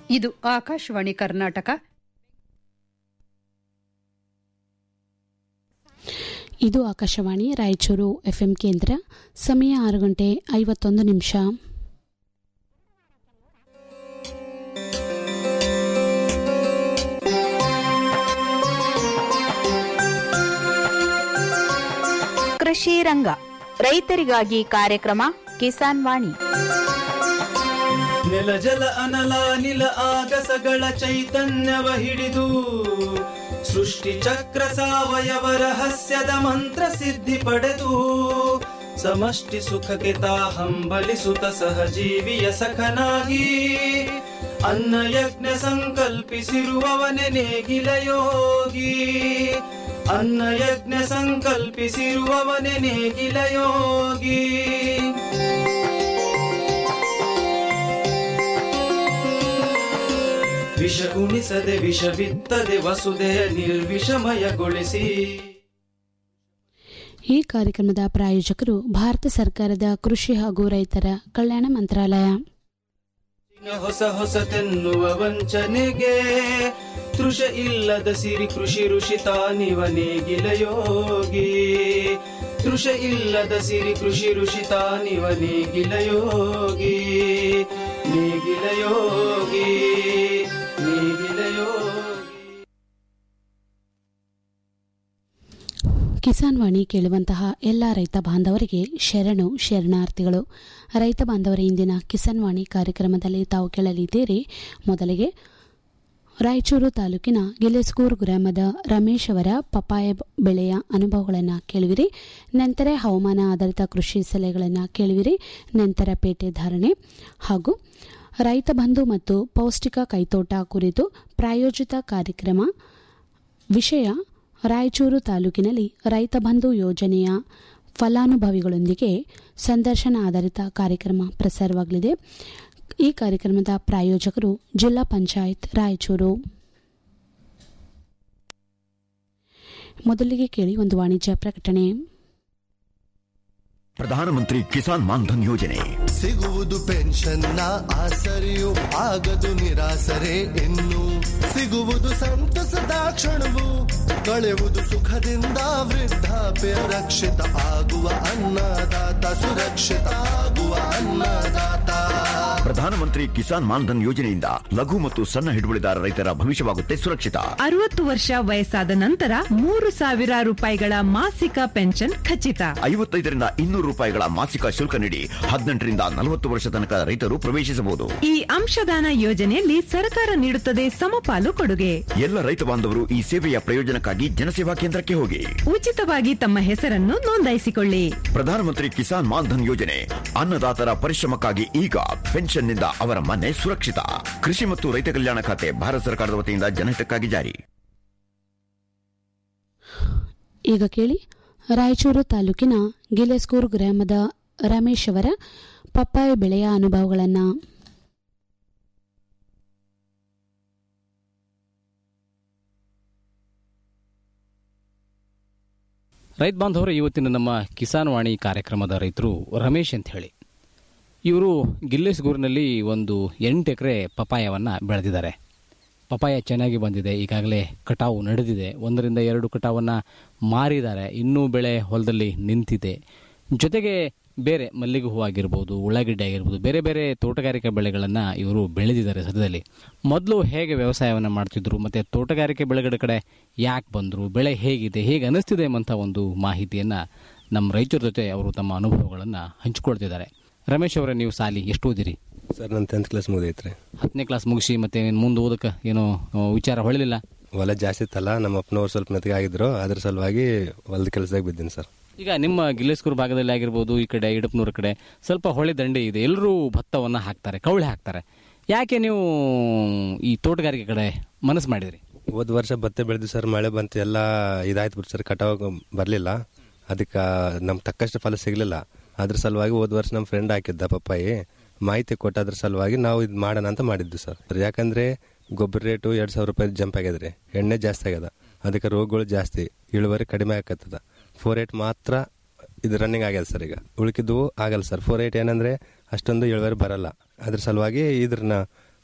ಇದು ಆಕಾಶವಾಣಿ ಕರ್ನಾಟಕ ಇದು ಆಕಾಶವಾಣಿ ರಾಯಚೂರು ಎಫ್ಎಂ ಕೇಂದ್ರ ಸಮಯ ಆರು ಗಂಟೆ ಐವತ್ತೊಂದು ನಿಮಿಷ ಕೃಷಿ ರಂಗ ರೈತರಿಗಾಗಿ ಕಾರ್ಯಕ್ರಮ ಕಿಸಾನ್ ವಾಣಿ ನೆಲ ಜಲ ಅನಲ ನಿಲ ಆಗಸಗಳ ಚೈತನ್ಯವ ಹಿಡಿದು ಸೃಷ್ಟಿ ಚಕ್ರ ಸಾವಯವ ರಹಸ್ಯದ ಮಂತ್ರ ಸಿದ್ಧಿ ಪಡೆದು ಸಮಷ್ಟಿ ಸುಖಕ್ಕೆ ತಾ ಹಂಬಲಿಸುತ್ತ ಸಹಜೀವಿಯ ಸಖನಾಗಿ ಅನ್ನ ಯಜ್ಞ ಸಂಕಲ್ಪಿಸಿರುವವನೆ ನೇಗಿಲ ಯೋಗಿ ಅನ್ನ ಯಜ್ಞ ಸಂಕಲ್ಪಿಸಿರುವವನೆ ನೇಗಿಲ ಯೋಗಿ ವಿಷ ಉಣಿಸದೆ ವಿಷ ಬಿತ್ತದೆ ವಸುದೆಯ ನಿರ್ವಿಷಮಯಗೊಳಿಸಿ ಈ ಕಾರ್ಯಕ್ರಮದ ಪ್ರಾಯೋಜಕರು ಭಾರತ ಸರ್ಕಾರದ ಕೃಷಿ ಹಾಗೂ ರೈತರ ಕಲ್ಯಾಣ ಮಂತ್ರಾಲಯ ಹೊಸ ಹೊಸತೆನ್ನುವ ವಂಚನೆಗೆ ತೃಷ ಇಲ್ಲದ ಸಿರಿ ಕೃಷಿ ಋಷಿ ತಾನಿವ ನೇಗಿಲ ಯೋಗಿ ತೃಷ ಇಲ್ಲದ ಸಿರಿ ಕೃಷಿ ಋಷಿ ತಾನಿವ ನೇಗಿಲ ಯೋಗಿ ನೇಗಿಲ ಯೋಗಿ ನೇಗಿಲ ಯೋಗಿ ಕಿಸಾನ್ ವಾಣಿ ಕೇಳುವಂತಹ ಎಲ್ಲ ರೈತ ಬಾಂಧವರಿಗೆ ಶರಣು ಶರಣಾರ್ಥಿಗಳು ರೈತ ಬಾಂಧವರ ಇಂದಿನ ಕಿಸಾನ್ ವಾಣಿ ಕಾರ್ಯಕ್ರಮದಲ್ಲಿ ತಾವು ಕೇಳಲಿದ್ದೀರಿ ಮೊದಲಿಗೆ ರಾಯಚೂರು ತಾಲೂಕಿನ ಗಿಲೆಸ್ಕೂರ್ ಗ್ರಾಮದ ರಮೇಶ್ ಅವರ ಪಪಾಯ ಬೆಳೆಯ ಅನುಭವಗಳನ್ನು ಕೇಳುವಿರಿ ನಂತರ ಹವಾಮಾನ ಆಧಾರಿತ ಕೃಷಿ ಸಲಹೆಗಳನ್ನು ಕೇಳುವಿರಿ ನಂತರ ಪೇಟೆ ಧಾರಣೆ ಹಾಗೂ ರೈತ ಬಂಧು ಮತ್ತು ಪೌಷ್ಟಿಕ ಕೈತೋಟ ಕುರಿತು ಪ್ರಾಯೋಜಿತ ಕಾರ್ಯಕ್ರಮ ವಿಷಯ ರಾಯಚೂರು ತಾಲೂಕಿನಲ್ಲಿ ರೈತ ಬಂಧು ಯೋಜನೆಯ ಫಲಾನುಭವಿಗಳೊಂದಿಗೆ ಸಂದರ್ಶನ ಆಧಾರಿತ ಕಾರ್ಯಕ್ರಮ ಪ್ರಸಾರವಾಗಲಿದೆ ಈ ಕಾರ್ಯಕ್ರಮದ ಪ್ರಾಯೋಜಕರು ಜಿಲ್ಲಾ ಪಂಚಾಯತ್ ರಾಯಚೂರು ಮೊದಲಿಗೆ ಕೇಳಿ ಒಂದು ವಾಣಿಜ್ಯ ಪ್ರಕಟಣೆ ಪ್ರಧಾನಮಂತ್ರಿ ಕಿಸಾನ್ ಮಾನ್ಧನ್ ಯೋಜನೆ ಸಿಗುವುದು ಪೆನ್ಷನ್ನ ಆಸರೆಯು ಆಗದು ನಿರಾಸರೆ ಇನ್ನು ಸಿಗುವುದು ಸಂತಸದ ಕ್ಷಣವು ಕಳೆಯುವುದು ಸುಖದಿಂದ ವೃದ್ಧಾಪ್ಯ ರಕ್ಷಿತ ಆಗುವ ಅನ್ನದಾತ ಸುರಕ್ಷಿತ ಆಗುವ ಅನ್ನದಾತ ಪ್ರಧಾನಮಂತ್ರಿ ಕಿಸಾನ್ ಮಾನ್ಧನ್ ಯೋಜನೆಯಿಂದ ಲಘು ಮತ್ತು ಸಣ್ಣ ಹಿಡುವಳಿದಾರ ರೈತರ ಭವಿಷ್ಯವಾಗುತ್ತೆ ಸುರಕ್ಷಿತ ಅರವತ್ತು ವರ್ಷ ವಯಸ್ಸಾದ ನಂತರ ಮೂರು ಸಾವಿರ ರೂಪಾಯಿಗಳ ಮಾಸಿಕ ಪೆನ್ಷನ್ ಖಚಿತ ಐವತ್ತೈದರಿಂದ ಇನ್ನೂರು ರೂಪಾಯಿಗಳ ಮಾಸಿಕ ಶುಲ್ಕ ನೀಡಿ ಹದಿನೆಂಟರಿಂದ ನಲವತ್ತು ವರ್ಷ ತನಕ ರೈತರು ಪ್ರವೇಶಿಸಬಹುದು ಈ ಅಂಶದಾನ ಯೋಜನೆಯಲ್ಲಿ ಸರ್ಕಾರ ನೀಡುತ್ತದೆ ಸಮಪಾಲು ಕೊಡುಗೆ ಎಲ್ಲ ರೈತ ಬಾಂಧವರು ಈ ಸೇವೆಯ ಪ್ರಯೋಜನಕ್ಕಾಗಿ ಜನಸೇವಾ ಕೇಂದ್ರಕ್ಕೆ ಹೋಗಿ ಉಚಿತವಾಗಿ ತಮ್ಮ ಹೆಸರನ್ನು ನೋಂದಾಯಿಸಿಕೊಳ್ಳಿ ಪ್ರಧಾನಮಂತ್ರಿ ಕಿಸಾನ್ ಮಾನ್ಧನ್ ಯೋಜನೆ ಅನ್ನದಾತರ ಪರಿಶ್ರಮಕ್ಕಾಗಿ ಈಗ ಪೆನ್ಷನ್ನಿಂದ ಅವರ ಮನೆ ಸುರಕ್ಷಿತ ಕೃಷಿ ಮತ್ತು ರೈತ ಕಲ್ಯಾಣ ಖಾತೆ ಭಾರತ ಸರ್ಕಾರದ ವತಿಯಿಂದ ಜನಹಿತಕ್ಕಾಗಿ ಜಾರಿ ಈಗ ಕೇಳಿ ರಾಯಚೂರು ತಾಲೂಕಿನ ಗಿಲೆಸ್ಕೂರ್ ಗ್ರಾಮದ ರಮೇಶ್ ಅವರ ಪಪ್ಪಾಯ ಬೆಳೆಯ ಅನುಭವಗಳನ್ನು ರೈತ ಬಾಂಧವರು ಇವತ್ತಿನ ನಮ್ಮ ಕಿಸಾನ್ ವಾಣಿ ಕಾರ್ಯಕ್ರಮದ ರೈತರು ರಮೇಶ್ ಅಂತ ಹೇಳಿ ಇವರು ಗಿಲ್ಲೇಸ್ಗೂರಿನಲ್ಲಿ ಒಂದು ಎಂಟು ಎಕರೆ ಪಪಾಯವನ್ನು ಬೆಳೆದಿದ್ದಾರೆ ಪಪಾಯ ಚೆನ್ನಾಗಿ ಬಂದಿದೆ ಈಗಾಗಲೇ ಕಟಾವು ನಡೆದಿದೆ ಒಂದರಿಂದ ಎರಡು ಕಟಾವನ್ನು ಮಾರಿದ್ದಾರೆ ಇನ್ನೂ ಬೆಳೆ ಹೊಲದಲ್ಲಿ ನಿಂತಿದೆ ಜೊತೆಗೆ ಬೇರೆ ಮಲ್ಲಿಗೆ ಹೂ ಆಗಿರ್ಬೋದು ಉಳ್ಳಾಗಡ್ಡೆ ಆಗಿರ್ಬೋದು ಬೇರೆ ಬೇರೆ ತೋಟಗಾರಿಕೆ ಬೆಳೆಗಳನ್ನು ಇವರು ಬೆಳೆದಿದ್ದಾರೆ ಸದ್ಯದಲ್ಲಿ ಮೊದಲು ಹೇಗೆ ವ್ಯವಸಾಯವನ್ನು ಮಾಡ್ತಿದ್ರು ಮತ್ತು ತೋಟಗಾರಿಕೆ ಬೆಳೆಗಳ ಕಡೆ ಯಾಕೆ ಬಂದರು ಬೆಳೆ ಹೇಗಿದೆ ಹೇಗೆ ಅನಿಸ್ತಿದೆ ಎಂಬಂಥ ಒಂದು ಮಾಹಿತಿಯನ್ನು ನಮ್ಮ ರೈತರ ಜೊತೆ ಅವರು ತಮ್ಮ ಅನುಭವಗಳನ್ನು ಹಂಚಿಕೊಳ್ತಿದ್ದಾರೆ ರಮೇಶ್ ಅವರೇ ನೀವು ಸಾಲಿ ಎಷ್ಟು ಓದಿರಿ ಸರ್ ನಾನು ಟೆಂತ್ ಕ್ಲಾಸ್ ಮುಗಿದೈತ್ರಿ ಹತ್ತನೇ ಕ್ಲಾಸ್ ಮುಗಿಸಿ ಮತ್ತೆ ಮುಂದೆ ಓದಕ್ಕೆ ಏನೋ ಆ, ವಿಚಾರ ಹೊಳಲಿಲ್ಲ ಹೊಲ ಜಾಸ್ತಿ ಇತ್ತಲ್ಲ ನಮ್ಮ ಅಪ್ಪನವ್ರು ಸ್ವಲ್ಪ ಮೆತ್ತಗೆ ಆಗಿದ್ರು ಅದ್ರ ಸಲುವಾಗಿ ಹೊಲದ ಕೆಲಸದಾಗ ಬಿದ್ದೀನಿ ಸರ್ ಈಗ ನಿಮ್ಮ ಗಿಲ್ಲೇಸ್ಕೂರು ಭಾಗದಲ್ಲಿ ಆಗಿರ್ಬೋದು ಈ ಕಡೆ ಇಡಪ್ನೂರ ಕಡೆ ಸ್ವಲ್ಪ ಹೊಳೆ ದಂಡೆ ಇದೆ ಎಲ್ಲರೂ ಭತ್ತವನ್ನು ಹಾಕ್ತಾರೆ ಕವಳೆ ಹಾಕ್ತಾರೆ ಯಾಕೆ ನೀವು ಈ ತೋಟಗಾರಿಕೆ ಕಡೆ ಮನಸ್ಸು ಮಾಡಿದ್ರಿ ಹೋದ ವರ್ಷ ಭತ್ತ ಬೆಳೆದು ಸರ್ ಮಳೆ ಬಂತು ಎಲ್ಲ ಇದಾಯ್ತು ಬಿಟ್ಟು ಸರ್ ಕಟಾವಾಗ ಬರಲಿಲ್ಲ ಅದಕ್ಕೆ ನಮ್ಗೆ ತಕ್ಕಷ್ಟು ಫಲ ಸಿಗಲಿಲ್ಲ ಅದ್ರ ಸಲುವಾಗಿ ಹೋದ ವರ್ಷ ನಮ್ಮ ಫ್ರೆಂಡ್ ಹಾಕಿದ್ದ ಪಪ್ಪಾಯಿ ಮಾಹಿತಿ ಕೊಟ್ಟದ್ರ ಸಲುವಾಗಿ ನಾವು ಇದು ಮಾಡೋಣ ಅಂತ ಮಾಡಿದ್ದು ಸರ್ ಯಾಕಂದ್ರೆ ಗೊಬ್ಬರ ರೇಟು ಎರಡು ಸಾವಿರ ರೂಪಾಯಿ ಜಂಪ್ ಆಗ್ಯದ್ರಿ ಎಣ್ಣೆ ಜಾಸ್ತಿ ಆಗ್ಯದ ಅದಕ್ಕೆ ರೋಗಗಳು ಜಾಸ್ತಿ ಇಳುವರಿ ಕಡಿಮೆ ಆಗತ್ತದ ಫೋರ್ ಏಟ್ ಮಾತ್ರ ಇದು ರನ್ನಿಂಗ್ ಆಗ್ಯದ ಸರ್ ಈಗ ಉಳ್ಕಿದ್ದು ಆಗಲ್ಲ ಸರ್ ಫೋರ್ ಏಟ್ ಏನಂದ್ರೆ ಅಷ್ಟೊಂದು ಇಳುವರಿ ಬರಲ್ಲ ಅದ್ರ ಸಲುವಾಗಿ ಇದ್ರನ್ನ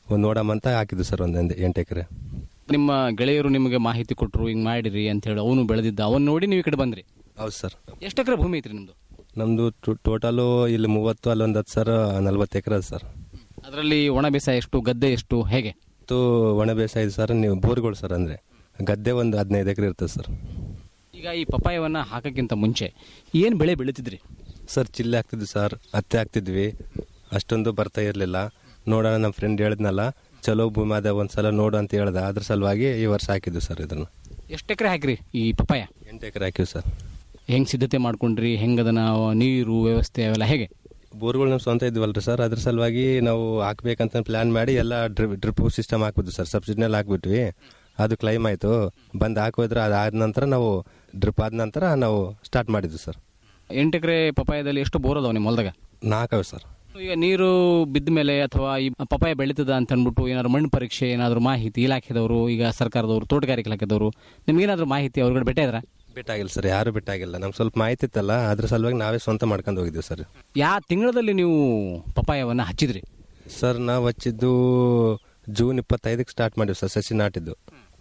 ಒಂದು ನೋಡಮ್ಮಂತ ಹಾಕಿದ್ದು ಸರ್ ಒಂದು ಎಂಟು ಎಕರೆ ನಿಮ್ಮ ಗೆಳೆಯರು ನಿಮಗೆ ಮಾಹಿತಿ ಕೊಟ್ಟರು ಹಿಂಗೆ ಮಾಡಿರಿ ಅಂತ ಹೇಳಿ ಅವನು ಬೆಳೆದಿದ್ದ ಅವನು ನೋಡಿ ನೀವು ಈ ಕಡೆ ಬಂದ್ರಿ ಹೌದು ಸರ್ ಎಷ್ಟು ಎಕರೆ ಭೂಮಿ ಐತ್ರಿ ನಿಮ್ಮದು ನಮ್ಮದು ಟೋಟಲು ಇಲ್ಲಿ ಮೂವತ್ತು ಅಲ್ಲೊಂದು ಹತ್ತು ಸರ್ ನಲ್ವತ್ತು ಎಕರೆ ಅದು ಸರ್ ಅದರಲ್ಲಿ ಒಣ ಬೇಸಾಯ ಎಷ್ಟು ಗದ್ದೆ ಎಷ್ಟು ಹೇಗೆ ಮತ್ತು ಒಣ ಬೇಸಾಯ ಇದೆ ಸರ್ ನೀವು ಬೋರ್ಗಳು ಸರ್ ಅಂದರೆ ಗದ್ದೆ ಒಂದು ಹದಿನೈದು ಎಕರೆ ಇರ್ತದೆ ಸರ್ ಈಗ ಈ ಪಪ್ಪಾಯವನ್ನು ಹಾಕೋಕ್ಕಿಂತ ಮುಂಚೆ ಏನು ಬೆಳೆ ಬೆಳೀತಿದ್ರಿ ಸರ್ ಚಿಲ್ಲೆ ಹಾಕ್ತಿದ್ವಿ ಸರ್ ಹತ್ತೆ ಹಾಕ್ತಿದ್ವಿ ಅಷ್ಟೊಂದು ಬರ್ತಾ ಇರಲಿಲ್ಲ ನೋಡೋಣ ನಮ್ಮ ಫ್ರೆಂಡ್ ಹೇಳಿದ್ನಲ್ಲ ಚಲೋ ಭೂಮಿ ಅದ ಒಂದು ಸಲ ನೋಡು ಅಂತ ಹೇಳ್ದ ಅದ್ರ ಸಲುವಾಗಿ ಈ ವರ್ಷ ಹಾಕಿದ್ವಿ ಸರ್ ಇದನ್ನು ಎಷ್ಟು ಎಕರೆ ಹಾಕಿರಿ ಈ ಪಪ್ಪಾಯ ಎಂಟು ಎಕರೆ ಹಾಕಿವಿ ಸರ್ ಹೆಂಗೆ ಸಿದ್ಧತೆ ಮಾಡ್ಕೊಂಡ್ರಿ ಹೆಂಗೆ ಅದನ್ನ ನೀರು ವ್ಯವಸ್ಥೆ ಅವೆಲ್ಲ ಹೇಗೆ ಬೋರ್ಗಳು ನಮ್ಮ ಸ್ವಂತ ಇದ್ವಲ್ರಿ ಸರ್ ಅದ್ರ ಸಲುವಾಗಿ ನಾವು ಹಾಕ್ಬೇಕಂತ ಪ್ಲಾನ್ ಮಾಡಿ ಎಲ್ಲ ಡ್ರಿಪ್ ಡ್ರಿಪ್ ಸಿಸ್ಟಮ್ ಹಾಕ್ಬಿದ್ವಿ ಸರ್ ಸಬ್ಸಿಡಿನಲ್ಲಿ ಹಾಕ್ಬಿಟ್ವಿ ಅದು ಕ್ಲೈಮ್ ಆಯಿತು ಬಂದು ಹಾಕೋದ್ರೆ ಅದಾದ ನಂತರ ನಾವು ಡ್ರಿಪ್ ಆದ ನಂತರ ನಾವು ಸ್ಟಾರ್ಟ್ ಮಾಡಿದ್ವಿ ಸರ್ ಎಂಟು ಎಕರೆ ಪಪ್ಪಾಯದಲ್ಲಿ ಎಷ್ಟು ಬೋರ್ ಅದಾವ ನಿಮ್ಮ ಹೊಲ್ದಾಗ ನಾಲ್ಕವೆ ಸರ್ ಈಗ ನೀರು ಬಿದ್ದ ಮೇಲೆ ಅಥವಾ ಈ ಪಪ್ಪಾಯ ಬೆಳೀತದ ಅಂತ ಅಂದ್ಬಿಟ್ಟು ಏನಾದ್ರು ಮಣ್ಣು ಪರೀಕ್ಷೆ ಏನಾದ್ರು ಮಾಹಿತಿ ಇಲಾಖೆದವರು ಈಗ ಸರ್ಕಾರದವರು ತೋಟಗಾರಿಕೆ ಇಲಾಖೆದವರು ನಿಮ್ಗೇನಾದ್ರು ಮಾಹಿತಿ ಅವ್ರಿಗೆ ಭೇಟಿ ಆದ್ರ ಬಿಟ್ಟಾಗಿಲ್ಲ ಸರ್ ಯಾರು ಬಿಟ್ಟಾಗಿಲ್ಲ ನಮ್ಗೆ ಸ್ವಲ್ಪ ಮಾಹಿತಿ ಇತ್ತಲ್ಲ ಅದ್ರ ಸಲುವಾಗಿ ನಾವೇ ಸ್ವಂತ ಮಾಡ್ಕೊಂಡು ಹೋಗಿದ್ವಿ ಸರ್ ಯಾವ ತಿಂಗಳಲ್ಲಿ ನೀವು ಪಪ್ಪಾಯವನ್ನು ಹಚ್ಚಿದ್ರಿ ಸರ್ ನಾವು ಹಚ್ಚಿದ್ದು ಜೂನ್ ಇಪ್ಪತ್ತೈದಕ್ಕೆ ಸ್ಟಾರ್ಟ್ ಮಾಡಿವಿ ಸರ್ ಸಸಿ ನಾಟಿದ್ದು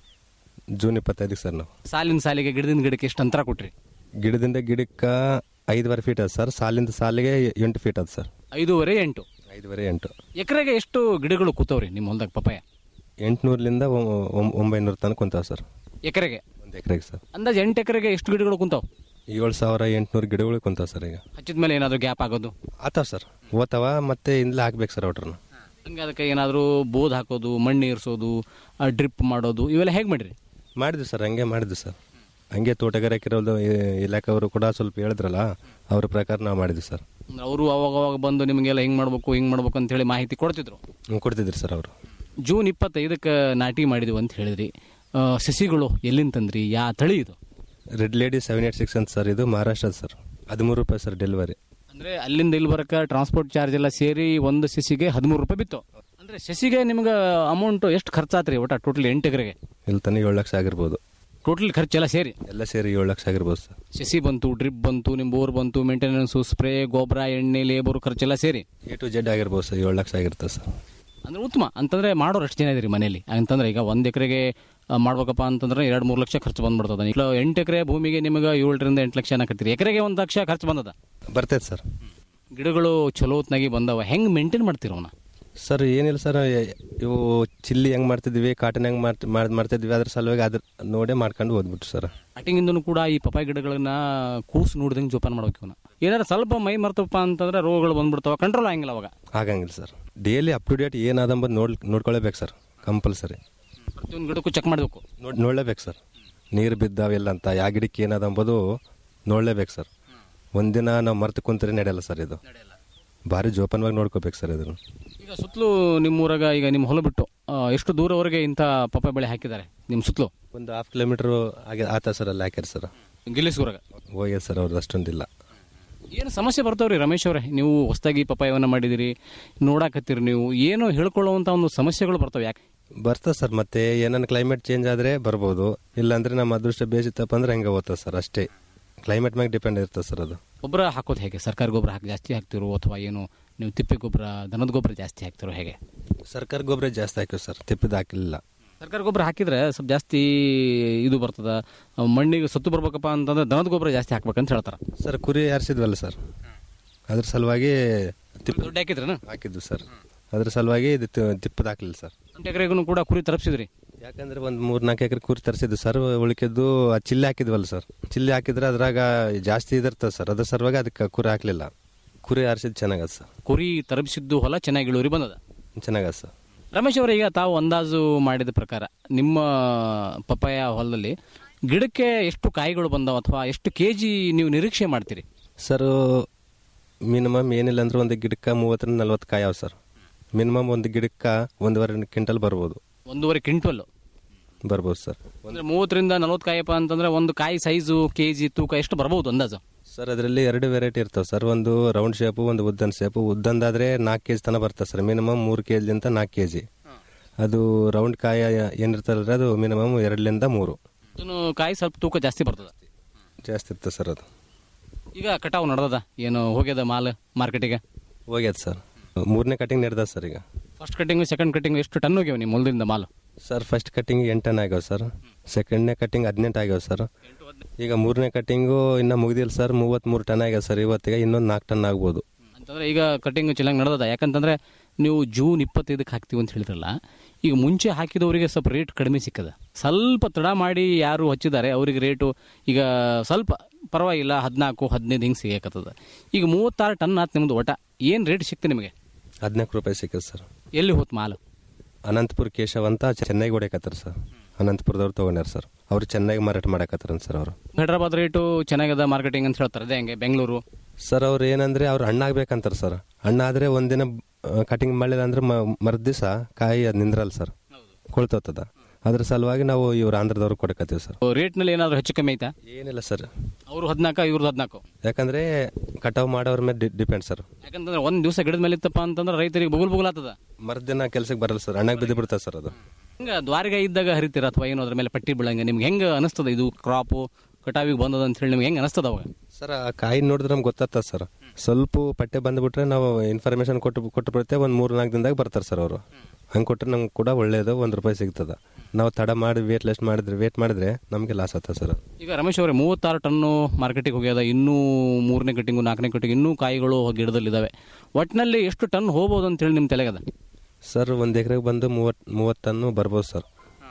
ಜೂನ್ ಇಪ್ಪತ್ತೈದಕ್ಕೆ ಸರ್ ನಾವು ಸಾಲಿನ ಸಾಲಿಗೆ ಗಿಡದಿಂದ ಗಿಡಕ್ಕೆ ಎಷ್ಟು ಅಂತರ ಕೊಟ್ರಿ ಗಿಡದಿಂದ ಗಿಡಕ್ಕೆ ಐದುವರೆ ಫೀಟ್ ಅದ ಸರ್ ಸಾಲಿಂದ ಸಾಲಿಗೆ ಎಂಟು ಫೀಟ್ ಅದ ಸರ್ ಐದೂವರೆ ಎಂಟು ಐದುವರೆ ಎಂಟು ಎಕರೆಗೆ ಎಷ್ಟು ಗಿಡಗಳು ಕೂತವ್ರಿ ನಿಮ್ಮ ಹೊಲ್ದಾಗ ಪಪ್ಪಾಯ ಎಂಟುನೂರಲಿಂದ ಒಂಬೈನೂರು ತನಕ ಕುಂತಾವ ಸರ್ ಎಕರೆಗೆ ಒಂದು ಎಕರೆಗೆ ಸರ್ ಅಂದಾಜು ಎಂಟು ಎಕರೆಗೆ ಎಷ್ಟು ಗಿಡಗಳು ಕುಂತಾವ್ ಏಳು ಸಾವಿರ ಎಂಟುನೂರು ಗಿಡಗಳು ಕುಂತಾವ ಸರ್ ಈಗ ಹಚ್ಚಿದ ಮೇಲೆ ಏನಾದ್ರು ಗ್ಯಾಪ್ ಆಗೋದು ಆತಾವ ಸರ್ ಓದ್ತಾವ ಮತ್ತೆ ಇಂದಲೇ ಹಾಕ್ಬೇಕು ಸರ್ ಔಟ್ರನ್ನ ಹಂಗೆ ಅದಕ್ಕೆ ಏನಾದರೂ ಬೋದ್ ಹಾಕೋದು ಮಣ್ಣು ಏರ್ಸೋದು ಡ್ರಿಪ್ ಮಾಡೋದು ಇವೆಲ್ಲ ಹೇಗೆ ಮಾಡಿರಿ ಮಾಡಿದ್ವಿ ಸರ್ ಹಂಗೆ ಮಾಡಿದ್ವಿ ಸರ್ ಹಂಗೆ ತೋಟಗಾರಿಕೆ ಇರೋದು ಇಲಾಖೆಯವರು ಕೂಡ ಸ್ವಲ್ಪ ಹೇಳಿದ್ರಲ್ಲ ಅವ್ರ ಪ್ರಕಾರ ನಾವು ಮಾಡಿದ್ವಿ ಸರ್ ಅಂದ್ರೆ ಅವರು ಅವಾಗ ಅವಾಗ ಬಂದು ನಿಮಗೆಲ್ಲ ಹಿಂಗೆ ಮಾಡ್ಬೇಕು ಹಿಂಗೆ ಮಾಡ್ಬೇಕು ಅಂತ ಹೇಳಿ ಮಾಹಿತಿ ಕೊಡ್ತಿದ್ರು ಹ್ಮ್, ಕೊಡ್ತಿದ್ರಿ ಸರ್ ಅವರು ಜೂನ್ ಇಪ್ಪತ್ತೈದಕ್ಕೆ ನಾಟಿ ಮಾಡಿದ್ವಿ ಅಂತ ಹೇಳಿದ್ರಿ ಆ, ಸಸಿಗಳು ಎಲ್ಲಿಂದ ತಂದ್ರಿ ಯಾ ತಳಿ ಇದು red lady seven eight six ಅಂತ ಸರ್ ಇದು ಮಹಾರಾಷ್ಟ್ರದ ಸರ್ ಹದಿಮೂರು ರೂಪಾಯಿ ಸರ್ ಡೆಲಿವರಿ ಅಂದ್ರೆ ಅಲ್ಲಿಂದ ಇಲ್ಲಿ ಬರಕ ಟ್ರಾನ್ಸ್ಪೋರ್ಟ್ ಚಾರ್ಜ್ ಎಲ್ಲ ಸೇರಿ ಒಂದು ಸಸಿಗೆ ಹದಿಮೂರು ರೂಪಾಯಿ ಬಿತ್ತು ಅಂದ್ರೆ ಸಸಿಗೆ ನಿಮ್ಗೆ ಅಮೌಂಟ್ ಎಷ್ಟು ಖರ್ಚಾತ್ರಿ ಒಟ್ಟ ಟೋಟಲ್ ಎಂಟು ಎಕರೆಗೆ ಇಲ್ಲಿ ತನಕ ಏಳು ಲಕ್ಷ ಆಗಿರ್ಬೋದು ಟೋಟಲ್ ಖರ್ಚೆಲ್ಲ ಸೇರಿ ಎಲ್ಲ ಸೇರಿ ಏಳು ಲಕ್ಷ ಆಗಿರ್ಬೋದು ಸರ್ ಸಸಿ ಬಂತು ಡ್ರಿಪ್ ಬಂತು ನಿಮ್ಮ ಬೋರ್ ಬಂತು ಮೇಂಟೆನೆನ್ಸು ಸ್ಪ್ರೇ ಗೊಬ್ಬರ ಎಣ್ಣೆ ಲೇಬರ್ ಖರ್ಚೆಲ್ಲ ಸೇರಿ ಎ ಟು ಜೆಡ್ ಆಗಿರ್ಬೋದು ಸರ್ ಏಳು ಲಕ್ಷ ಆಗಿರ್ತದೆ ಸರ್ ಅಂದ್ರೆ ಉತ್ತಮ ಅಂತಂದ್ರೆ ಮಾಡೋರು ಅಷ್ಟು ಜನ ಇದೀರಿ ಮನೇಲಿ ಅಂತಂದ್ರೆ ಈಗ ಒಂದ್ ಎಕರೆಗೆ ಮಾಡ್ಬೇಕಪ್ಪ ಅಂತಂದ್ರೆ ಎರಡು ಮೂರು ಲಕ್ಷ ಖರ್ಚು ಬಂದ್ಬಿಡ್ತದ ಈಗ ಎಂಟು ಎಕರೆ ಭೂಮಿಗೆ ನಿಮಗೆ ಏಳರಿಂದ ಎಂಟು ಲಕ್ಷ ಅನ್ನಕತ್ತೀರಿ ಎಕರೆಗೆ ಒಂದು ಲಕ್ಷ ಖರ್ಚು ಬಂದದ ಬರ್ತೈತೆ ಸರ್ ಗಿಡಗಳು ಚಲೋ ಹೊತ್ನಾಗಿ ಬಂದವ ಹೆಂಗ್ ಮೇಂಟೈನ್ ಮಾಡ್ತೀರ ಅವನ್ನ ಸರ್ ಏನಿಲ್ಲ ಸರ್ ಇವು ಚಿಲ್ಲಿ ಹೆಂಗೆ ಮಾಡ್ತಿದ್ವಿ ಕಾಟನ್ ಹೆಂಗೆ ಮಾಡ್ತಿ ಮಾಡ್- ಮಾಡ್ತಿದ್ವಿ ಅದ್ರ ಸಲುವಾಗಿ ಅದ್ರ ನೋಡೇ ಮಾಡ್ಕೊಂಡು ಓದ್ಬಿಟ್ಟು ಸರ್ ಸ್ಟಾರ್ಟಿಂಗಿಂದನೂ ಕೂಡ ಈ ಪಪಾಯಿ ಗಿಡಗಳನ್ನ ಕೂಸು ನೋಡಿದಂಗೆ ಜೋಪಾನ ಮಾಡ್ಬೇಕು ಇವನ್ನ ಏನಾರ ಸ್ವಲ್ಪ ಮೈ ಮರ್ತಪ್ಪ ಅಂತಂದ್ರೆ ರೋಗಗಳು ಬಂದ್ಬಿಡ್ತಾವ ಕಂಟ್ರೋಲ್ ಆಗಂಗಿಲ್ಲ ಅವಾಗ ಆಗಂಗಿಲ್ಲ sir daily up to date ಏನಾದಂಬದು ನೋಡ್ ನೋಡ್ಕೊಳ್ಳೇಬೇಕು ಸರ್ ಕಂಪಲ್ಸರಿ ಪ್ರತಿಯೊಂದು ಗಿಡಕ್ಕೂ ಚೆಕ್ ಮಾಡಬೇಕು ನೋಡಿ ನೋಡ್ಲೇಬೇಕು ಸರ್ ನೀರು ಬಿದ್ದಾವೆಲ್ಲ ಅಂತ ಯಾವ ಗಿಡಕ್ಕೆ ಏನದಂಬೋದು ನೋಡ್ಲೇಬೇಕು ಸರ್ ಒಂದಿನ ನಾವು ಮರ್ತು ಕುಂತ್ರೆ ನಡೆಯಲ್ಲ ಸರ್ ಇದು ಭಾರಿ ಜೋಪಾನವಾಗಿ ನೋಡ್ಕೋಬೇಕು ಸರ್ ಇದನ್ನು ಈಗ ಸುತ್ತಲೂ ನಿಮ್ಮೂರಾಗ ಈಗ ನಿಮ್ಮ ಹೊಲ ಬಿಟ್ಟು ಆ, ಎಷ್ಟು ದೂರವರೆಗೆ ಇಂಥ ಪಪ್ಪಾಯಿ ಬೆಳೆ ಹಾಕಿದ್ದಾರೆ ನಿಮ್ಮ ಸುತ್ತಲೂ ಒಂದು ಹಾಫ್ ಕಿಲೋಮೀಟ್ರ್ ಆಗಿ ಆತ ಸರ್ ಅಲ್ಲಿ ಹಾಕ್ಯಾರ ಸರ್ ಗಿಲ್ಲಿಸ್ಗೂರಾಗ ಹೋಗ್ಯದ ಸರ್ ಅವ್ರದ್ದು ಅಷ್ಟೊಂದಿಲ್ಲ ಏನು ಸಮಸ್ಯೆ ಬರ್ತಾವ್ರಿ ರಮೇಶ್ ಅವರೇ ನೀವು ಹೊಸದಾಗಿ ಪಪಾಯವನ್ನ ಮಾಡಿದಿರಿ ನೋಡಾಕತ್ತೀರಿ ನೀವು ಏನು ಹೇಳ್ಕೊಳ್ಳುವಂತ ಒಂದು ಸಮಸ್ಯೆಗಳು ಬರ್ತಾವೆ ಯಾಕೆ ಬರ್ತದೆ ಸರ್ ಮತ್ತೆ ಏನನ್ನ ಕ್ಲೈಮೇಟ್ ಚೇಂಜ್ ಆದರೆ ಬರ್ಬೋದು ಇಲ್ಲಾಂದ್ರೆ ನಮ್ಮ ಅದೃಷ್ಟ ಬೇಸಿತ್ತಪ್ಪ ಅಂದ್ರೆ ಹೆಂಗೆ ಓದ್ತದೆ ಸರ್ ಅಷ್ಟೇ ಕ್ಲೈಮೇಟ್ ಮ್ಯಾಗ ಡಿಪೆಂಡ್ ಇರ್ತದೆ ಸರ್ ಅದು ಗೊಬ್ಬರ ಹಾಕೋದು ಹೇಗೆ ಸರ್ಕಾರಿ ಗೊಬ್ಬರ ಹಾಕಿ ಜಾಸ್ತಿ ಹಾಕ್ತಿರೋ ಅಥವಾ ಏನು ನೀವು ತಿಪ್ಪೆ ಗೊಬ್ಬರ ದನದ ಗೊಬ್ಬರ ಜಾಸ್ತಿ ಹಾಕ್ತಿರೋ ಹೇಗೆ ಸರ್ಕಾರ ಗೊಬ್ಬರ ಜಾಸ್ತಿ ಹಾಕಿವಿ ಸರ್ ತಿಪ್ಪಿದ ಹಾಕಿಲ್ಲ ಸರ್ಕಾರಿ ಗೊಬ್ಬರ ಹಾಕಿದ್ರೆ ಸ್ವಲ್ಪ ಜಾಸ್ತಿ ಇದು ಬರ್ತದ ಆ, ಮಣ್ಣಿಗೆ ಸತ್ತು ಬರ್ಬೇಕಪ್ಪ ಅಂತಂದ್ರೆ ದನದ ಗೊಬ್ಬರ ಜಾಸ್ತಿ ಹಾಕ್ಬೇಕಂತ ಹೇಳ್ತಾರೆ ಸರ್ ಕುರಿ ಯಾರಿಸಿದ್ವಲ್ಲ ಸರ್ ಅದ್ರ ಸಲುವಾಗಿ ತಿಪ್ಪ ದುಡ್ಡು ಹಾಕಿದ್ರೇನು ಹಾಕಿದ್ವಿ ಸರ್ ಅದ್ರ ಸಲುವಾಗಿ ಇದು ತಿ- ತಿಪ್ಪದ ಹಾಕ್ಲಿಲ್ಲ ಸರ್ ಎಂಟು ಎಕರೆಗೂ ಕೂಡ ಕುರಿ ತಲುಪಿಸಿದ್ರಿ ಯಾಕಂದ್ರೆ ಒಂದು ಮೂರ್ ನಾಲ್ಕು ಎಕರೆ ಕುರಿ ತರಿಸಿದ್ವಿ ಸರ್ ಉಳಿಕಿದ್ದು ಆ ಚಿಲ್ಲಿ ಹಾಕಿದ್ವಲ್ಲ ಸರ್ ಚಿಲ್ಲಿ ಹಾಕಿದ್ರೆ ಅದ್ರಾಗ ಜಾಸ್ತಿ ಇದಿರ್ತದೆ ಸರ್ ಅದ್ರ ಸಲುವಾಗಿ ಅದಕ್ಕೆ ಕುರಿ ಹಾಕ್ಲಿಲ್ಲ ಕುರಿ ಆರಿಸಿದ್ ಚೆನ್ನಾಗದ ಸರ್ ಕುರಿ ತಲುಪಿಸಿದ್ದು ಹೊಲ ಚೆನ್ನಾಗಿ ಇಳುವರಿ ಬಂದದ ಚೆನ್ನಾಗದ ಸರ್ ರಮೇಶ್ ಅವರೇ ಈಗ ತಾವು ಅಂದಾಜು ಮಾಡಿದ ಪ್ರಕಾರ ನಿಮ್ಮ ಪಪ್ಪಾಯ ಹೊಲದಲ್ಲಿ ಗಿಡಕ್ಕೆ ಎಷ್ಟು ಕಾಯಿಗಳು ಬಂದವ ಅಥವಾ ಎಷ್ಟು ಕೆ ಜಿ ನೀವು ನಿರೀಕ್ಷೆ ಮಾಡ್ತೀರಿ ಸರ್ ಮಿನಿಮಮ್ ಏನಿಲ್ಲ ಅಂದ್ರೆ ಒಂದು ಗಿಡಕ್ಕೆ ಮೂವತ್ತರಿಂದ ನಲ್ವತ್ತು ಕಾಯಿ ಅವ ಸರ್ ಮಿನಿಮಮ್ ಒಂದು ಗಿಡಕ್ಕೆ ಒಂದೂವರೆ ಕ್ವಿಂಟಲ್ ಬರ್ಬೋದು ಒಂದೂವರೆ ಕ್ವಿಂಟಲ್ ಬರ್ಬೋದು ಸರ್ ಅಂದ್ರೆ ಮೂವತ್ತರಿಂದ ನಲ್ವತ್ತು ಕಾಯಪ್ಪ ಅಂತಂದ್ರೆ ಒಂದು ಕಾಯಿ ಸೈಜು ಕೆ ಜಿ ತೂಕ ಎಷ್ಟು ಬರ್ಬೋದು ಅಂದಾಜು ಸರ್ ಅದರಲ್ಲಿ ಎರಡು ವೆರೈಟಿ ಇರ್ತಾವೆ ಸರ್ ಒಂದು ರೌಂಡ್ ಶೇಪು ಒಂದು ಉದ್ದನ್ ಶೇಪು ಉದ್ದಂದಾದ್ರೆ ನಾಲ್ಕು ಕೆ ಜಿ ತನಕ ಬರ್ತದೆ ಸರ್ ಮಿನಿಮಮ್ ಮೂರು ಕೆ ಜಿಲಿಂದ ನಾಲ್ಕು ಕೆ ಜಿ ಅದು ರೌಂಡ್ ಕಾಯ ಏನಿರ್ತಲ್ಲ ಅದು ಮಿನಿಮಮ್ ಎರಡರಿಂದ ಮೂರು ಇದನ್ನು ಕಾಯಿ ಸ್ವಲ್ಪ ತೂಕ ಜಾಸ್ತಿ ಬರ್ತದ ಜಾಸ್ತಿ ಇರ್ತದೆ ಸರ್ ಅದು ಈಗ ಕಟಾವು ನಡೆದದ ಏನು ಹೋಗ್ಯದ ಮಾಲ್ ಮಾರ್ಕೆಟಿಗೆ ಹೋಗ್ಯದ ಸರ್ ಮೂರನೇ ಕಟಿಂಗ್ ನಡೆದ ಸರ್ ಈಗ ಫಸ್ಟ್ ಕಟಿಂಗ್ ಸೆಕೆಂಡ್ ಕಟಿಂಗ್ ಎಷ್ಟು ಟನ್ ಹೋಗ್ಯಾವ ನಿಮ್ಮ ಹೊಲದಿಂದ ಮಾಲು ಸರ್ ಫಸ್ಟ್ ಕಟಿಂಗ್ ಎಂಟು ಟನ್ ಆಗ್ಯಾವ ಸರ್ ಸೆಕೆಂಡ್ನೇ ಕಟಿಂಗ್ ಹದಿನೆಂಟು ಆಗ್ಯಾವ ಸರ್ ಈಗ ಮೂರನೇ ಕಟಿಂಗು ಇನ್ನೂ ಮುಗ್ದಿಲ್ಲ ಸರ್ ಮೂವತ್ತ್ಮೂರು ಟನ್ ಆಗ್ಯಾವ ಸರ್ ಇವತ್ತಿಗೆ ಇನ್ನೊಂದು ನಾಲ್ಕು ಟನ್ ಆಗ್ಬೋದು ಅಂತಂದ್ರೆ ಈಗ ಕಟಿಂಗ್ ಚೆನ್ನಾಗಿ ನಡೆದದ ಯಾಕಂತಂದ್ರೆ ನೀವು ಜೂನ್ ಇಪ್ಪತ್ತೈದಕ್ಕೆ ಹಾಕ್ತೀವಿ ಅಂತ ಹೇಳಿದ್ರಲ್ಲ ಈಗ ಮುಂಚೆ ಹಾಕಿದವರಿಗೆ ಸ್ವಲ್ಪ ರೇಟ್ ಕಡಿಮೆ ಸಿಕ್ಕದ ಸ್ವಲ್ಪ ತಡ ಮಾಡಿ ಯಾರು ಹಚ್ಚಿದ್ದಾರೆ ಅವರಿಗೆ ರೇಟು ಈಗ ಸ್ವಲ್ಪ ಪರವಾಗಿಲ್ಲ ಹದಿನಾಲ್ಕು ಹದಿನೈದು ಹಿಂಗೆ ಸಿಗಕತ್ತದ ಈಗ ಮೂವತ್ತಾರು ಟನ್ ಆತು ನಿಮ್ದು ಒಟ ಏನು ರೇಟ್ ಸಿಕ್ತು ನಿಮಗೆ ಹದಿನಾಲ್ಕು ರೂಪಾಯಿ ಸಿಕ್ಕದ ಸರ್ ಎಲ್ಲಿ ಹೋತ್ ಮಾಲು ಅನಂತಪುರ ಕೇಶವ್ ಅಂತ ಚೆನ್ನೈಗೆ ಹೊಡ್ಯಾಕತ್ತಾರ ಸರ್ ಅನಂತಪುರದವ್ರು ತೊಗೊಂಡ್ಯಾರ ಸರ್ ಅವ್ರು ಚೆನ್ನಾಗಿ ಮಾರಾಟ ಮಾಡಕತ್ತಾರ ಸರ್ ಅವರು ಹೈದ್ರಾಬಾದ್ ರೇಟು ಚೆನ್ನಾಗದ ಮಾರ್ಕೆಟಿಂಗ್ ಅಂತ ಹೇಳ್ತಾರೆ ಅದೇ ಹಂಗೆ ಬೆಂಗಳೂರು ಸರ್ ಅವ್ರು ಏನಂದ್ರೆ ಅವ್ರು ಹಣ್ಣಾಗ್ಬೇಕಂತಾರ ಸರ್ ಹಣ್ಣಾದ್ರೆ ಒಂದಿನ ಕಟಿಂಗ್ ಮಾಡಿಲ್ಲ ಅಂದ್ರೆ ಮರ್ದ ದಿವಸ ಕಾಯಿ ಅದು ನಿಂದ್ರಲ್ಲ ಸರ್ ಕೊಳ್ತೋತದ ಅದ್ರ ಸಲುವಾಗಿ ನಾವು ಇವ್ರು ಆಂಧ್ರದವ್ರು ಕೊಡಕತ್ತೀವಿ ಸರ್ ರೇಟ್ನಲ್ಲಿ ಏನಾದರೂ ಹೆಚ್ಚು ಕಮ್ಮಿ ಐತಾ ಏನಿಲ್ಲ ಸರ್ ಅವರು ಹದಿನಾಲ್ಕು ಇವ್ರದ್ದು ಹದಿನಾಲ್ಕು ಯಾಕಂದ್ರೆ ಕಟಾವ್ ಮಾಡೋರ ಮೇಲೆ ಡಿಪೆಂಡ್ ಸರ್ ಯಾಕಂತಂದ್ರೆ ಒಂದು ದಿವಸ ಗಿಡದ ಮೇಲೆ ಇತ್ತಪ್ಪ ಅಂತಂದ್ರೆ ರೈತರಿಗೆ ಬುಗುಲ್ ಬುಗುಲ್ ಆಗ್ತದ ಮರ್ದಿನ ಕೆಲ್ಸಕ್ಕೆ ಬರಲ್ಲ ಸರ್ ಹಣ್ಣಾಗಿ ಬಿದ್ದು ಬಿಡ್ತದೆ ಸರ್ ಅದು ಹಿಂಗ ದ್ವಾರಿಗ ಇದ್ದಾಗ ಹರಿತೀರ ಅಥವಾ ಏನೋ ಅದ್ರ ಮೇಲೆ ಪಟ್ಟಿ ಬೀಳಂಗೆ ನಿಮ್ಗೆ ಹೆಂಗೆ ಅನಿಸ್ತದ ಇದು ಕ್ರಾಪು ಕಟಾವಿಗೆ ಬಂದದ ಅಂತ ಹೇಳಿ ನಿಮ್ಗೆ ಹೆಂಗೆ ಅನಿಸ್ತದ ಅವಾಗ ಸರ್ ಆ ಕಾಯಿ ನೋಡಿದ್ರೆ ನಮ್ಗೆ ಗೊತ್ತಾಗ್ತದೆ ಸರ್ ಸ್ವಲ್ಪ ಪಟ್ಟೆ ಬಂದ್ಬಿಟ್ರೆ ನಾವು ಇನ್ಫಾರ್ಮೇಶನ್ ಕೊಟ್ಟು ಕೊಟ್ಟು ಬಿಡ್ತೇವೆ ಒಂದು ಮೂರು ನಾಲ್ಕು ದಿನದಾಗ ಬರ್ತಾರೆ ಸರ್ ಅವರು ಹಂಗೆ ಕೊಟ್ಟರೆ ನಮ್ಗೆ ಕೂಡ ಒಳ್ಳೇದು ಒಂದು ರೂಪಾಯಿ ಸಿಗ್ತದೆ ನಾವು ತಡ ಮಾಡಿ ವೇಟ್ ಲೆಸ್ಟ್ ಮಾಡಿದ್ರೆ ವೇಟ್ ಮಾಡಿದ್ರೆ ನಮಗೆ ಲಾಸ್ ಆಗ್ತದೆ ಸರ್ ಈಗ ರಮೇಶ್ ಅವರೇ ಮೂವತ್ತಾರು ಟನ್ನು ಮಾರ್ಕೆಟಿಗೆ ಹೋಗ್ಯದ ಇನ್ನೂ ಮೂರನೇ ಕಟ್ಟಿಂಗು ನಾಲ್ಕನೇ ಕಟ್ಟಿಂಗ್ ಇನ್ನೂ ಕಾಯಿಗಳು ಗಿಡದಲ್ಲಿದ್ದಾವೆ ಒಟ್ಟಿನಲ್ಲಿ ಎಷ್ಟು ಟನ್ ಹೋಗ್ಬೋದು ಅಂತ ಹೇಳಿ ನಿಮ್ಮ ತಲೆಗದ ಸರ್ ಒಂದು ಎಕರೆಗೆ ಬಂದು ಮೂವತ್ತು ಮೂವತ್ತು ಟನ್ನು ಬರ್ಬೋದು ಸರ್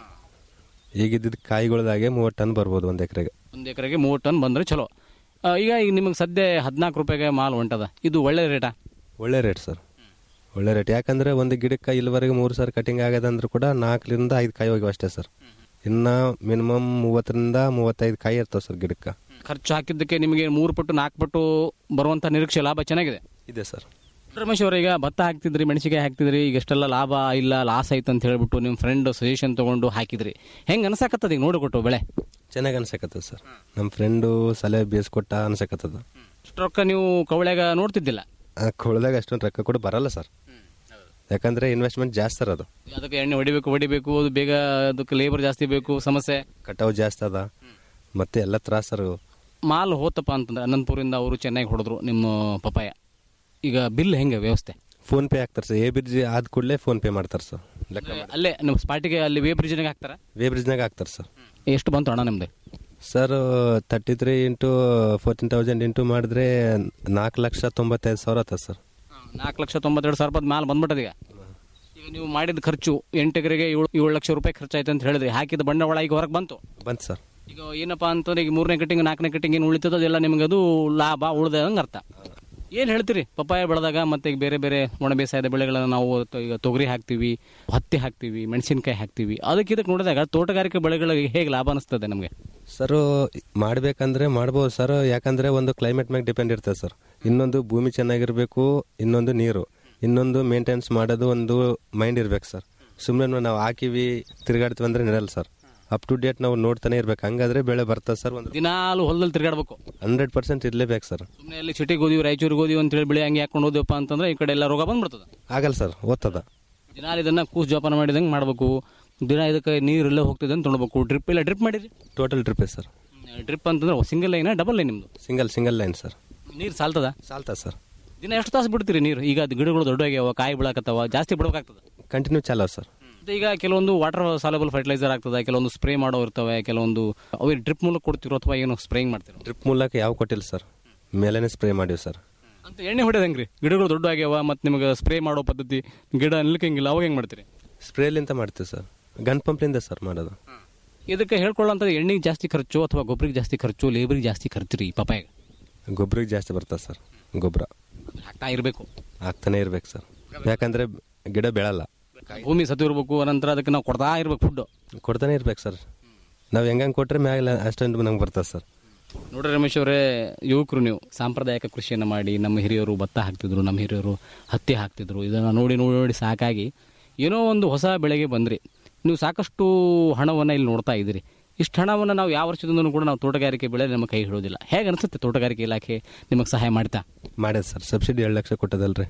ಈಗಿದ್ದ ಕಾಯಿಗಳದಾಗೆ ಮೂವತ್ತು ಟನ್ ಬರ್ಬೋದು ಒಂದು ಎಕರೆಗೆ ಒಂದು ಎಕರೆಗೆ ಮೂವತ್ತು ಟನ್ ಬಂದರೆ ಚಲೋ ಆ, ಈಗ ಈಗ ನಿಮಗೆ ಸದ್ಯ ಹದಿನಾಲ್ಕು ರೂಪಾಯಿಗೆ ಮಾಲ್ ಹೊಂಟದ ಇದು ಒಳ್ಳೆ ರೇಟಾ ಒಳ್ಳೆ ರೇಟ್ ಸರ್ ಒಳ್ಳೆ ರೇಟ್ ಯಾಕಂದ್ರೆ ಒಂದು ಗಿಡಕ್ಕೆ ಇಲ್ಲಿವರೆಗೆ ಮೂರು ಸಾವಿರ ಕಟಿಂಗ್ ಆಗದಂದ್ರೂ ಕೂಡ ನಾಲ್ಕರಿಂದ ಐದು ಕಾಯಿ ಹೋಗಿವೆ ಅಷ್ಟೇ ಸರ್ ಇನ್ನು ಮಿನಿಮಮ್ ಮೂವತ್ತರಿಂದ ಮೂವತ್ತೈದು ಕಾಯಿ ಇರ್ತಾವೆ ಸರ್ ಗಿಡಕ್ಕೆ ಖರ್ಚು ಹಾಕಿದ್ದಕ್ಕೆ ನಿಮಗೆ ಮೂರು ಪಟ್ಟು ನಾಲ್ಕು ಪಟ್ಟು ಬರುವಂಥ ನಿರೀಕ್ಷೆ ಲಾಭ ಚೆನ್ನಾಗಿದೆ ಇದೆ ಸರ್ ರಮೇಶ್ ಅವ್ರ ಈಗ ಭತ್ತ ಹಾಕ್ತಿದ್ರಿ ಮೆಣಸಿಗೆ ಹಾಕ್ತಿದ್ರಿ ಈಗ ಎಷ್ಟೆಲ್ಲ ಲಾಭ ಇಲ್ಲ ಲಾಸ್ ಆಯ್ತು ಅಂತ ಹೇಳ್ಬಿಟ್ಟು ನಿಮ್ಮ ಫ್ರೆಂಡ್ ಸಜೆಷನ್ ತಗೊಂಡು ಹಾಕಿದ್ರಿ ಹೆಂಗೆ ಅನ್ಸಾಕತ್ತದ ಈಗ ನೋಡಿಕೊಟ್ಟು ಬೆಳೆ ಚೆನ್ನಾಗಿ ಅನ್ಸಕತ್ತದ ಸರ್ ನಮ್ಮ ಫ್ರೆಂಡು ಸಲಹೆ ಬೇಯಿಸ್ಕೊಟ್ಟ ಅನ್ಸಕತ್ತದ ಅಷ್ಟು ರೊಕ್ಕ ನೀವು ಕವಳ್ಯಾಗ ನೋಡ್ತಿದ್ದಿಲ್ಲ ಕೊಳದಾಗ ಅಷ್ಟೊಂದು ರೊಕ್ಕ ಕೂಡ ಬರಲ್ಲ ಸರ್ ಯಾಕಂದ್ರೆ ಇನ್ವೆಸ್ಟ್ಮೆಂಟ್ ಜಾಸ್ತಿ ಸರ್ ಅದು ಅದಕ್ಕೆ ಎಣ್ಣೆ ಹೊಡಿಬೇಕು ಹೊಡಿಬೇಕು ಅದು ಬೇಗ ಅದಕ್ಕೆ ಲೇಬರ್ ಜಾಸ್ತಿ ಬೇಕು ಸಮಸ್ಯೆ ಕಟಾವು ಜಾಸ್ತಿ ಅದ ಮತ್ತೆ ಎಲ್ಲ ತ್ರಾಸ ಸರ್ ಮಾಲ್ ಹೋತಪ್ಪ ಅಂತಂದ್ರೆ ಅನಂತಪುರಿಂದ ಅವರು ಚೆನ್ನಾಗಿ ಹೊಡೆದ್ರು ನಿಮ್ಮ ಪಪಾಯ ಈಗ ಬಿಲ್ ಹೆಂಗೆ ವ್ಯವಸ್ಥೆ ಫೋನ್ ಪೇ ಹಾಕ್ತಾರೆ ಸರ್ ಎ ಬ್ರಿಡ್ಜ್ ಆದ ಕೂಡಲೇ ಫೋನ್ ಪೇ ಮಾಡ್ತಾರೆ ಸರ್ ಲೆಕ್ಕ ಮಾಡಿ ಅಲ್ಲೇ ನಿಮ್ಮ ಸ್ಪಾಟಿಗೆ ಅಲ್ಲಿ ವೇ ಬ್ರಿಡ್ಜ್ನಾಗ ಹಾಕ್ತಾರ ವೇ ಬ್ರಿಡ್ಜ್ನಾಗ ಹಾಕ್ತಾರೆ ಸರ್ ಎಷ್ಟು ಬಂತು ಹಣ ನಿಮ್ದು sir thirty three into fourteen thousand into ಮಾಡಿದ್ರೆ ನಾಲ್ಕು ಲಕ್ಷ ತೊಂಬತ್ತೈದು ಸಾವಿರ ಆತದೆ ಸರ್ ನಾಲ್ಕು ಲಕ್ಷ ತೊಂಬತ್ತೆರಡು ಸಾವಿರ ರೂಪಾಯಿ ಮಾಲ್ ಬಂದ್ಬಿಟ್ಟದ ಈಗ ಈಗ ನೀವು ಮಾಡಿದ ಖರ್ಚು ಎಂಟು ಎಕರೆಗೆ ಏಳು ಏಳು ಲಕ್ಷ ರೂಪಾಯಿ ಖರ್ಚಾಯ್ತು ಅಂತ ಹೇಳಿದ್ರಿ ಹಾಕಿದ ಬಂಡವಾಳ ಈಗ ಹೊರಗೆ ಬಂತು ಬಂತು ಸರ್ ಈಗ ಏನಪ್ಪಾ ಅಂತಂದ್ರೆ ಈಗ ಮೂರನೇ ಕಟ್ಟಿಂಗ್ ನಾಲ್ಕನೇ ಕಟ್ಟಿಂಗ್ ಏನು ಉಳಿತದ ಅದೆಲ್ಲ ನಿಮ್ಗೆ ಅದು ಲಾಭ ಉಳ್ದಂಗೆ ಅರ್ಥ ಏನು ಹೇಳ್ತೀರಿ ಪಪ್ಪಾಯ ಬೆಳೆದಾಗ ಮತ್ತೆ ಈಗ ಬೇರೆ ಬೇರೆ ಒಣ ಬೇಸಾಯದ ಬೆಳೆಗಳನ್ನ ನಾವು ತ- ಈಗ ತೊಗರಿ ಹಾಕ್ತೀವಿ ಹತ್ತಿ ಹಾಕ್ತೀವಿ ಮೆಣಸಿನಕಾಯಿ ಹಾಕ್ತೀವಿ ಅದಕ್ಕೆ ಇದಕ್ಕೆ ನೋಡಿದಾಗ ತೋಟಗಾರಿಕೆ ಬೆಳೆಗಳಿಗೆ ಹೇಗೆ ಲಾಭ ಅನಿಸ್ತದೆ ನಮಗೆ ಸರ್ ಮಾಡ್ಬೇಕಂದ್ರೆ ಮಾಡ್ಬೋದು ಸರ್ ಯಾಕಂದ್ರೆ ಒಂದು ಕ್ಲೈಮೇಟ್ ಮ್ಯಾಗ ಡಿಪೆಂಡ್ ಇರ್ತದೆ ಸರ್ ಇನ್ನೊಂದು ಭೂಮಿ ಚೆನ್ನಾಗಿರ್ಬೇಕು ಇನ್ನೊಂದು ನೀರು ಇನ್ನೊಂದು ಮೇಂಟೆನೆನ್ಸ್ ಮಾಡೋದು ಒಂದು ಮೈಂಡ್ ಇರ್ಬೇಕು ಸರ್ ಸುಮ್ಮನೆ ನಾವು ಹಾಕಿವಿ ತಿರುಗಾಡ್ತೀವಿ ಅಂದ್ರೆ ನಡೆಯಲ್ಲ ಸರ್ ಅಪ್ ಟು ಡೇಟ್ ನಾವು ನೋಡ್ತಾನೆ ಇರ್ಬೇಕು ಹಂಗಾದ್ರೆ ಬೆಳೆ ಬರ್ತದೆ ಸರ್ ಒಂದು ದಿನಾಲು ಹೊಲದಲ್ಲಿ ತಿರುಗಾಡ್ಬೇಕು ಹಂಡ್ರೆಡ್ ಪರ್ಸೆಂಟ್ ಇರಲೇಬೇಕು ಸರ್ ಸುಮ್ಮನೆ ಅಲ್ಲಿ ಸಿಟಿಗೆ ಹೋದಿವಿ ರಾಯಚೂರಿಗೆ ಹೋದಿವಿ ಅಂತ ಹೇಳಿ ಬೆಳೆ ಹಂಗೆ ಹಾಕೊಂಡು ಹೋದ್ವಪ್ಪ ಅಂತಂದ್ರೆ ಈ ಕಡೆ ಎಲ್ಲ ರೋಗ ಬಂದ್ಬಿಡ್ತದೆ ಆಗಲ್ಲ ಸರ್ ಓದ್ತದ ದಿನಾಲು ಇದನ್ನ ಕೂಸ್ ಜೋಪಾನ ಮಾಡಿದಂಗೆ ಮಾಡಬೇಕು ದಿನ ಇದಕ್ಕೆ ನೀರೆಲ್ಲ ಹೋಗ್ತಿದೆ ಅಂತ ನೋಡ್ಬೇಕು ಡ್ರಿಪ್ ಇಲ್ಲ ಡ್ರಿಪ್ ಮಾಡಿರಿ ಟೋಟಲ್ ಟ್ರಿಪ್ ಸರ್ ಡ್ರಿಪ್ ಅಂತಂದ್ರೆ ಸಿಂಗಲ್ ಲೈನ್ ಡಬಲ್ ಲೈನ್ ನಿಮ್ದು ಸಿಂಗಲ್ ಸಿಂಗಲ್ ಲೈನ್ ಸರ್ ನೀರು ಸಾಲ್ತದ ಸಾಲ್ತಾ ಸರ್ ದಿನ ಎಷ್ಟು ತಾಸು ಬಿಡ್ತೀರಿ ನೀರು ಈಗ ಅದು ಗಿಡಗಳು ದೊಡ್ಡವಾಗ್ಯಾವ ಕಾಯಿ ಬೀಳಕತ್ತಾವ ಜಾಸ್ತಿ ಬಿಡ್ಬೇಕಾಗ್ತದೆ ಕಂಟಿನ್ಯೂ ಚಾಲೋ ಸರ್ ಮತ್ತೆ ಈಗ ಕೆಲವೊಂದು ವಾಟರ್ ಸಾಲಬಲ್ ಫರ್ಟಿಲೈಸರ್ ಆಗ್ತದೆ ಕೆಲವೊಂದು ಸ್ಪ್ರೇ ಮಾಡೋ ಇರ್ತವೆ ಕೆಲವೊಂದು ಅವ್ರಿಗೆ ಡ್ರಿಪ್ ಮೂಲಕ ಕೊಡ್ತಿರೋ ಅಥವಾ ಏನು ಸ್ಪ್ರೇಯಿಂಗ್ ಮಾಡ್ತಿರೋ ಡ್ರಿಪ್ ಮೂಲಕ ಯಾವ ಕೊಟ್ಟಿಲ್ಲ ಸರ್ ಮೇಲೇನೆ ಸ್ಪ್ರೇ ಮಾಡಿವಿ ಸರ್ ಅಂತ ಎಣ್ಣೆ ಹೊಡೆದಂಗ್ರಿ ಗಿಡಗಳು ದೊಡ್ಡ ಆಗ್ಯಾವ ಮತ್ತು ನಿಮಗೆ ಸ್ಪ್ರೇ ಮಾಡೋ ಪದ್ಧತಿ ಗಿಡ ನಿಲ್ಕಂಗಿಲ್ಲ ಅವಾಗ ಹೆಂಗೆ ಮಾಡ್ತೀರಿ ಸ್ಪ್ರೇಲಿಂತ ಮಾಡ್ತೀವಿ ಸರ್ ಗನ್ ಪಂಪ್ಲಿಂದ ಸರ್ ಮಾಡೋದು ಇದಕ್ಕೆ ಹೇಳ್ಕೊಳ್ಳೋಂಥ ಎಣ್ಣೆಗೆ ಜಾಸ್ತಿ ಖರ್ಚು ಅಥವಾ ಗೊಬ್ಬರಿಗೆ ಜಾಸ್ತಿ ಖರ್ಚು ಲೇಬರಿಗೆ ಜಾಸ್ತಿ ಖರ್ಚು ರೀ ಪಪಾಯಿಗೆ ಗೊಬ್ಬರಿಗೆ ಜಾಸ್ತಿ ಬರ್ತದೆ ಸರ್ ಗೊಬ್ಬರ ಹಾಕ್ತಾ ಇರಬೇಕು ಆಗ್ತಾನೆ ಇರ್ಬೇಕು ಸರ್ ಯಾಕಂದ್ರೆ ಗಿಡ ಬೆಳಲ್ಲ ಭೂಮಿ ಸತ್ತು ಇರಬೇಕು ಅನಂತರ ಅದಕ್ಕೆ ನಾವು ಕೊಡ್ತಾ ಇರ್ಬೇಕು ಫುಡ್ ಕೊಡ್ತಾನೆ ಇರ್ಬೇಕು ಸರ್ ನಾವು ಹೆಂಗಂಗೆ ಕೊಟ್ರೆ ಮ್ಯಾಗ ಅಷ್ಟೊಂದು ನಮ್ಗೆ ಬರ್ತದೆ ಸರ್ ನೋಡ್ರಿ ರಮೇಶ್ ಅವರೇ ಯುವಕರು ನೀವು ಸಾಂಪ್ರದಾಯಿಕ ಕೃಷಿಯನ್ನು ಮಾಡಿ ನಮ್ಮ ಹಿರಿಯರು ಭತ್ತ ಹಾಕ್ತಿದ್ರು ನಮ್ಮ ಹಿರಿಯರು ಹತ್ತಿ ಹಾಕ್ತಿದ್ರು ಇದನ್ನು ನೋಡಿ ನೋಡಿ ನೋಡಿ ಸಾಕಾಗಿ ಏನೋ ಒಂದು ಹೊಸ ಬೆಳೆಗೆ ಬಂದ್ರಿ ನೀವು ಸಾಕಷ್ಟು ಹಣವನ್ನು ಇಲ್ಲಿ ನೋಡ್ತಾ ಇದ್ದೀರಿ ಇಷ್ಟು ಹಣವನ್ನು ನಾವು ಯಾವ ವರ್ಷದಿಂದನೂ ಕೂಡ ನಾವು ತೋಟಗಾರಿಕೆ ಬೆಳೆ ನಮ್ಮ ಕೈ ಹಿಡೋದಿಲ್ಲ ಹೇಗೆ ಅನಿಸುತ್ತೆ ತೋಟಗಾರಿಕೆ ಇಲಾಖೆ ನಿಮಗೆ ಸಹಾಯ ಮಾಡ್ತಾ ಮಾಡ್ಯದ ಸರ್ ಸಬ್ಸಿಡಿ ಎರಡು ಲಕ್ಷ ಕೊಟ್ಟದಲ್ರಿ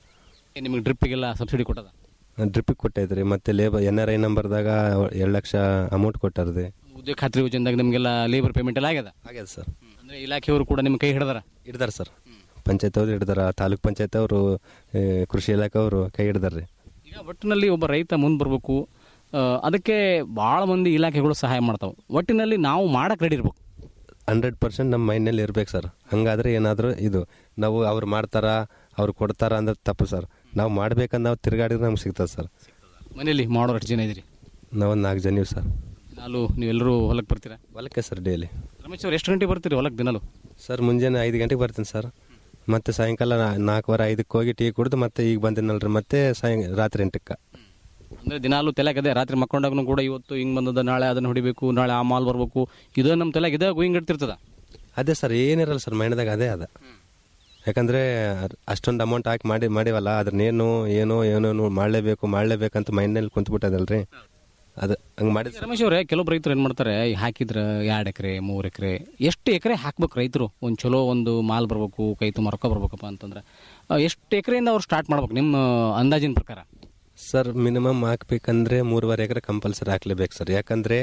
ಏ, ನಿಮಗೆ ಡ್ರಿಪ್ಪಿಗೆಲ್ಲ ಸಬ್ಸಿಡಿ ಕೊಟ್ಟದ ಡ್ರಿಪ್ಪಿಗೆ ಕೊಟ್ಟೈತ್ರಿ ಮತ್ತೆ ಲೇಬರ್ ಎನ್ ಆರ್ ಐ ನಂಬರ್ದಾಗ ಎರಡು ಲಕ್ಷ ಅಮೌಂಟ್ ಕೊಟ್ಟಾರ್ರಿ ಉದ್ಯೋಗ ಖಾತ್ರಿ ಯೋಜನೆದಾಗ ನಿಮಗೆಲ್ಲ ಲೇಬರ್ ಪೇಮೆಂಟ್ ಎಲ್ಲ ಆಗ್ಯದ ಆಗ್ಯದ ಸರ್ ಅಂದರೆ ಇಲಾಖೆಯವರು ಕೂಡ ನಿಮ್ಮ ಕೈ ಹಿಡಿದಾರ ಹಿಡ್ದಾರ ಸರ್ ಪಂಚಾಯತ್ ಅವ್ರು ಹಿಡ್ದಾರ ತಾಲೂಕ್ ಪಂಚಾಯತ್ ಅವರು ಕೃಷಿ ಇಲಾಖೆ ಅವರು ಕೈ ಹಿಡ್ದಾರ್ರಿ ಈಗ ಒಟ್ಟಿನಲ್ಲಿ ಒಬ್ಬ ರೈತ ಮುಂದೆ ಬರಬೇಕು ಅದಕ್ಕೆ ಭಾಳ ಮಂದಿ ಇಲಾಖೆಗಳು ಸಹಾಯ ಮಾಡ್ತಾವೆ ಒಟ್ಟಿನಲ್ಲಿ ನಾವು ಮಾಡಕ್ಕೆ ರೆಡಿ ಇರ್ಬೇಕು ಹಂಡ್ರೆಡ್ ಪರ್ಸೆಂಟ್ ನಮ್ಮ ಮೈಂಡ್ನಲ್ಲಿ ಇರ್ಬೇಕು ಸರ್ ಹಂಗಾದ್ರೆ ಏನಾದರೂ ಇದು ನಾವು ಅವ್ರು ಮಾಡ್ತಾರಾ ಅವ್ರು ಕೊಡ್ತಾರಾ ಅಂದ್ರೆ ತಪ್ಪು ಸರ್ ನಾವು ಮಾಡ್ಬೇಕಂದ್ ನಾವು ತಿರ್ಗಾಡಿದ್ರೆ ನಮ್ಗೆ ಸಿಗ್ತದೆ ಸರ್ ಮನೇಲಿ ಮಾಡೋರು ಎಷ್ಟು ಜನ ಇದ್ದೀರಿ ನಾವೊಂದು ನಾಲ್ಕು ಜನ ಸರ್ ನಾಲು ನೀವೆಲ್ಲರೂ ಹೊಲಕ್ಕೆ ಬರ್ತೀರಾ ಹೊಲಕ್ಕೆ ಸರ್ ಡೈಲಿ ರಮೇಶ್ ಅವ್ರು ಎಷ್ಟು ಗಂಟೆಗೆ ಬರ್ತೀರಿ ಹೊಲಕ್ಕೆ ದಿನಾಲು ಸರ್ ಮುಂಜಾನೆ ಐದು ಗಂಟೆಗೆ ಬರ್ತೀನಿ ಸರ್ ಮತ್ತೆ ಸಾಯಂಕಾಲ ನಾ- ನಾಲ್ಕುವರೆ ಐದಕ್ಕೆ ಹೋಗಿ ಟೀ ಕುಡಿದು ಮತ್ತೆ ಈಗ ಬಂದಿನಲ್ರಿ ಮತ್ತೆ ಸಾಯಂ ರಾತ್ರಿ ಎಂಟಕ್ಕೆ ಅಂದರೆ ದಿನಾಲು ತಲೆಗದೆ ರಾತ್ರಿ ಮಕ್ಕೊಂಡಾಗೂ ಕೂಡ ಇವತ್ತು ಹಿಂಗೆ ಬಂದದ ನಾಳೆ ಅದನ್ನು ಹೊಡಿಬೇಕು ನಾಳೆ ಆ ಮಾಲ್ ಬರಬೇಕು ಇದು ನಮ್ಮ ತಲೆಗೆ ಇದೇ ಗೋಯಿಂಗ್ ಇಡ್ತಿರ್ತದ ಅದೇ ಸರ್ ಏನಿರಲ್ಲ ಸರ್ ಮೈಂಡ್ದಾಗ ಅದೇ ಅದ ಯಾಕಂದರೆ ಅಷ್ಟೊಂದು ಅಮೌಂಟ್ ಹಾಕಿ ಮಾಡಿ ಮಾಡಿವಲ್ಲ ಅದ್ರನ್ನೇನು ಏನೋ ಏನೋ ಮಾಡಲೇಬೇಕು ಮಾಡಲೇಬೇಕಂತ ಮೈಂಡ್ನಲ್ಲಿ ಕುಂತ್ಬಿಟ್ಟದಲ್ರಿ ಅದು ಹಂಗೆ ಮಾಡಿ ರಮೇಶ್ ಅವರೇ ಕೆಲವೊಬ್ರು ರೈತರು ಏನು ಮಾಡ್ತಾರೆ ಈ ಹಾಕಿದ್ರೆ ಎರಡು ಎಕರೆ ಮೂರು ಎಕರೆ ಎಷ್ಟು ಎಕರೆ ಹಾಕ್ಬೇಕು ರೈತರು ಒಂದು ಚಲೋ ಒಂದು ಮಾಲ್ ಬರಬೇಕು ಕೈ ತುಂಬ ರೊಕ್ಕ ಬರ್ಬೇಕಪ್ಪ ಅಂತಂದ್ರೆ ಆ, ಎಷ್ಟು ಎಕರೆಯಿಂದ ಅವ್ರು ಸ್ಟಾರ್ಟ್ ಮಾಡ್ಬೇಕು ನಿಮ್ಮ ಅಂದಾಜಿನ ಪ್ರಕಾರ ಸರ್ ಮಿನಿಮಮ್ ಹಾಕ್ಬೇಕಂದ್ರೆ ಮೂರುವರೆ ಎಕರೆ ಕಂಪಲ್ಸರಿ ಹಾಕ್ಲೇಬೇಕು ಸರ್ ಯಾಕಂದರೆ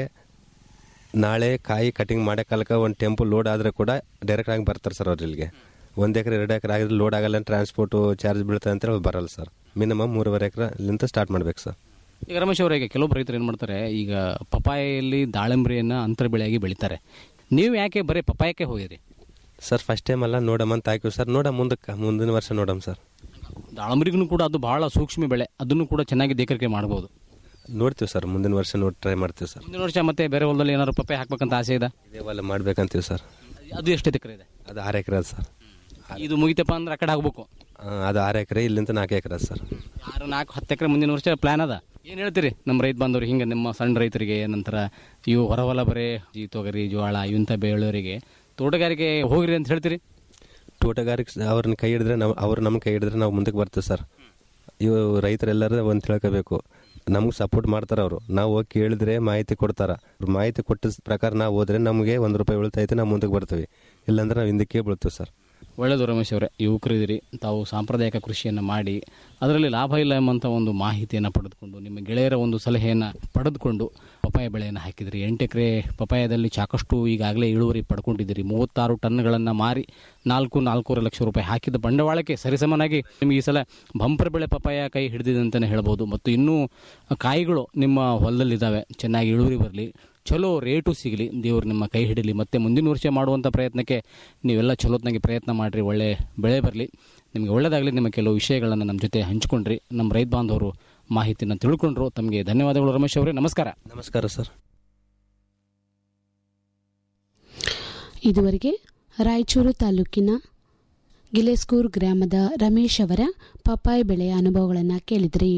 ನಾಳೆ ಕಾಯಿ ಕಟಿಂಗ್ ಮಾಡೋ ಕಾಲಕ್ಕೆ ಒಂದು ಟೆಂಪು ಲೋಡ್ ಆದರೆ ಕೂಡ ಡೈರೆಕ್ಟ್ ಆಗಿ ಬರ್ತಾರೆ ಸರ್ ಅವ್ರು ಇಲ್ಲಿಗೆ ಒಂದು ಎಕರೆ ಎರಡು ಎಕರೆ ಆಗಿದ್ರೆ ಲೋಡ್ ಆಗಲ್ಲ ಟ್ರಾನ್ಸ್ಪೋರ್ಟು ಚಾರ್ಜ್ ಬೀಳ್ತದೆ ಅಂತ ಹೇಳಿ ಬರಲ್ಲ ಸರ್ ಮಿನಿಮಮ್ ಮೂರುವರೆ ಎಕರೆಲಿಂತ ಸ್ಟಾರ್ಟ್ ಮಾಡ್ಬೇಕು ಸರ್ ಈಗ ರಮೇಶ್ ಅವರಿಗೆ ಕೆಲವೊಬ್ರು ರೈತರು ಏನು ಮಾಡ್ತಾರೆ ಈಗ ಪಪಾಯಲ್ಲಿ ದಾಳಿಂಬ್ರಿಯನ್ನು ಅಂತರ ಬೆಳೆಯಾಗಿ ಬೆಳಿತಾರೆ ನೀವು ಯಾಕೆ ಬರೀ ಪಪಾಯಕ್ಕೆ ಹೋಗಿರಿ ಸರ್ ಫಸ್ಟ್ ಟೈಮ್ ಅಲ್ಲ ನೋಡಮ್ಮ ಅಂತ ಹಾಕಿವಿ ಸರ್ ನೋಡ ಮುಂದಕ್ಕೆ ಮುಂದಿನ ವರ್ಷ ನೋಡಮ್ ಸರ್ ದಾಳಂಬ್ರಿಗೂ ಕೂಡ ಅದು ಬಹಳ ಸೂಕ್ಷ್ಮ ಬೆಳೆ ಅದನ್ನು ಕೂಡ ಚೆನ್ನಾಗಿ ದೇಕರಿಕೆ ಮಾಡ್ಬೋದು ನೋಡ್ತೀವಿ ಸರ್ ಮುಂದಿನ ವರ್ಷ ನೋಡಿ ಟ್ರೈ ಮಾಡ್ತೀವಿ ಸರ್ ಮುಂದಿನ ವರ್ಷ ಮತ್ತೆ ಬೇರೆ ಹೊಲದಲ್ಲಿ ಏನಾದ್ರು ಪಪ್ಪಾಯ ಹಾಕ್ಬೇಕಂತ ಆಸೆ ಇದೆ ಇದೇ ಹೊಲ ಮಾಡ್ಬೇಕಂತೀವಿ ಸರ್ ಅದು ಎಷ್ಟು ಎಕರೆ ಇದೆ ಅದು ಆರು ಎಕರೆ ಅದ ಸರ್ ಇದು ಮುಗಿತಪ್ಪ ಅಂದ್ರೆ ಆ ಕಡೆ ಆಗ್ಬೇಕು ಆ, ಅದು ಆರು ಎಕರೆ ಇಲ್ಲಿಂದ ನಾಲ್ಕು ಎಕರೆ ಅದ ಸರ್ ಆರು ನಾಲ್ಕು ಹತ್ತು ಎಕರೆ ಮುಂದಿನ ವರ್ಷ ಪ್ಲಾನ್ ಅದ ಏನು ಹೇಳ್ತೀರಿ ನಮ್ಮ ರೈತ ಬಾಂಧವ್ರು ಹಿಂಗೆ ನಿಮ್ಮ ಸಣ್ಣ ರೈತರಿಗೆ ನಂತರ ಇವು ಹೊರಹೊಲ ಬರೇ ಈ ತೊಗರಿ ಜೋಳ ಇವಂಥ ಬೆಳೆಯೋರಿಗೆ ತೋಟಗಾರಿಕೆ ಹೋಗ್ರಿ ಅಂತ ಹೇಳ್ತೀರಿ ತೋಟಗಾರಿಕೆ ಅವ್ರನ್ನ ಕೈ ಹಿಡಿದ್ರೆ ನಾವು ಅವ್ರು ನಮ್ಮ ಕೈ ಹಿಡಿದ್ರೆ ನಾವು ಮುಂದಕ್ಕೆ ಬರ್ತೀವಿ ಸರ್ ಇವು ರೈತರೆಲ್ಲರೂ ಒಂದು ತಿಳ್ಕೋಬೇಕು ನಮ್ಗೆ ಸಪೋರ್ಟ್ ಮಾಡ್ತಾರೆ ಅವರು ನಾವು ಹೋಗಿ ಕೇಳಿದ್ರೆ ಮಾಹಿತಿ ಕೊಡ್ತಾರೆ ಅವ್ರು ಮಾಹಿತಿ ಕೊಟ್ಟ ಪ್ರಕಾರ ನಾವು ಹೋದ್ರೆ ನಮಗೆ ಒಂದು ರೂಪಾಯಿ ಉಳಿತೈತೆ ನಾವು ಮುಂದಕ್ಕೆ ಬರ್ತೀವಿ ಇಲ್ಲಾಂದ್ರೆ ನಾವು ಹಿಂದಕ್ಕೆ ಬೀಳ್ತೀವಿ ಸರ್ ಒಳ್ಳೆಯದು ರಮೇಶ್ ಅವರೇ ಯುವಕರಿದ್ದೀರಿ ತಾವು ಸಾಂಪ್ರದಾಯಿಕ ಕೃಷಿಯನ್ನು ಮಾಡಿ ಅದರಲ್ಲಿ ಲಾಭ ಇಲ್ಲ ಎಂಬಂಥ ಒಂದು ಮಾಹಿತಿಯನ್ನು ಪಡೆದುಕೊಂಡು ನಿಮ್ಮ ಗೆಳೆಯರ ಒಂದು ಸಲಹೆಯನ್ನು ಪಡೆದುಕೊಂಡು ಪಪಾಯ ಬೆಳೆಯನ್ನು ಹಾಕಿದಿರಿ ಎಂಟು ಎಕರೆ ಪಪಾಯದಲ್ಲಿ ಸಾಕಷ್ಟು ಈಗಾಗಲೇ ಇಳುವರಿ ಪಡ್ಕೊಂಡಿದ್ದೀರಿ ಮೂವತ್ತಾರು ಟನ್ಗಳನ್ನು ಮಾರಿ ನಾಲ್ಕು ನಾಲ್ಕೂವರೆ ಲಕ್ಷ ರೂಪಾಯಿ ಹಾಕಿದ ಬಂಡವಾಳಕ್ಕೆ ಸರಿಸಮನಾಗಿ ನಿಮಗೆ ಈ ಸಲ ಬಂಪರ್ ಬೆಳೆ ಪಪಾಯ ಕೈ ಹಿಡಿದಿದೆ ಅಂತಲೇ ಹೇಳ್ಬೋದು ಮತ್ತು ಇನ್ನೂ ಕಾಯಿಗಳು ನಿಮ್ಮ ಹೊಲದಲ್ಲಿದ್ದಾವೆ ಚೆನ್ನಾಗಿ ಇಳುವರಿ ಬರಲಿ ಚಲೋ ರೇಟು ಸಿಗಲಿ ದೇವರು ನಿಮ್ಮ ಕೈ ಹಿಡಲಿ ಮತ್ತೆ ಮುಂದಿನ ವರ್ಷ ಮಾಡುವಂಥ ಪ್ರಯತ್ನಕ್ಕೆ ನೀವೆಲ್ಲ ಚಲೋತ್ನಾಗೆ ಪ್ರಯತ್ನ ಮಾಡಿರಿ ಒಳ್ಳೆ ಬೆಳೆ ಬರಲಿ ನಿಮಗೆ ಒಳ್ಳೆಯದಾಗಲಿ ನಿಮ್ಮ ಕೆಲವು ವಿಷಯಗಳನ್ನು ನಮ್ಮ ಜೊತೆ ಹಂಚ್ಕೊಂಡ್ರಿ ನಮ್ಮ ರೈತ ಬಾಂಧವರು ಮಾಹಿತಿನ ತಿಳ್ಕೊಂಡ್ರು ತಮಗೆ ಧನ್ಯವಾದಗಳು ರಮೇಶ್ ಅವರೇ ನಮಸ್ಕಾರ ನಮಸ್ಕಾರ ಸರ್ ಇದುವರೆಗೆ ರಾಯಚೂರು ತಾಲೂಕಿನ ಗಿಲೇಸ್ಕೂರ್ ಗ್ರಾಮದ ರಮೇಶ್ ಅವರ ಪಪಾಯಿ ಬೆಳೆಯ ಅನುಭವಗಳನ್ನು ಕೇಳಿದ್ರಿ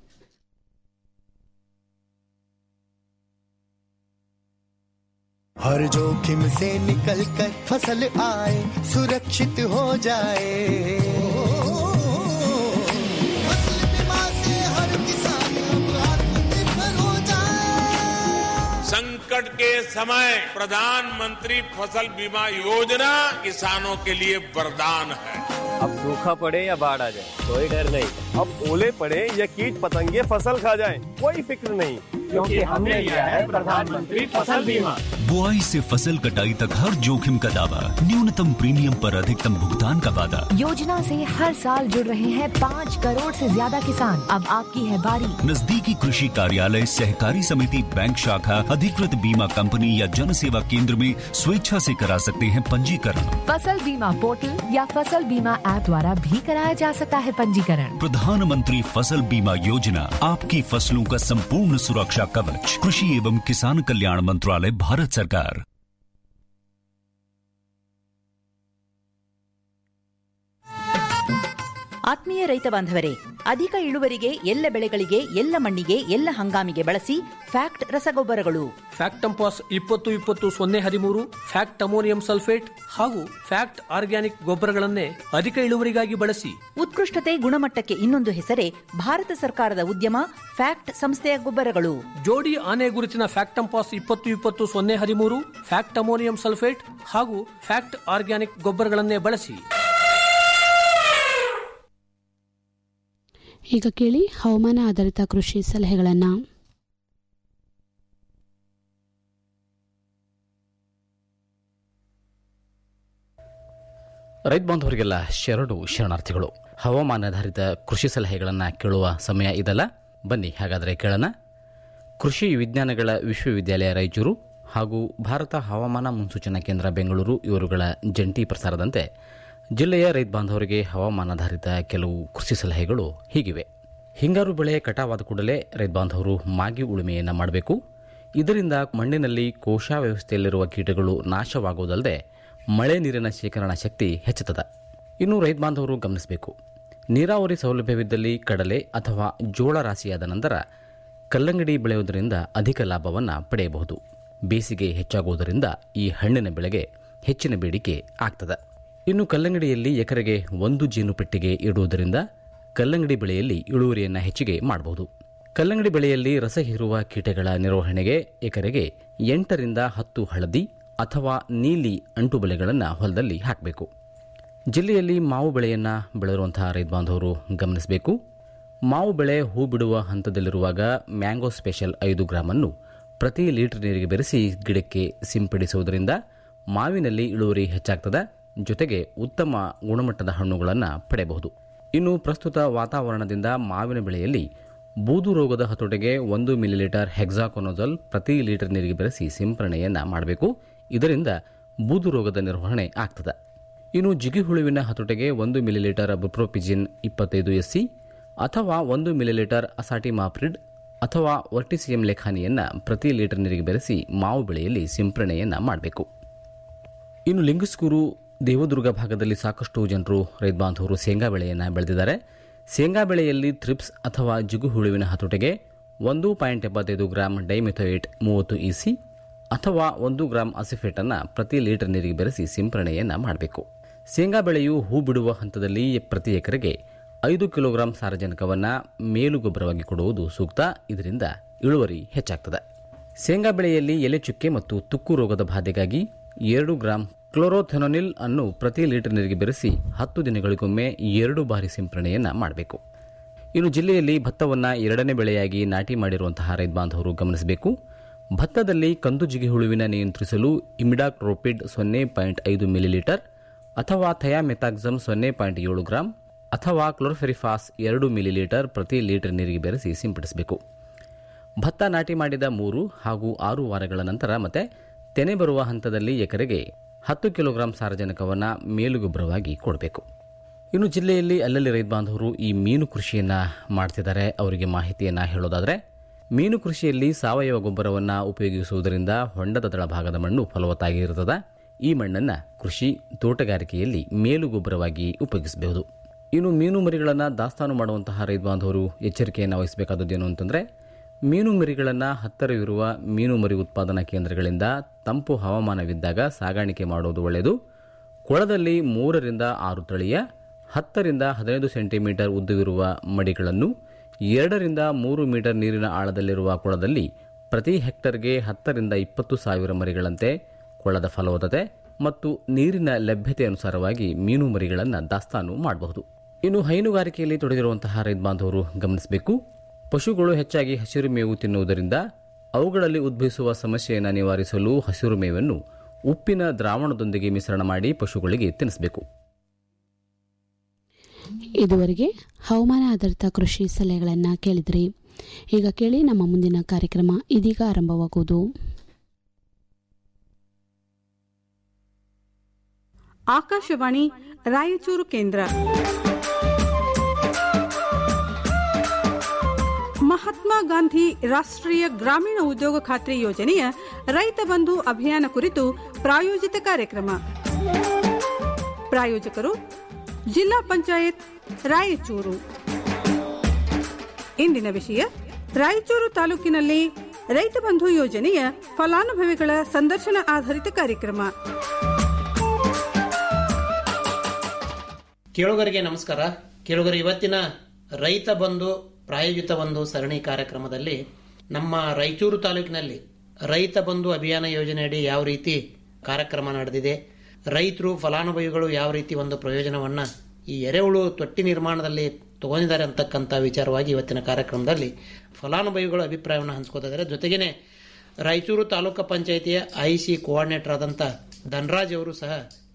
हर जोखिम से निकल कर फसल आए सुरक्षित हो जाए फसल बीमा से हर किसान अब आत्मनिर्भर हो जाए संकट के समय प्रधानमंत्री फसल बीमा योजना किसानों के लिए वरदान है अब सूखा पड़े या बाढ़ आ जाए कोई डर नहीं अब ओले पड़े या कीट पतंगे फसल खा जाए कोई फिक्र नहीं क्योंकि हमने लिया है प्रधानमंत्री फसल बीमा बुआई से फसल कटाई तक हर जोखिम का दावा न्यूनतम प्रीमियम पर अधिकतम भुगतान का वादा योजना से हर साल जुड़ रहे हैं पाँच करोड़ से ज्यादा किसान अब आपकी है बारी नजदीकी कृषि कार्यालय सहकारी समिति बैंक शाखा अधिकृत बीमा कंपनी या जन सेवा केंद्र में स्वेच्छा से करा सकते हैं पंजीकरण फसल बीमा पोर्टल या फसल बीमा ऐप द्वारा भी कराया जा सकता है पंजीकरण प्रधानमंत्री फसल बीमा योजना आपकी फसलों का संपूर्ण सुरक्षा कवच कृषि एवं किसान कल्याण मंत्रालय भारत सरकार ಆತ್ಮೀಯ ರೈತ ಬಾಂಧವರೇ ಅಧಿಕ ಇಳುವರಿಗೆ ಎಲ್ಲ ಬೆಳೆಗಳಿಗೆ ಎಲ್ಲ ಮಣ್ಣಿಗೆ ಎಲ್ಲ ಹಂಗಾಮಿಗೆ ಬಳಸಿ ಫ್ಯಾಕ್ಟ್ ರಸಗೊಬ್ಬರಗಳು ಫ್ಯಾಕ್ಟಂಪಾಸ್ ಇಪ್ಪತ್ತು ಇಪ್ಪತ್ತು ಸೊನ್ನೆ ಹದಿಮೂರು ಫ್ಯಾಕ್ಟ್ ಅಮೋನಿಯಂ ಸಲ್ಫೇಟ್ ಹಾಗೂ ಫ್ಯಾಕ್ಟ್ ಆರ್ಗ್ಯಾನಿಕ್ ಗೊಬ್ಬರಗಳನ್ನೇ ಅಧಿಕ ಇಳುವರಿಗಾಗಿ ಬಳಸಿ ಉತ್ಕೃಷ್ಟತೆ ಗುಣಮಟ್ಟಕ್ಕೆ ಇನ್ನೊಂದು ಹೆಸರೇ ಭಾರತ ಸರ್ಕಾರದ ಉದ್ಯಮ ಫ್ಯಾಕ್ಟ್ ಸಂಸ್ಥೆಯ ಗೊಬ್ಬರಗಳು ಜೋಡಿ ಆನೆ ಗುರುತಿನ ಫ್ಯಾಕ್ಟಂಪಾಸ್ ಇಪ್ಪತ್ತು ಇಪ್ಪತ್ತು ಸೊನ್ನೆ ಹದಿಮೂರು ಫ್ಯಾಕ್ಟ್ ಅಮೋನಿಯಂ ಸಲ್ಫೇಟ್ ಹಾಗೂ ಫ್ಯಾಕ್ಟ್ ಆರ್ಗ್ಯಾನಿಕ್ ಗೊಬ್ಬರಗಳನ್ನೇ ಬಳಸಿ ಈಗ ಕೇಳಿ ಹವಾಮಾನ ಆಧಾರಿತ ಕೃಷಿ ಸಲಹೆಗಳನ್ನು ರೈತ ಬಾಂಧವರಿಗೆಲ್ಲ ಶರಣು ಶರಣಾರ್ಥಿಗಳು ಹವಾಮಾನಾಧಾರಿತ ಕೃಷಿ ಸಲಹೆಗಳನ್ನು ಕೇಳುವ ಸಮಯ ಇದಲ್ಲ ಬನ್ನಿ ಹಾಗಾದರೆ ಕೇಳೋಣ ಕೃಷಿ ವಿಜ್ಞಾನಗಳ ವಿಶ್ವವಿದ್ಯಾಲಯ ರಾಯಚೂರು ಹಾಗೂ ಭಾರತ ಹವಾಮಾನ ಮುನ್ಸೂಚನಾ ಕೇಂದ್ರ ಬೆಂಗಳೂರು ಇವರುಗಳ ಜಂಟಿ ಪ್ರಸಾರದಂತೆ ಜಿಲ್ಲೆಯ ರೈತ ಬಾಂಧವರಿಗೆ ಹವಾಮಾನಾಧಾರಿತ ಕೆಲವು ಕೃಷಿ ಸಲಹೆಗಳು ಹೀಗಿವೆ ಹಿಂಗಾರು ಬೆಳೆ ಕಟಾವಾದ ಕೂಡಲೇ ರೈತ ಬಾಂಧವರು ಮಾಗಿ ಉಳುಮೆಯನ್ನು ಮಾಡಬೇಕು ಇದರಿಂದ ಮಣ್ಣಿನಲ್ಲಿ ಕೋಶ ವ್ಯವಸ್ಥೆಯಲ್ಲಿರುವ ಕೀಟಗಳು ನಾಶವಾಗುವುದಲ್ಲದೆ ಮಳೆ ನೀರಿನ ಶೇಖರಣಾ ಶಕ್ತಿ ಹೆಚ್ಚುತ್ತದೆ ಇನ್ನು ರೈತ ಬಾಂಧವರು ಗಮನಿಸಬೇಕು ನೀರಾವರಿ ಸೌಲಭ್ಯವಿದ್ದಲ್ಲಿ ಕಡಲೆ ಅಥವಾ ಜೋಳ ರಾಶಿಯಾದ ನಂತರ ಕಲ್ಲಂಗಡಿ ಬೆಳೆಯುವುದರಿಂದ ಅಧಿಕ ಲಾಭವನ್ನು ಪಡೆಯಬಹುದು ಬೇಸಿಗೆ ಹೆಚ್ಚಾಗುವುದರಿಂದ ಈ ಹಣ್ಣಿನ ಬೆಳೆಗೆ ಹೆಚ್ಚಿನ ಬೇಡಿಕೆ ಆಗ್ತದೆ ಇನ್ನು ಕಲ್ಲಂಗಡಿಯಲ್ಲಿ ಎಕರೆಗೆ ಒಂದು ಜೀನು ಪೆಟ್ಟಿಗೆ ಇಡುವುದರಿಂದ ಕಲ್ಲಂಗಡಿ ಬೆಳೆಯಲ್ಲಿ ಇಳುವರಿಯನ್ನು ಹೆಚ್ಚಿಗೆ ಮಾಡಬಹುದು ಕಲ್ಲಂಗಡಿ ಬೆಳೆಯಲ್ಲಿ ರಸ ಹೀರುವ ಕೀಟಗಳ ನಿರ್ವಹಣೆಗೆ ಎಕರೆಗೆ ಎಂಟರಿಂದ ಹತ್ತು ಹಳದಿ ಅಥವಾ ನೀಲಿ ಅಂಟು ಬೆಳೆಗಳನ್ನು ಹೊಲದಲ್ಲಿ ಹಾಕಬೇಕು ಜಿಲ್ಲೆಯಲ್ಲಿ ಮಾವು ಬೆಳೆಯನ್ನು ಬೆಳೆದಿರುವಂತಹ ರೈತ ಬಾಂಧವರು ಗಮನಿಸಬೇಕು ಮಾವು ಬೆಳೆ ಹೂ ಬಿಡುವ ಹಂತದಲ್ಲಿರುವಾಗ ಮ್ಯಾಂಗೋ ಸ್ಪೆಷಲ್ ಐದು ಗ್ರಾಮನ್ನು ಪ್ರತಿ ಲೀಟರ್ ನೀರಿಗೆ ಬೆರೆಸಿ ಗಿಡಕ್ಕೆ ಸಿಂಪಡಿಸುವುದರಿಂದ ಮಾವಿನಲ್ಲಿ ಇಳುವರಿ ಹೆಚ್ಚಾಗ್ತದೆ ಜೊತೆಗೆ ಉತ್ತಮ ಗುಣಮಟ್ಟದ ಹಣ್ಣುಗಳನ್ನು ಪಡೆಯಬಹುದು ಇನ್ನು ಪ್ರಸ್ತುತ ವಾತಾವರಣದಿಂದ ಮಾವಿನ ಬೆಳೆಯಲ್ಲಿ ಬೂದು ರೋಗದ ಹತೋಟಿಗೆ ಒಂದು ಮಿಲಿಲೀಟರ್ ಹೆಕ್ಸಾಕೊನೋಜಲ್ ಪ್ರತಿ ಲೀಟರ್ ನೀರಿಗೆ ಬೆರೆಸಿ ಸಿಂಪರಣೆಯನ್ನು ಮಾಡಬೇಕು ಇದರಿಂದ ಬೂದು ರೋಗದ ನಿರ್ವಹಣೆ ಆಗ್ತದೆ ಇನ್ನು ಜಿಗಿಹುಳುವಿನ ಹತೋಟಿಗೆ ಒಂದು ಮಿಲಿಲೀಟರ್ ಬುಪ್ರೋಪಿಜಿನ್ ಇಪ್ಪತ್ತೈದು ಎಸ್ಸಿ ಅಥವಾ ಒಂದು ಮಿಲಿಲೀಟರ್ ಅಸಾಟಿಮಾಪ್ರಿಡ್ ಅಥವಾ ವರ್ಟಿಸಿಯಂ ಲೆಖಾನಿಯನ್ನು ಪ್ರತಿ ಲೀಟರ್ ನೀರಿಗೆ ಬೆರೆಸಿ ಮಾವು ಬೆಳೆಯಲ್ಲಿ ಸಿಂಪರಣೆಯನ್ನು ಮಾಡಬೇಕು ಇನ್ನು ಲಿಂಗಸ್ಕೂರು ದೇವದುರ್ಗ ಭಾಗದಲ್ಲಿ ಸಾಕಷ್ಟು ಜನರು ರೈತ ಬಾಂಧವರು ಶೇಂಗಾ ಬೆಳೆಯನ್ನು ಬೆಳೆದಿದ್ದಾರೆ ಶೇಂಗಾ ಬೆಳೆಯಲ್ಲಿ ಥ್ರಿಪ್ಸ್ ಅಥವಾ ಜಿಗುಹುಳುವಿನ ಹತೋಟಿಗೆ ಒಂದು ಪಾಯಿಂಟ್ ಎಪ್ಪತ್ತೈದು ಗ್ರಾಂ ಡೈಮೆಥೋಯೇಟ್ ಮೂವತ್ತು ಇಸಿ ಅಥವಾ ಒಂದು ಗ್ರಾಂ ಅಸಿಫೇಟನ್ನು ಪ್ರತಿ ಲೀಟರ್ ನೀರಿಗೆ ಬೆರೆಸಿ ಸಿಂಪರಣೆಯನ್ನು ಮಾಡಬೇಕು ಶೇಂಗಾ ಬೆಳೆಯು ಹೂ ಬಿಡುವ ಹಂತದಲ್ಲಿ ಪ್ರತಿ ಎಕರೆಗೆ ಐದು ಕಿಲೋಗ್ರಾಂ ಸಾರಜನಕವನ್ನು ಮೇಲು ಗೊಬ್ಬರವಾಗಿ ಕೊಡುವುದು ಸೂಕ್ತ ಇದರಿಂದ ಇಳುವರಿ ಹೆಚ್ಚಾಗ್ತದೆ ಶೇಂಗಾ ಬೆಳೆಯಲ್ಲಿ ಎಲೆ ಚುಕ್ಕೆ ಮತ್ತು ತುಕ್ಕು ರೋಗದ ಬಾಧೆಗಾಗಿ ಎರಡು ಗ್ರಾಂ ಕ್ಲೋರೋಥೆನೋನಿಲ್ ಅನ್ನು ಪ್ರತಿ ಲೀಟರ್ ನೀರಿಗೆ ಬೆರೆಸಿ ಹತ್ತು ದಿನಗಳಿಗೊಮ್ಮೆ ಎರಡು ಬಾರಿ ಸಿಂಪರಣೆಯನ್ನು ಮಾಡಬೇಕು ಇನ್ನು ಜಿಲ್ಲೆಯಲ್ಲಿ ಭತ್ತವನ್ನು ಎರಡನೇ ಬೆಳೆಯಾಗಿ ನಾಟಿ ಮಾಡಿರುವಂತಹ ರೈತ ಬಾಂಧವರು ಗಮನಿಸಬೇಕು ಭತ್ತದಲ್ಲಿ ಕಂದು ಜಿಗಿಹುಳುವಿನ ನಿಯಂತ್ರಿಸಲು ಇಮಿಡಾಕ್ರೋಪಿಡ್ ಸೊನ್ನೆ ಪಾಯಿಂಟ್ ಐದು ಮಿಲಿಲೀಟರ್ ಅಥವಾ ಥಯಾಮೆಥಾಕ್ಸಮ್ ಸೊನ್ನೆ ಪಾಯಿಂಟ್ ಏಳು ಗ್ರಾಂ ಅಥವಾ ಕ್ಲೋರ್ಫೆರಿಫಾಸ್ ಎರಡು ಮಿಲಿಲೀಟರ್ ಪ್ರತಿ ಲೀಟರ್ ನೀರಿಗೆ ಬೆರೆಸಿ ಸಿಂಪಡಿಸಬೇಕು ಭತ್ತ ನಾಟಿ ಮಾಡಿದ ಮೂರು ಹಾಗೂ ಆರು ವಾರಗಳ ನಂತರ ಮತ್ತೆ ತೆನೆ ಬರುವ ಹಂತದಲ್ಲಿ ಎಕರೆಗೆ ಹತ್ತು ಕಿಲೋಗ್ರಾಂ ಸಾರಜನಕವನ್ನು ಮೇಲುಗೊಬ್ಬರವಾಗಿ ಕೊಡಬೇಕು ಇನ್ನು ಜಿಲ್ಲೆಯಲ್ಲಿ ಅಲ್ಲಲ್ಲಿ ರೈತ ಬಾಂಧವರು ಈ ಮೀನು ಕೃಷಿಯನ್ನು ಮಾಡ್ತಿದ್ದಾರೆ ಅವರಿಗೆ ಮಾಹಿತಿಯನ್ನು ಹೇಳೋದಾದರೆ ಮೀನು ಕೃಷಿಯಲ್ಲಿ ಸಾವಯವ ಗೊಬ್ಬರವನ್ನು ಉಪಯೋಗಿಸುವುದರಿಂದ ಹೊಂಡದ ತಳಭಾಗದ ಮಣ್ಣು ಫಲವತ್ತಾಗಿರುತ್ತದೆ ಈ ಮಣ್ಣನ್ನು ಕೃಷಿ ತೋಟಗಾರಿಕೆಯಲ್ಲಿ ಮೇಲುಗೊಬ್ಬರವಾಗಿ ಉಪಯೋಗಿಸಬಹುದು ಇನ್ನು ಮೀನು ಮರಿಗಳನ್ನು ದಾಸ್ತಾನು ಮಾಡುವಂತಹ ರೈತ ಬಾಂಧವರು ಎಚ್ಚರಿಕೆಯನ್ನು ವಹಿಸಬೇಕಾದದ್ದೇನು ಅಂತಂದರೆ ಮೀನು ಮರಿಗಳನ್ನು ಹತ್ತಿರವಿರುವ ಮೀನು ಮರಿ ಉತ್ಪಾದನಾ ಕೇಂದ್ರಗಳಿಂದ ತಂಪು ಹವಾಮಾನವಿದ್ದಾಗ ಸಾಗಾಣಿಕೆ ಮಾಡುವುದು ಒಳ್ಳೆಯದು ಕೊಳದಲ್ಲಿ ಮೂರರಿಂದ ಆರು ತಳಿಯ ಹತ್ತರಿಂದ ಹದಿನೈದು ಸೆಂಟಿಮೀಟರ್ ಉದ್ದವಿರುವ ಮಡಿಗಳನ್ನು ಎರಡರಿಂದ ಮೂರು ಮೀಟರ್ ನೀರಿನ ಆಳದಲ್ಲಿರುವ ಕೊಳದಲ್ಲಿ ಪ್ರತಿ ಹೆಕ್ಟರ್ಗೆ ಹತ್ತರಿಂದ ಇಪ್ಪತ್ತು ಸಾವಿರ ಮರಿಗಳಂತೆ ಕೊಳದ ಫಲವತ್ತತೆ ಮತ್ತು ನೀರಿನ ಲಭ್ಯತೆ ಅನುಸಾರವಾಗಿ ಮೀನು ಮರಿಗಳನ್ನು ದಾಸ್ತಾನು ಮಾಡಬಹುದು ಇನ್ನು ಹೈನುಗಾರಿಕೆಯಲ್ಲಿ ತೊಡಗಿರುವಂತಹ ರೈತ ಬಾಂಧವರು ಗಮನಿಸಬೇಕು ಪಶುಗಳು ಹೆಚ್ಚಾಗಿ ಹಸಿರು ಮೇವು ತಿನ್ನುವುದರಿಂದ ಅವುಗಳಲ್ಲಿ ಉದ್ಭವಿಸುವ ಸಮಸ್ಯೆಯನ್ನು ನಿವಾರಿಸಲು ಹಸಿರು ಮೇವನ್ನು ಉಪ್ಪಿನ ದ್ರಾವಣದೊಂದಿಗೆ ಮಿಶ್ರಣ ಮಾಡಿ ಪಶುಗಳಿಗೆ ತಿನ್ನಿಸಬೇಕು ಇದುವರೆಗೆ ಹವಾಮಾನ ಆಧಾರಿತ ಕೃಷಿ ಸಲಹೆಗಳನ್ನು ಕೇಳಿದ್ರಿ ಈಗ ಕೇಳಿ ನಮ್ಮ ಮುಂದಿನ ಕಾರ್ಯಕ್ರಮ ಇದೀಗ ಆರಂಭವಾಗುವುದು ಆಕಾಶವಾಣಿ ರಾಯಚೂರು ಕೇಂದ್ರ ಮಹಾತ್ಮ ಗಾಂಧಿ ರಾಷ್ಟ್ರೀಯ ಗ್ರಾಮೀಣ ಉದ್ಯೋಗ ಖಾತ್ರಿ ಯೋಜನೆಯ ರೈತ ಬಂಧು ಅಭಿಯಾನ ಕುರಿತು ಪ್ರಾಯೋಜಿತ ಕಾರ್ಯಕ್ರಮ ಪ್ರಾಯೋಜಕರು ಜಿಲ್ಲಾ ಪಂಚಾಯತ್ ರಾಯಚೂರು ಇಂದಿನ ವಿಷಯ ರಾಯಚೂರು ತಾಲೂಕಿನಲ್ಲಿ ರೈತ ಬಂಧು ಯೋಜನೆಯ ಫಲಾನುಭವಿಗಳ ಸಂದರ್ಶನ ಆಧಾರಿತ ಕಾರ್ಯಕ್ರಮ ಕೇಳುಗರಿಗೆ ನಮಸ್ಕಾರ ಕೇಳುಗರ ಇವತ್ತಿನ ರೈತ ಬಂಧು ಪ್ರಾಯೋಜಿತ ಒಂದು ಸರಣಿ ಕಾರ್ಯಕ್ರಮದಲ್ಲಿ ನಮ್ಮ ರಾಯಚೂರು ತಾಲೂಕಿನಲ್ಲಿ ರೈತ ಬಂಧು ಅಭಿಯಾನ ಯೋಜನೆಯಡಿ ಯಾವ ರೀತಿ ಕಾರ್ಯಕ್ರಮ ನಡೆದಿದೆ ರೈತರು ಫಲಾನುಭವಿಗಳು ಯಾವ ರೀತಿ ಒಂದು ಪ್ರಯೋಜನವನ್ನ ಈ ಎರೆಹುಳು ತೊಟ್ಟಿ ನಿರ್ಮಾಣದಲ್ಲಿ ತಗೊಂಡಿದ್ದಾರೆ ಅಂತಕ್ಕಂಥ ವಿಚಾರವಾಗಿ ಇವತ್ತಿನ ಕಾರ್ಯಕ್ರಮದಲ್ಲಿ ಫಲಾನುಭವಿಗಳ ಅಭಿಪ್ರಾಯವನ್ನು ಹಂಚ್ಕೋತಿದ್ದಾರೆ ಜೊತೆಗೇನೆ ರಾಯಚೂರು ತಾಲೂಕು ಪಂಚಾಯಿತಿಯ ಐ ಸಿ ಕೋಆರ್ಡಿನೇಟರ್ ಆದಂಥ ಧನರಾಜ್ ಅವರು ಸಹ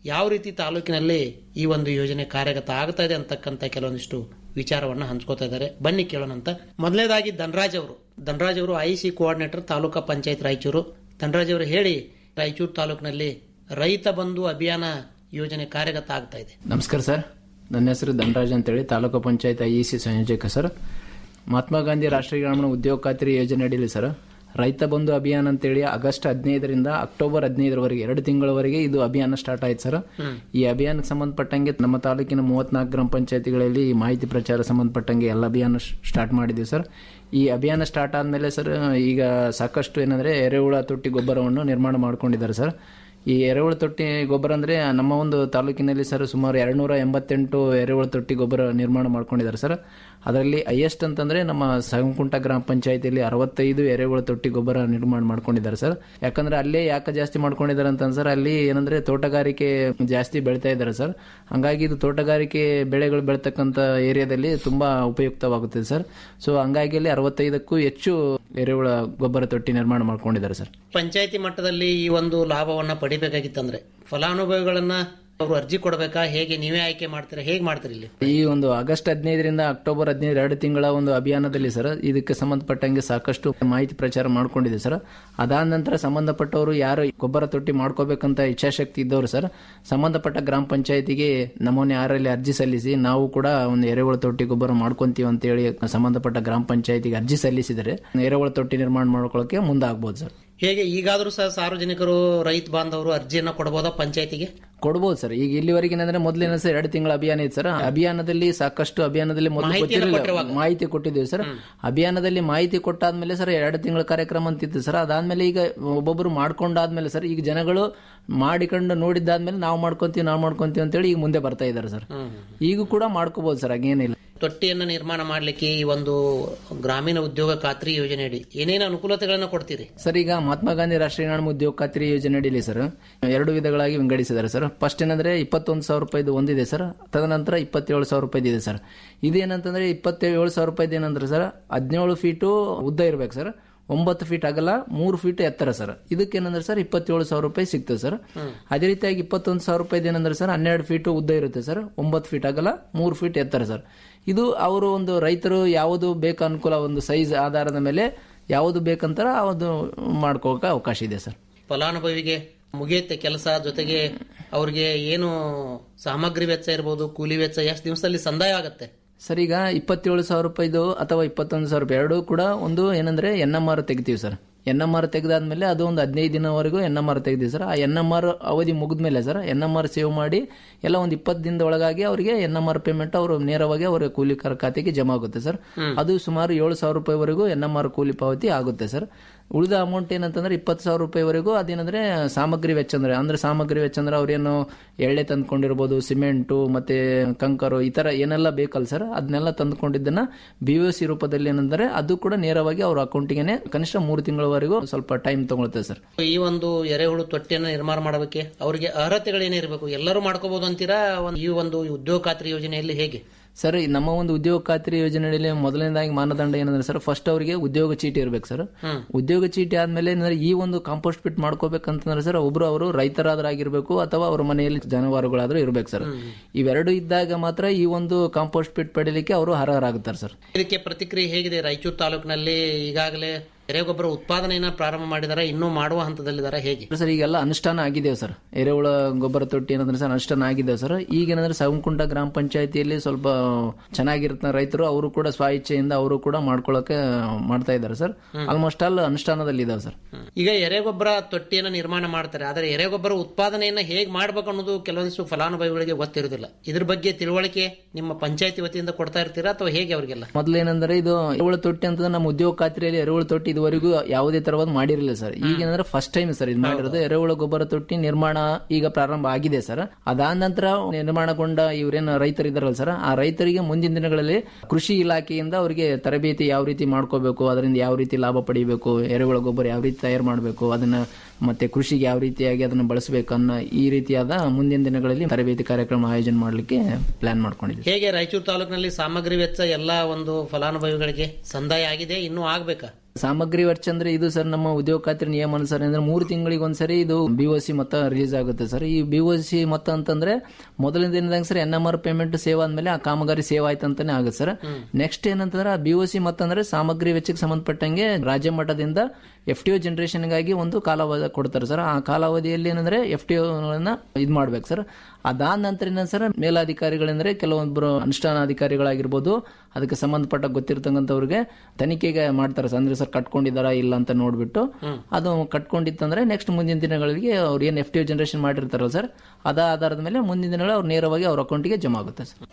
ಯಾವ ರೀತಿ ತಾಲೂಕಿನಲ್ಲಿ ಈ ಒಂದು ಯೋಜನೆ ಕಾರ್ಯಗತ ಆಗ್ತಾ ಇದೆ ಅಂತಕ್ಕಂಥ ಕೆಲವೊಂದಿಷ್ಟು ವಿಚಾರವನ್ನ ಹಂಚ್ಕೋತಾ ಇದ್ದಾರೆ ಬನ್ನಿ ಕೇಳೋಣಂತ ಮೊದಲನೇದಾಗಿ ಧನರಾಜ್ ಅವರು ಧನರಾಜ್ ಅವರು I C coordinator taluka panchayat Raichur Dhanraj ಅವರು ಹೇಳಿ ರಾಯಚೂರು ತಾಲೂಕಿನಲ್ಲಿ ರೈತ ಬಂಧು ಅಭಿಯಾನ ಯೋಜನೆ ಕಾರ್ಯಗತ ಆಗ್ತಾ ಇದೆ ನಮಸ್ಕಾರ ಸರ್ ನನ್ನ ಹೆಸರು ಧನರಾಜ್ ಅಂತೇಳಿ ತಾಲೂಕು ಪಂಚಾಯತ್ ಐ ಸಿ ಸಂಯೋಜಕ ಸರ್ ಮಹಾತ್ಮ ಗಾಂಧಿ ರಾಷ್ಟ್ರೀಯ ಗ್ರಾಮೀಣ ಉದ್ಯೋಗ ಖಾತ್ರಿ ಯೋಜನೆ ಅಡಿಯಲ್ಲಿ ಸರ್ ರೈತ ಬಂಧು ಅಭಿಯಾನ ಅಂತೇಳಿ ಆಗಸ್ಟ್ ಹದಿನೈದರಿಂದ ಅಕ್ಟೋಬರ್ ಹದಿನೈದರವರೆಗೆ ಎರಡು ತಿಂಗಳವರೆಗೆ ಇದು ಅಭಿಯಾನ ಸ್ಟಾರ್ಟ್ ಆಯ್ತು ಸರ್ ಈ ಅಭಿಯಾನಕ್ಕೆ ಸಂಬಂಧಪಟ್ಟಂಗೆ ನಮ್ಮ ತಾಲೂಕಿನ ಮೂವತ್ನಾಲ್ಕು ಗ್ರಾಮ ಪಂಚಾಯತಿಗಳಲ್ಲಿ ಈ ಮಾಹಿತಿ ಪ್ರಚಾರ ಸಂಬಂಧಪಟ್ಟಂಗೆ ಎಲ್ಲ ಅಭಿಯಾನ ಸ್ಟಾರ್ಟ್ ಮಾಡಿದ್ದೀವಿ ಸರ್ ಈ ಅಭಿಯಾನ ಸ್ಟಾರ್ಟ್ ಆದಮೇಲೆ ಸರ್ ಈಗ ಸಾಕಷ್ಟು ಏನಂದ್ರೆ ಎರೆಹುಳ ತೊಟ್ಟಿ ಗೊಬ್ಬರವನ್ನು ನಿರ್ಮಾಣ ಮಾಡ್ಕೊಂಡಿದ್ದಾರೆ ಸರ್ ಈ ಎರೆಹುಳು ತೊಟ್ಟಿ ಗೊಬ್ಬರ ಅಂದ್ರೆ ನಮ್ಮ ಒಂದು ತಾಲೂಕಿನಲ್ಲಿ ಸರ್ ಸುಮಾರು ಎರಡ್ನೂರ ಎಂಬತ್ತೆಂಟು ಎರೆಹುಳು ತೊಟ್ಟಿ ಗೊಬ್ಬರ ನಿರ್ಮಾಣ ಮಾಡ್ಕೊಂಡಿದ್ದಾರೆ ಸರ್ ಅದರಲ್ಲಿ ಹೈಯೆಸ್ಟ್ ಅಂತಂದ್ರೆ ನಮ್ಮ ಸಂಕುಂಟ ಗ್ರಾಮ ಪಂಚಾಯತಿಯಲ್ಲಿ ಅರವತ್ತೈದು ಎರೆಹುಳು ತೊಟ್ಟಿ ಗೊಬ್ಬರ ನಿರ್ಮಾಣ ಮಾಡ್ಕೊಂಡಿದ್ದಾರೆ ಸರ್ ಯಾಕಂದ್ರೆ ಅಲ್ಲೇ ಯಾಕೆ ಜಾಸ್ತಿ ಮಾಡ್ಕೊಂಡಿದ್ದಾರೆ ಅಂತ ಸರ್ ಅಲ್ಲಿ ಏನಂದ್ರೆ ತೋಟಗಾರಿಕೆ ಜಾಸ್ತಿ ಬೆಳಿತಾ ಇದ್ದಾರೆ ಸರ್ ಹಂಗಾಗಿ ಇದು ತೋಟಗಾರಿಕೆ ಬೆಳೆಗಳು ಬೆಳ್ತಕ್ಕಂಥ ಏರಿಯಾದಲ್ಲಿ ತುಂಬಾ ಉಪಯುಕ್ತವಾಗುತ್ತದೆ ಸರ್ ಸೊ ಹಂಗಾಗಿ ಅಲ್ಲಿ ಅರವತ್ತೈದಕ್ಕೂ ಹೆಚ್ಚು ಎರೆಹುಳ ಗೊಬ್ಬರ ತೊಟ್ಟಿ ನಿರ್ಮಾಣ ಮಾಡ್ಕೊಂಡಿದ್ದಾರೆ ಸರ್ ಪಂಚಾಯತಿ ಮಟ್ಟದಲ್ಲಿ ಈ ಒಂದು ಲಾಭವನ್ನ ಪಡಿಬೇಕಾಗಿತ್ತಂದ್ರೆ ಫಲಾನುಭವಿಗಳನ್ನ ಅವರು ಅರ್ಜಿ ಕೊಡಬೇಕಾ ಹೇಗೆ ನೀವೇ ಆಯ್ಕೆ ಮಾಡ್ತೀರಾ ಹೇಗೆ ಮಾಡ್ತೀರಿ ಇಲ್ಲಿ ಈ ಒಂದು ಆಗಸ್ಟ್ ಹದಿನೈದರಿಂದ ಅಕ್ಟೋಬರ್ ಹದಿನೈದು ಎರಡು ತಿಂಗಳ ಒಂದು ಅಭಿಯಾನದಲ್ಲಿ ಸರ್ ಇದಕ್ಕೆ ಸಂಬಂಧಪಟ್ಟಂಗೆ ಸಾಕಷ್ಟು ಮಾಹಿತಿ ಪ್ರಚಾರ ಮಾಡ್ಕೊಂಡಿದೆ ಸರ್ ಅದಾದ ನಂತರ ಸಂಬಂಧಪಟ್ಟವರು ಯಾರು ಗೊಬ್ಬರ ತೊಟ್ಟಿ ಮಾಡ್ಕೋಬೇಕಂತ ಇಚ್ಛಾಶಕ್ತಿ ಇದ್ದವರು ಸರ್ ಸಂಬಂಧಪಟ್ಟ ಗ್ರಾಮ ಪಂಚಾಯತಿಗೆ ನಮೂನೆ ಆರಲ್ಲಿ ಅರ್ಜಿ ಸಲ್ಲಿಸಿ ನಾವು ಕೂಡ ಒಂದು ಎರೆಹುಳ ತೊಟ್ಟಿ ಗೊಬ್ಬರ ಮಾಡ್ಕೊಂತೀವಿ ಅಂತೇಳಿ ಸಂಬಂಧಪಟ್ಟ ಗ್ರಾಮ ಪಂಚಾಯತಿಗೆ ಅರ್ಜಿ ಸಲ್ಲಿಸಿದರೆ ಎರೆಹುಳ ತೊಟ್ಟಿ ನಿರ್ಮಾಣ ಮಾಡ್ಕೊಳ್ಳೋಕೆ ಮುಂದಾಗ್ಬೋದು ಸರ್ ಹೇಗೆ ಈಗಾದ್ರೂ ಸಹ ಸಾರ್ವಜನಿಕರು ರೈತ ಬಾಂಧವರು ಅರ್ಜಿಯನ್ನ ಕೊಡಬಹುದಾ ಪಂಚಾಯತಿಗೆ ಕೊಡ್ಬೋದು ಸರ್ ಈಗ ಇಲ್ಲಿವರೆಗೆ ಏನಂದ್ರೆ ಮೊದಲಿನ ಸರ್ ಎರಡು ತಿಂಗಳ ಅಭಿಯಾನ ಇತ್ತು ಸರ್ ಅಭಿಯಾನದಲ್ಲಿ ಸಾಕಷ್ಟು ಅಭಿಯಾನದಲ್ಲಿ ಮೊದಲು ಮಾಹಿತಿಯನ್ನು ಗೊತ್ತಿರಲಿಲ್ಲ ಕೊಟ್ಟಿರುವಾಗ. ಮಾಹಿತಿ ಕೊಟ್ಟಿದ್ದೀವಿ ಸರ್ ಅಭಿಯಾನದಲ್ಲಿ ಮಾಹಿತಿ ಕೊಟ್ಟಾದ್ಮೇಲೆ ಸರ್ ಎರಡು ತಿಂಗಳ ಕಾರ್ಯಕ್ರಮ ಅಂತಿತ್ತು ಸರ್ ಅದಾದ್ಮೇಲೆ ಈಗ ಒಬ್ಬೊಬ್ರು ಮಾಡ್ಕೊಂಡಾದ್ಮೇಲೆ ಸರ್ ಈಗ ಜನಗಳು ಮಾಡಿಕೊಂಡು ನೋಡಿದ್ದಾದ್ಮೇಲೆ ನಾವು ಮಾಡ್ಕೊಂತೀವಿ ನಾವು ಮಾಡ್ಕೊಂತೀವಿ ಅಂತೇಳಿ ಈಗ ಮುಂದೆ ಬರ್ತಾ ಇದ್ದಾರೆ ಸರ್ ಈಗ ಕೂಡ ಮಾಡ್ಕೋಬಹುದು ಸರ್ ಹಾಗೇನಿಲ್ಲ ತೊಟ್ಟಿಯನ್ನ ನಿರ್ಮಾಣ ಮಾಡ್ಲಿಕ್ಕೆ ಈ ಒಂದು ಗ್ರಾಮೀಣ ಉದ್ಯೋಗ ಖಾತ್ರಿ ಯೋಜನೆಯಡಿ ಏನೇನು ಅನುಕೂಲತೆಗಳನ್ನ ಕೊಡ್ತೀರಿ ಸರ್ ಈಗ ಮಹಾತ್ಮ ಗಾಂಧಿ ರಾಷ್ಟ್ರೀಯ ಗ್ರಾಮೀಣ ಉದ್ಯೋಗ ಖಾತ್ರಿ ಯೋಜನೆ ಅಡಿಯಲ್ಲಿ ಸರ್ ಎರಡು ವಿಧಗಳಾಗಿ ವಿಂಗಡಿಸಿದ್ದಾರೆ ಸರ್ ಫಸ್ಟ್ ಏನಂದ್ರೆ ಇಪ್ಪತ್ತೊಂದು ಸಾವಿರ ರೂಪಾಯಿದು ಒಂದಿದೆ ಸರ್ ತದನಂತರ ಇಪ್ಪತ್ತೇಳು ಸಾವಿರ ರೂಪಾಯಿದು ಇದೆ ಸರ್ ಇದೇನಂತಂದ್ರೆ ಇಪ್ಪತ್ತೇಳು ಸಾವಿರ ರೂಪಾಯಿದು ಏನಂದ್ರೆ ಸರ್ ಹದಿನೇಳು ಫೀಟು ಉದ್ದ ಇರ್ಬೇಕು ಸರ್ ಒಂಬತ್ತು ಫೀಟ್ ಅಗಲ ಮೂರು ಫೀಟ್ ಎತ್ತರ ಸರ್ ಇದಕ್ಕೇನಂದ್ರೆ ಸರ್ ಇಪ್ಪತ್ತೇಳು ಸಾವಿರ ರೂಪಾಯಿ ಸಿಗ್ತದೆ ಸರ್ ಅದೇ ರೀತಿಯಾಗಿ ಇಪ್ಪತ್ತೊಂದು ಸಾವಿರ ರೂಪಾಯಿದು ಏನಂದ್ರೆ ಸರ್ ಹನ್ನೆರಡು ಫೀಟ್ ಉದ್ದ ಇರುತ್ತೆ ಸರ್ ಒಂಬತ್ತು ಫೀಟ್ ಅಗಲ ಮೂರು ಫೀಟ್ ಎತ್ತರ ಸರ್ ಇದು ಅವರು ಒಂದು ರೈತರು ಯಾವುದು ಬೇಕು ಅನುಕೂಲ ಒಂದು ಸೈಜ್ ಆಧಾರದ ಮೇಲೆ ಯಾವುದು ಬೇಕಂತಾರ ಅದು ಮಾಡ್ಕೋಕೆ ಅವಕಾಶ ಇದೆ ಸರ್ ಫಲಾನುಭವಿಗೆ ಮುಗಿಯುತ್ತೆ ಕೆಲಸ ಜೊತೆಗೆ ಅವ್ರಿಗೆ ಏನು ಸಾಮಗ್ರಿ ವೆಚ್ಚ ಇರ್ಬೋದು ಕೂಲಿ ವೆಚ್ಚ ಎಷ್ಟು ದಿವಸದಲ್ಲಿ ಸಂದಾಯ ಆಗತ್ತೆ ಸರ್ ಈಗ ಇಪ್ಪತ್ತೇಳು ಸಾವಿರ ರೂಪಾಯಿದು ಅಥವಾ ಇಪ್ಪತ್ತೊಂದು ಸಾವಿರ ರೂಪಾಯಿ ಎರಡೂ ಕೂಡ ಒಂದು ಏನಂದ್ರೆ ಎನ್ ಎಂ ಆರ್ ತೆಗಿತೀವಿ ಸರ್ ಎನ್ ಎಂ ಆರ್ ತೆಗೆದಾದ್ಮೇಲೆ ಅದು ಒಂದು ಹದಿನೈದು ದಿನವರೆಗೂ ಎನ್ ಎಂ ಆರ್ ತೆಗ್ದೀವಿ ಸರ್ ಆ ಎನ್ ಎಂ ಆರ್ ಅವಧಿ ಮುಗಿದ್ಮೇಲೆ sir N M R save ಮಾಡಿ ಎಲ್ಲ ಒಂದು ಇಪ್ಪತ್ತು ದಿನದ ಒಳಗಾಗಿ ಅವರಿಗೆ ಎನ್ ಎಂ ಆರ್ ಪೇಮೆಂಟ್ ಅವರು ನೇರವಾಗಿ ಅವರ ಕೂಲಿಕರ ಖಾತೆಗೆ ಜಮಾ ಆಗುತ್ತೆ ಸರ್ ಅದು ಸುಮಾರು ಏಳು ಸಾವಿರ ರೂಪಾಯಿವರೆಗೂ ಎನ್ ಎಂ ಆರ್ ಕೂಲಿ ಪಾವತಿ ಆಗುತ್ತೆ ಸರ್ ಉಳಿದ ಅಮೌಂಟ್ ಏನಂತಂದ್ರೆ ಇಪ್ಪತ್ತು ಸಾವಿರ ರೂಪಾಯಿವರೆಗೂ ಅದೇನಂದ್ರೆ ಸಾಮಗ್ರಿ ವೆಚ್ಚ ಅಂದ್ರೆ ಅಂದ್ರೆ ಸಾಮಗ್ರಿ ವೆಚ್ಚ ಅಂದ್ರೆ ಅವ್ರೇನು ಎಳ್ಳೆ ತಂದ್ಕೊಂಡಿರ್ಬೋದು ಸಿಮೆಂಟು ಮತ್ತೆ ಕಂಕರು ಈ ತರ ಏನೆಲ್ಲ ಬೇಕಲ್ಲ ಸರ್ ಅದನ್ನೆಲ್ಲ ತಂದ್ಕೊಂಡಿದ್ದನ್ನ ಬಿ ಒ ಸಿ ರೂಪದಲ್ಲಿ ಏನಂದ್ರೆ ಅದು ಕೂಡ ನೇರವಾಗಿ ಅವ್ರ ಅಕೌಂಟಿಗೆ ಕನಿಷ್ಠ ಮೂರು ತಿಂಗಳವರೆಗೂ ಸ್ವಲ್ಪ ಟೈಮ್ ತಗೊಳುತ್ತೆ ಸರ್ ಈ ಒಂದು ಎರೆಹುಳು ತೊಟ್ಟಿಯನ್ನ ನಿರ್ಮಾಣ ಮಾಡಬೇಕೆ ಅವರಿಗೆ ಅರ್ಹತೆಗಳೇನೇ ಇರಬೇಕು ಎಲ್ಲರೂ ಮಾಡ್ಕೋಬಹುದು ಅಂತೀರಾ ಒಂದು- ಈ ಒಂದು ಉದ್ಯೋಗ ಖಾತ್ರಿ ಯೋಜನೆಯಲ್ಲಿ ಹೇಗೆ ಸರ್ ಈ ನಮ್ಮ ಒಂದು ಉದ್ಯೋಗ ಖಾತ್ರಿ ಯೋಜನೆಯಲ್ಲಿ ಮೊದಲನೇದಾಗಿ ಮಾನದಂಡ ಏನಂದ್ರೆ ಸರ್ ಫಸ್ಟ್ ಅವರಿಗೆ ಉದ್ಯೋಗ ಚೀಟಿ ಇರ್ಬೇಕು ಸರ್ ಉದ್ಯೋಗ ಚೀಟಿ ಆದ್ಮೇಲೆ ಏನಂದ್ರೆ ಈ ಒಂದು ಕಾಂಪೋಸ್ಟ್ ಪಿಟ್ ಮಾಡ್ಕೋಬೇಕಂತಂದ್ರೆ ಸರ್ ಒಬ್ರು ಅವರು ರೈತರಾದ್ರಾಗಿರ್ಬೇಕು ಅಥವಾ ಅವ್ರ ಮನೆಯಲ್ಲಿ ಜಾನುವಾರುಗಳಾದ್ರೂ ಇರ್ಬೇಕು ಸರ್ ಇವೆರಡು ಇದ್ದಾಗ ಮಾತ್ರ ಈ ಒಂದು ಕಾಂಪೋಸ್ಟ್ ಪಿಟ್ ಪಡಿಲಿಕ್ಕೆ ಅವರು ಅರ್ಹರಾಗುತ್ತಾರೆ ಸರ್ ಇದಕ್ಕೆ ಪ್ರತಿಕ್ರಿಯೆ ಹೇಗಿದೆ ರಾಯಚೂರು ತಾಲೂಕಿನಲ್ಲಿ ಈಗಾಗಲೇ ಎರೆಗೊಬ್ಬರ ಉತ್ಪಾದನೆಯನ್ನ ಪ್ರಾರಂಭ ಮಾಡಿದಾರೆ ಇನ್ನೂ ಮಾಡುವ ಹಂತದಲ್ಲಿದ್ದಾರೆ ಹೇಗೆ ಸರ್ ಈಗೆಲ್ಲ ಅನುಷ್ಠಾನ ಆಗಿದ್ದೇವೆ ಸರ್ ಎರೆಹುಳ ಗೊಬ್ಬರ ತೊಟ್ಟಿ ಏನಂದ್ರೆ ಸರ್ ಅನುಷ್ಠಾನ ಆಗಿದ್ದೇವೆ ಸರ್ ಈಗೇನಂದ್ರೆ ಸವಕುಂಟ ಗ್ರಾಮ ಪಂಚಾಯತಿಯಲ್ಲಿ ಸ್ವಲ್ಪ ಚೆನ್ನಾಗಿರುತ್ತೆ ರೈತರು ಅವರು ಕೂಡ ಸ್ವ ಇಚ್ಛೆಯಿಂದ ಅವರು ಕೂಡ ಮಾಡ್ಕೊಳ್ಳೋಕೆ ಮಾಡ್ತಾ ಇದ್ದಾರೆ ಸರ್ ಆಲ್ಮೋಸ್ಟ್ ಆಲ್ ಅನುಷ್ಠಾನದಲ್ಲಿ ಇದಾವೆ ಸರ್ ಈಗ ಎರೆಗೊಬ್ಬರ ತೊಟ್ಟಿಯನ್ನ ನಿರ್ಮಾಣ ಮಾಡ್ತಾರೆ ಆದರೆ ಎರೆಗೊಬ್ಬರ ಉತ್ಪಾದನೆಯನ್ನ ಹೇಗೆ ಮಾಡ್ಬೇಕು ಅನ್ನೋದು ಕೆಲವೊಂದಿಷ್ಟು ಫಲಾನುಭವಿಗಳಿಗೆ ಗೊತ್ತಿರುವುದಿಲ್ಲ ಇದ್ರ ಬಗ್ಗೆ ತಿಳುವಳಿಕೆ ನಿಮ್ಮ ಪಂಚಾಯತಿ ವತಿಯಿಂದ ಕೊಡ್ತಾ ಇರ್ತೀರಾ ಅಥವಾ ಹೇಗೆ ಅವರಿಗೆಲ್ಲ ಮೊದಲೇನಂದ್ರೆ ಇದು ಎರೆಹುಳ ತೊಟ್ಟಿ ಅಂತಂದ್ರೆ ನಮ್ಮ ಉದ್ಯೋಗ ಖಾತ್ರಿಯಲ್ಲಿ ಎರೆಹುಳ ತೊಟ್ಟಿ ಇದುವರೆಗೂ ಯಾವುದೇ ತರವಾದ ಮಾಡಿರಲಿಲ್ಲ ಸರ್ ಈಗ ಏನಂದ್ರೆ ಫಸ್ಟ್ ಟೈಮ್ ಸರ್ ಇದು ಮಾಡಿರೋದು ಎರೆಹುಳ ಗೊಬ್ಬರ ತೊಟ್ಟಿ ನಿರ್ಮಾಣ ಈಗ ಪ್ರಾರಂಭ ಆಗಿದೆ ಸರ್ ಅದಾದ ನಂತರ ನಿರ್ಮಾಣಗೊಂಡ ಇವರೇನು ರೈತರು ಇದಾರಲ್ಲ ಸರ್ ಆ ರೈತರಿಗೆ ಮುಂದಿನ ದಿನಗಳಲ್ಲಿ ಕೃಷಿ ಇಲಾಖೆಯಿಂದ ಅವರಿಗೆ ತರಬೇತಿ ಯಾವ ರೀತಿ ಮಾಡ್ಕೋಬೇಕು ಅದರಿಂದ ಯಾವ ರೀತಿ ಲಾಭ ಪಡಿಬೇಕು ಎರೆಹುಳ ಗೊಬ್ಬರ ಯಾವ ರೀತಿ ತಯಾರು ಮಾಡಬೇಕು ಅದನ್ನ ಮತ್ತೆ ಕೃಷಿಗೆ ಯಾವ ರೀತಿಯಾಗಿ ಅದನ್ನು ಬಳಸಬೇಕು ಅನ್ನೋ ಈ ರೀತಿಯಾದ ಮುಂದಿನ ದಿನಗಳಲ್ಲಿ ತರಬೇತಿ ಕಾರ್ಯಕ್ರಮ ಆಯೋಜನೆ ಮಾಡಲಿಕ್ಕೆ ಪ್ಲಾನ್ ಮಾಡ್ಕೊಂಡಿದ್ದೀವಿ ಹೇಗೆ ರಾಯಚೂರು ತಾಲೂಕಿನಲ್ಲಿ ಸಾಮಗ್ರಿ ವೆಚ್ಚ ಎಲ್ಲ ಒಂದು ಫಲಾನುಭವಿಗಳಿಗೆ ಸಂದಾಯ ಆಗಿದೆ ಇನ್ನೂ ಆಗ್ಬೇಕಾ ಸಾಮಗ್ರಿ ವೆಚ್ಚ ಅಂದ್ರೆ ಇದು ಸರ್ ನಮ್ಮ ಉದ್ಯೋಗ ಖಾತ್ರಿ ನಿಯಮ ಅನುಸಾರ ಅಂದ್ರೆ ಮೂರು ತಿಂಗಳಿಗೆ ಒಂದ್ಸರಿ ಇದು ಬಿಒಸಿ ಮೊತ್ತ ರಿಲೀಸ್ ಆಗುತ್ತೆ ಸರ್ ಈ ಬಿಒಸಿ ಮೊತ್ತ ಅಂತಂದ್ರೆ ಮೊದಲಿನ ದಿನದಾಗ sir N M R payment save ಆದ್ಮೇಲೆ ಆ ಕಾಮಗಾರಿ ಸೇವ್ ಆಯ್ತು ಅಂತಾನೆ ಆಗುತ್ತೆ ಸರ್ ನೆಕ್ಸ್ಟ್ ಏನಂತಂದ್ರೆ ಆ ಬಿಒಸಿ ಮೊತ್ತ ಅಂದ್ರೆ ಸಾಮಗ್ರಿ ವೆಚ್ಚಕ್ಕೆ ಸಂಬಂಧಪಟ್ಟಂಗೆ ರಾಜ್ಯ ಮಟ್ಟದಿಂದ ಎಫ್ ಟಿ ಒ ಜನರೇಷನ್ಗಾಗಿ ಒಂದು ಕಾಲಾವಧಿ ಕೊಡ್ತಾರೆ ಸರ್ ಆ ಕಾಲಾವಧಿಯಲ್ಲಿ ಏನಂದ್ರೆ ಎಫ್ ಟಿ ಇದು ಮಾಡ್ಬೇಕು ಸರ್ ಅದಾದ ನಂತರ ಏನ ಸರ್ ಮೇಲಾಧಿಕಾರಿಗಳಂದ್ರೆ ಕೆಲವೊಬ್ಬರು ಅನುಷ್ಠಾನ ಅಧಿಕಾರಿಗಳಾಗಿರ್ಬೋದು ಅದಕ್ಕೆ ಸಂಬಂಧಪಟ್ಟ ಗೊತ್ತಿರ್ತಕ್ಕಂಥವ್ರಿಗೆ ತನಿಖೆಗೆ ಮಾಡ್ತಾರೆ ಸರ್ ಅಂದ್ರೆ ಸರ್ ಕಟ್ಕೊಂಡಿದಾರಾ ಇಲ್ಲ ಅಂತ ನೋಡ್ಬಿಟ್ಟು ಅದು ಕಟ್ಕೊಂಡಿತ್ತಂದ್ರೆ ನೆಕ್ಸ್ಟ್ ಮುಂದಿನ ದಿನಗಳಿಗೆ ಅವ್ರು ಏನು ಎಫ್ ಟಿ ಜನರೇಷನ್ ಮಾಡಿರ್ತಾರಲ್ಲ ಸರ್ ಅದ ಆಧಾರದ ಮೇಲೆ ಮುಂದಿನ ದಿನಗಳು ಅವ್ರು ನೇರವಾಗಿ ಅವ್ರ ಅಕೌಂಟಿಗೆ ಜಮಾ ಆಗುತ್ತೆ ಸರ್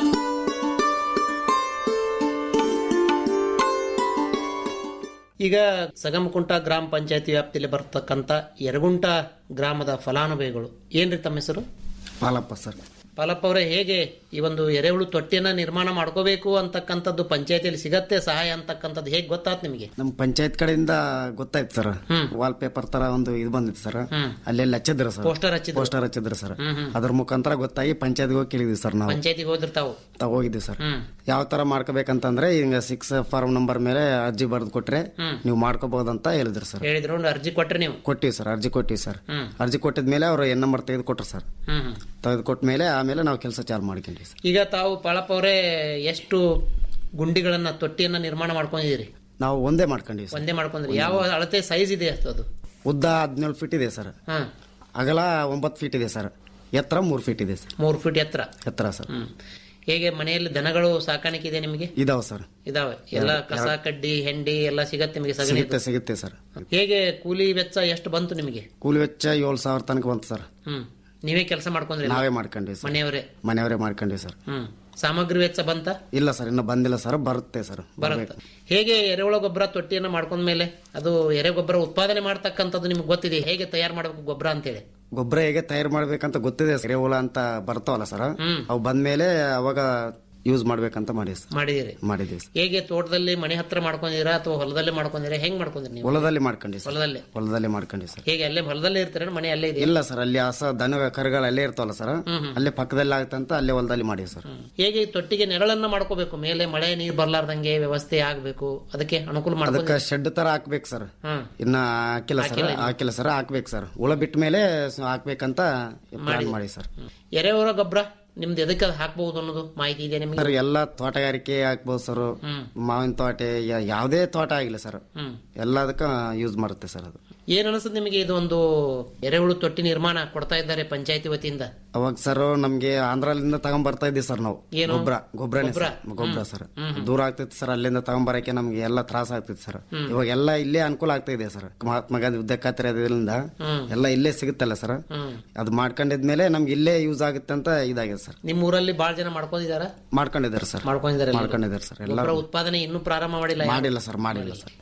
ಈಗ ಸಗಮಕುಂಟ ಗ್ರಾಮ ಪಂಚಾಯತಿ ವ್ಯಾಪ್ತಿಯಲ್ಲಿ ಬರ್ತಕ್ಕಂಥ ಯರಗುಂಟ ಗ್ರಾಮದ ಫಲಾನುಭವಿಗಳು ಏನ್ರಿ ತಮ್ಮ ಹೆಸರು ಪಾಲಪ್ಪ ಸರ್ ಪಾಲಪ್ಪ ಅವರೇ ಹೇಗೆ ಈ ಒಂದು ಎರೆಹುಳು ತೊಟ್ಟಿಯನ್ನ ನಿರ್ಮಾಣ ಮಾಡ್ಕೋಬೇಕು ಅಂತಕ್ಕಂಥದ್ದು ಪಂಚಾಯತಿಯಲ್ಲಿ ಸಿಗತ್ತೆ ಸಹಾಯ ಅಂತಕ್ಕಂಥದ್ದು ಹೇಗೆ ಗೊತ್ತಾತ್ ನಿಮಗೆ ನಮ್ ಪಂಚಾಯತ್ ಕಡೆಯಿಂದ ಗೊತ್ತಾಯ್ತು ಸರ್ ವಾಲ್ ಪೇಪರ್ ತರ ಒಂದು ಇದು ಬಂದಿತ್ತು ಸರ್ ಅಲ್ಲೆಲ್ಲ ಹಚ್ಚಿದ್ರು ಸರ್ ಪೋಸ್ಟರ್ ಹಚ್ಚಿದ್ರು. ಪೋಸ್ಟರ್ ಹಚ್ಚಿದ್ರು ಸರ್ ಹ್ಮ್, ಹ್ಮ್. ಅದ್ರ ಮುಖಾಂತರ ಗೊತ್ತಾಗಿ ಪಂಚಾಯತ್ ಹೋಗಿ ಕೇಳಿದ್ವಿ ಸರ್ ನಾವು ಪಂಚಾಯತಿಗೆ ಹೋದಿರ್ತಾವು ತಾವ್ ಹೋಗಿದ್ವಿ ಸರ್ ಹ್ಮ್. ಯಾವ ತರ ಮಾಡ್ಕೋಬೇಕಂತಂದ್ರೆ ಈಗ ಸಿಕ್ಸ್ ಫಾರ್ಮ್ ನಂಬರ್ ಮೇಲೆ ಅರ್ಜಿ ಬರೆದು ಕೊಟ್ರೆ ಹ್ಮ್. ನೀವು ಮಾಡ್ಕೋಬಹುದಂತ ಹೇಳಿದ್ರು ಸರ್ ಹೇಳಿದ್ರು ಒಂದು ಅರ್ಜಿ ಕೊಟ್ರಿ ನೀವು ಕೊಟ್ಟಿವಿ ಸರ್ ಅರ್ಜಿ ಕೊಟ್ಟಿವಿ ಸರ್ ಹ್ಮ್. ಅರ್ಜಿ ಕೊಟ್ಟಿದ್ಮೇಲೆ ಅವ್ರು ಎನ್ ನಂಬರ್ ತೆಗೆದು ಕೊಟ್ರು ಸರ್ ಹ್ಮ್ ಹ್ಮ್. ತೆಗೆದು ಕೊಟ್ಟ ಮೇಲೆ ಆಮೇಲೆ ನಾವು ಕೆಲಸ ಚಾಲು ಮಾಡ್ಕೊಂಡ್ವಿ ಸರ್ ಈಗ ತಾವು ಪಾಲಪ್ಪ ಅವರೇ ಎಷ್ಟು ಗುಂಡಿಗಳನ್ನ ತೊಟ್ಟಿಯನ್ನ ನಿರ್ಮಾಣ ಮಾಡ್ಕೊಂಡಿದ್ದೀರಿ ನಾವು ಒಂದೇ ಮಾಡ್ಕೊಂಡ್ವಿ ಸರ್ ಒಂದೇ ಮಾಡ್ಕೊಂಡ್ರಿ ಯಾವ ಅಳತೆ ಸೈಜ್ ಇದೆ ಅಷ್ಟು ಅದು ಉದ್ದ ಹದಿನೇಳು ಫೀಟ್ ಇದೆ ಸರ್ ಹಾ ಅಗಲ ಒಂಬತ್ತು ಫೀಟ್ ಇದೆ ಸರ್ ಎತ್ತರ ಮೂರು ಫೀಟ್ ಇದೆ ಸರ್ ಮೂರು ಫೀಟ್ ಎತ್ತರ ಎತ್ತರ ಸರ್ ಹ್ಮ್ ಹೇಗೆ ಮನೆಯಲ್ಲಿ ದನಗಳು ಸಾಕಾಣಿಕೆ ಇದೆ ನಿಮಗೆ ಇದಾವ ಸರ್ ಇದಾವೆ ಎಲ್ಲ ಕಸ ಕಡ್ಡಿ ಹೆಂಡಿ ಎಲ್ಲ ಸಿಗತ್ತೆ ನಿಮಗೆ ಸಗಣಿ ಸಿಗುತ್ತೆ ಸಿಗುತ್ತೆ ಸರ್ ಹೇಗೆ ಕೂಲಿ ವೆಚ್ಚ ಎಷ್ಟು ಬಂತು ನಿಮಗೆ ಕೂಲಿ ವೆಚ್ಚ ಏಳು ಸಾವಿರ ತನಕ ಬಂತು ಸರ್ ಹ್ಮ್ ನೀವೇ ಕೆಲಸ ಮಾಡ್ಕೊಂಡ್ರಿ ನಾವೇ ಮಾಡ್ಕೊಂಡ್ವಿ ಸರ್ ಮನೆಯವರೇ ಮನೆಯವರೇ ಮಾಡ್ಕೊಂಡ್ವಿ ಸರ್ ಹ್ಮ್ ಸಾಮಗ್ರಿ ವೆಚ್ಚ ಬಂತ ಇಲ್ಲ ಸರ್ ಇನ್ನು ಬಂದಿಲ್ಲ ಸರ್ ಬರುತ್ತೆ ಸರ್ ಬರುತ್ತೆ ಹೇಗೆ ಎರೆಹುಳ ಗೊಬ್ಬರ ತೊಟ್ಟಿಯನ್ನ ಮಾಡ್ಕೊಂಡ್ಮೇಲೆ ಅದು ಎರೆ ಗೊಬ್ಬರ ಉತ್ಪಾದನೆ ಮಾಡ್ತಕ್ಕಂಥದ್ದು ನಿಮ್ಗೆ ಗೊತ್ತಿದೆ ಹೇಗೆ ತಯಾರು ಮಾಡಬೇಕು ಗೊಬ್ಬರ ಅಂತೇಳಿ ಗೊಬ್ಬರ ಹೇಗೆ ತಯಾರು ಮಾಡ್ಬೇಕಂತ ಗೊತ್ತಿದೆ ಸರ್ ಎರೆಹುಳ ಅಂತ ಬರ್ತಾವಲ್ಲ ಸರ್ ಅವು ಬಂದ್ಮೇಲೆ ಅವಾಗ ಯೂಸ್ ಮಾಡ್ಬೇಕಂತ ಮಾಡಿ ಸರ್ ಮಾಡಿದಿರಿ ಮಾಡಿದ್ವಿ ಸರ್ ಹೇಗೆ ತೋಟದಲ್ಲಿ ಮನೆ ಹತ್ರ ಮಾಡ್ಕೊಂಡಿರಾ ಅಥವಾ ಹೊಲದಲ್ಲೇ ಮಾಡ್ಕೊಂಡಿರಾ ಹೆಂಗ್ ಮಾಡ್ಕೊಂಡ್ರಿ ನೀವು ಹೊಲದಲ್ಲಿ ಮಾಡ್ಕೊಂಡಿ ಸರ್ ಹೊಲದಲ್ಲೇ ಹೊಲದಲ್ಲಿ ಮಾಡ್ಕೊಂಡಿ ಸರ್ ಹೇಗೆ ಅಲ್ಲೇ ಹೊಲದಲ್ಲೇ ಇರ್ತೀರ ಮನೆ ಅಲ್ಲೇ ಇದೆ ಇಲ್ಲ ಸರ್ ಅಲ್ಲಿ ಹಸ ದನ ಕರುಗಳು ಅಲ್ಲೇ ಇರ್ತಾವಲ್ಲ ಸರ್ ಅಲ್ಲೇ ಪಕ್ಕದಲ್ಲಿ ಆಗ್ತಂತ ಅಲ್ಲೇ ಹೊಲದಲ್ಲಿ ಮಾಡಿ ಸರ್ ಹೇಗೆ ಈ ತೊಟ್ಟಿಗೆ ನೆರಳನ್ನ ಮಾಡ್ಕೋಬೇಕು ಮೇಲೆ ಮಳೆ ನೀರು ಬರ್ಲಾರ್ದಂಗೆ ವ್ಯವಸ್ಥೆ ಆಗ್ಬೇಕು ಅದಕ್ಕೆ ಅನುಕೂಲ ಅದಕ್ಕೆ ಮಾಡ್ಕೊಂಡು ಶೆಡ್ ತರ ಹಾಕ್ಬೇಕು ಸರ್ ಹ್ಮ್. ಇನ್ನ ಹಾಕಿಲ್ಲ ಸರ್ ಹಾಕಿಲ್ಲ ಇನ್ನು. ಹಾಕಿಲ್ಲ ಸರ್ ಹಾಕ್ಬೇಕು ಸರ್ ಹುಳ ಬಿಟ್ಟ ಮೇಲೆ ಸ- ಹಾಕ್ಬೇಕಂತ ಪ್ಲಾನ್ ಮಾಡಿ ಸರ್ ಎರೆಹುಳ ಗೊಬ್ಬರ ನಿಮ್ದು ಎದಕ್ಕೆ ಅದು ಹಾಕ್ಬಹುದು ಅನ್ನೋದು ಮಾಹಿತಿ ಇದೆ ನಿಮಗೆ ಸರ್ ಎಲ್ಲ ತೋಟಗಾರಿಕೆ ಹಾಕ್ಬೋದು ಸರ್ ಮಾವಿನ ತೋಟ ಯಾ- ಯಾವುದೇ ತೋಟ ಆಗಿಲ್ಲ ಸರ್ ಹ್ಮ್. ಎಲ್ಲದಕ್ಕ ಯೂಸ್ ಮಾಡುತ್ತೆ ಸರ್ ಅದು ಏನ್ ಅನಿಸುತ್ತೆ ನಿಮಗೆ ಇದು ಒಂದು ಎರೆಹುಳು ತೊಟ್ಟಿ ನಿರ್ಮಾಣ ಕೊಡ್ತಾ ಇದ್ದಾರೆ ಪಂಚಾಯತಿ ವತಿಯಿಂದ ಅವಾಗ ಸರ್ ನಮ್ಗೆ ಆಂಧ್ರದಿಂದ ತಗೊಂಡ್ ಬರ್ತಾ ಇದ್ದೀವಿ ಸರ್ ನಾವು ಏನು? ಗೊಬ್ಬರ ಗೊಬ್ಬರನೇ ಗೊಬ್ರ? ಸರ್ ಗೊಬ್ಬರ ಹ್ಮ್. ಸರ್ ಹ್ಮ್, ಹ್ಮ್. ದೂರ ಆಗ್ತೈತಿ ಸರ್ ಅಲ್ಲಿಂದ ತಗೊಂಬರಕ್ಕೆ ನಮ್ಗೆ ಎಲ್ಲ ತ್ರಾಸ ಆಗ್ತೈತಿ ಸರ್ ಹ್ಮ್. ಇವಾಗ ಎಲ್ಲ ಇಲ್ಲೇ ಅನುಕೂಲ ಆಗ್ತಾ ಇದೆ ಸರ್ ಮಹಾತ್ಮ ಗಾಂಧಿ ಉದ್ಯೋಗ ಖಾತ್ರಿ ಅದರಿಂದ ಹ್ಮ್. ಎಲ್ಲ ಇಲ್ಲೇ ಸಿಗುತ್ತಲ್ಲ ಸರ್ ಹ್ಮ್. ಅದು ಮಾಡ್ಕೊಂಡಿದ್ಮೇಲೆ ನಮ್ಗೆ ಇಲ್ಲೇ ಯೂಸ್ ಆಗುತ್ತೆ ಅಂತ ಇದಾಗಿದೆ ಸರ್ ನಿಮ್ಮ ಊರಲ್ಲಿ ಬಹಳ ಜನ ಮಾಡ್ಕೊಂಡಿದಾರ ಮಾಡ್ಕೊಂಡಿದ್ದಾರೆ ಸರ್ ಮಾಡ್ಕೊಂಡಿದ್ದಾರೆ ಎಲ್ಲರೂ? ಮಾಡ್ಕೊಂಡಿದ್ದಾರೆ ಸರ್ ಎಲ್ಲ ಗೊಬ್ಬರ ಉತ್ಪಾದನೆ ಇನ್ನೂ ಪ್ರಾರಂಭ ಮಾಡಿಲ್ಲ ಯಾರು? ಮಾಡಿಲ್ಲ ಸರ್ ಮಾಡಿಲ್ಲ ಸರ್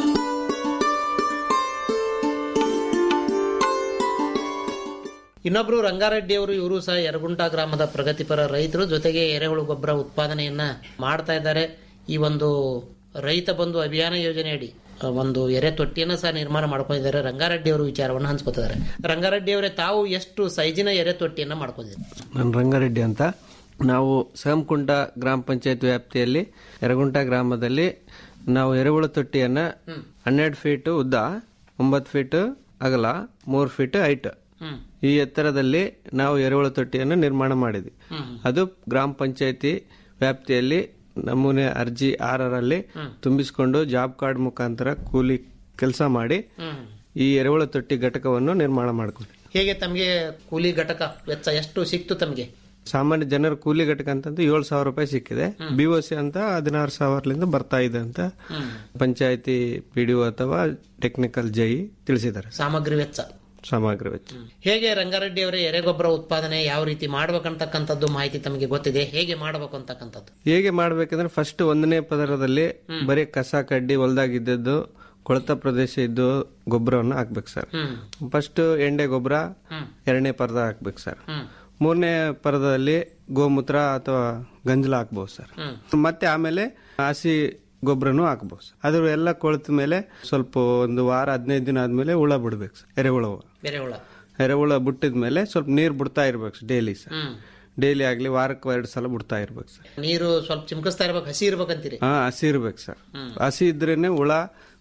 ಇನ್ನೊಬ್ರು ರಂಗಾರೆಡ್ಡಿ ಅವರು ಇವರು ಸಹ ಯರಗುಂಟ ಗ್ರಾಮದ ಪ್ರಗತಿಪರ ರೈತರು ಜೊತೆಗೆ ಎರೆಹುಳು ಗೊಬ್ಬರ ಉತ್ಪಾದನೆಯನ್ನ ಮಾಡ್ತಾ ಇದ್ದಾರೆ ಈ ಒಂದು ರೈತ ಬಂಧು ಅಭಿಯಾನ ಯೋಜನೆಯಡಿ ಆ, ಒಂದು ಎರೆ ತೊಟ್ಟಿಯನ್ನ ಸಹ ನಿರ್ಮಾಣ ಮಾಡ್ಕೊಂಡಿದ್ದಾರೆ ರಂಗಾರೆಡ್ಡಿ ಅವರು ವಿಚಾರವನ್ನು ಹಂಚ್ಕೊತಿದ್ದಾರೆ ರಂಗಾರೆಡ್ಡಿ ಅವರೇ ತಾವು ಎಷ್ಟು ಸೈಜಿನ ಎರೆ ತೊಟ್ಟಿಯನ್ನ ಮಾಡ್ಕೊಂಡಿದ್ದಾರೆ ನಾನು ರಂಗಾರೆಡ್ಡಿ ಅಂತ ನಾವು ಸಹಂಕುಂಟ ಗ್ರಾಮ ಪಂಚಾಯತ್ ವ್ಯಾಪ್ತಿಯಲ್ಲಿ ಯರಗುಂಟ ಗ್ರಾಮದಲ್ಲಿ ನಾವು ಎರೆಹುಳ ತೊಟ್ಟಿಯನ್ನ ಹನ್ನೆರಡು ಫೀಟ್ ಉದ್ದ ಒಂಬತ್ತು ಫೀಟ್ ಅಗಲ ಮೂರು ಫೀಟ್ ಹೈಟ್ ಹ್ಮ್. ಈ ಎತ್ತರದಲ್ಲಿ ನಾವು ಎರೆಹುಳ ತೊಟ್ಟಿಯನ್ನು ನಿರ್ಮಾಣ ಮಾಡಿದ್ವಿ ಹ್ಮ್. ಅದು ಗ್ರಾಮ ಪಂಚಾಯತಿ ವ್ಯಾಪ್ತಿಯಲ್ಲಿ ನಮೂನೆ ಅರ್ಜಿ ಆರರಲ್ಲಿ ತುಂಬಿಸಿಕೊಂಡು ಜಾಬ್ ಕಾರ್ಡ್ ಮುಖಾಂತರ ಕೂಲಿ ಕೆಲಸ ಮಾಡಿ ಹ್ಮ್. ಈ ಎರೆಹುಳ ತೊಟ್ಟಿ ಘಟಕವನ್ನು ನಿರ್ಮಾಣ ಮಾಡಿಕೊಂಡ್ವಿ ಹೇಗೆ ತಮಗೆ ಕೂಲಿ ಘಟಕ ವೆಚ್ಚ ಎಷ್ಟು ಸಿಕ್ತು ತಮಗೆ ಸಾಮಾನ್ಯ ಜನರ ಕೂಲಿ ಘಟಕ ಅಂತಂದು ಏಳು ಸಾವಿರ ರೂಪಾಯಿ ಸಿಕ್ಕಿದೆ ಬಿಒಸಿ ಅಂತ ಹದಿನಾರು ಸಾವಿರಲಿಂದ ಬರ್ತಾ ಇದೆ ಅಂತ ಹ್ಮ್. ಪಂಚಾಯತಿ ಪಿಡಿಒ ಅಥವಾ ಟೆಕ್ನಿಕಲ್ ಜೈ ತಿಳಿಸಿದ್ದಾರೆ ಸಾಮಗ್ರಿ ವೆಚ್ಚ ಸಮಗ್ರ ವೆಚ್ಚ ಹೇಗೆ ರಂಗಾರೆಡ್ಡಿ ಅವರೇ ಎರೆಗೊಬ್ಬರ ಉತ್ಪಾದನೆ ಯಾವ ರೀತಿ ಮಾಡ್ಬೇಕಂತಕ್ಕಂಥದ್ದು ಮಾಹಿತಿ ತಮಗೆ ಗೊತ್ತಿದೆ ಹೇಗೆ ಮಾಡಬೇಕು ಅಂತಕ್ಕಂಥದ್ದು ಹೇಗೆ ಮಾಡ್ಬೇಕಂದ್ರೆ ಫಸ್ಟ್ ಒಂದನೇ ಪದರದಲ್ಲಿ ಬರೀ ಕಸ ಕಡ್ಡಿ ಹೊಲ್ದಾಗಿದ್ದದ್ದು ಕೊಳೆತ ಪ್ರದೇಶ ಇದ್ದು ಗೊಬ್ಬರವನ್ನು ಹಾಕ್ಬೇಕು ಸರ್ ಹ್ಮ್. ಫಸ್ಟ್ ಎಂಡೆ ಗೊಬ್ಬರ ಹ್ಮ್. ಎರಡನೇ ಪರದ ಹಾಕ್ಬೇಕು ಸರ್ ಹ್ಮ್. ಮೂರನೇ ಪರದಲ್ಲಿ ಗೋಮೂತ್ರ ಅಥವಾ ಗಂಜಲ ಹಾಕ್ಬೋದು ಸರ್ ಹ್ಮ್. ಮತ್ತೆ ಆಮೇಲೆ ಹಸಿ ಗೊಬ್ಬರನು ಹಾಕ್ಬೋದು ಸರ್ ಅದ್ರ ಎಲ್ಲ ಕೊಳೆತ ಮೇಲೆ ಸ್ವಲ್ಪ ಒಂದು ವಾರ ಹದಿನೈದು ದಿನ ಆದ್ಮೇಲೆ ಹುಳ ಬಿಡ್ಬೇಕು ಸರ್ ಎರೆಹುಳ ಎರೆಹುಳ ಎರೆಹುಳ ಬಿಟ್ಟಿದ ಮೇಲೆ ಸ್ವಲ್ಪ ನೀರು ಬಿಡ್ತಾ ಇರ್ಬೇಕು ಸರ್ ಡೈಲಿ ಸರ್ ಹ್ಮ್. ಡೈಲಿ ಆಗ್ಲಿ ವಾರಕ್ಕೆ ಎರಡು ಸಲ ಬಿಡ್ತಾ ಇರ್ಬೇಕು ಸರ್ ನೀರು ಸ್ವಲ್ಪ ಚಿಮ್ಕಿಸ್ತಾ ಇರ್ಬೇಕು ಹಸಿ ಇರ್ಬೇಕಂತೀರಿ ಹಾ ಹಸಿ ಇರ್ಬೇಕು ಸರ್ ಹ್ಮ್. ಹಸಿ ಇದ್ರೇನೆ ಹುಳ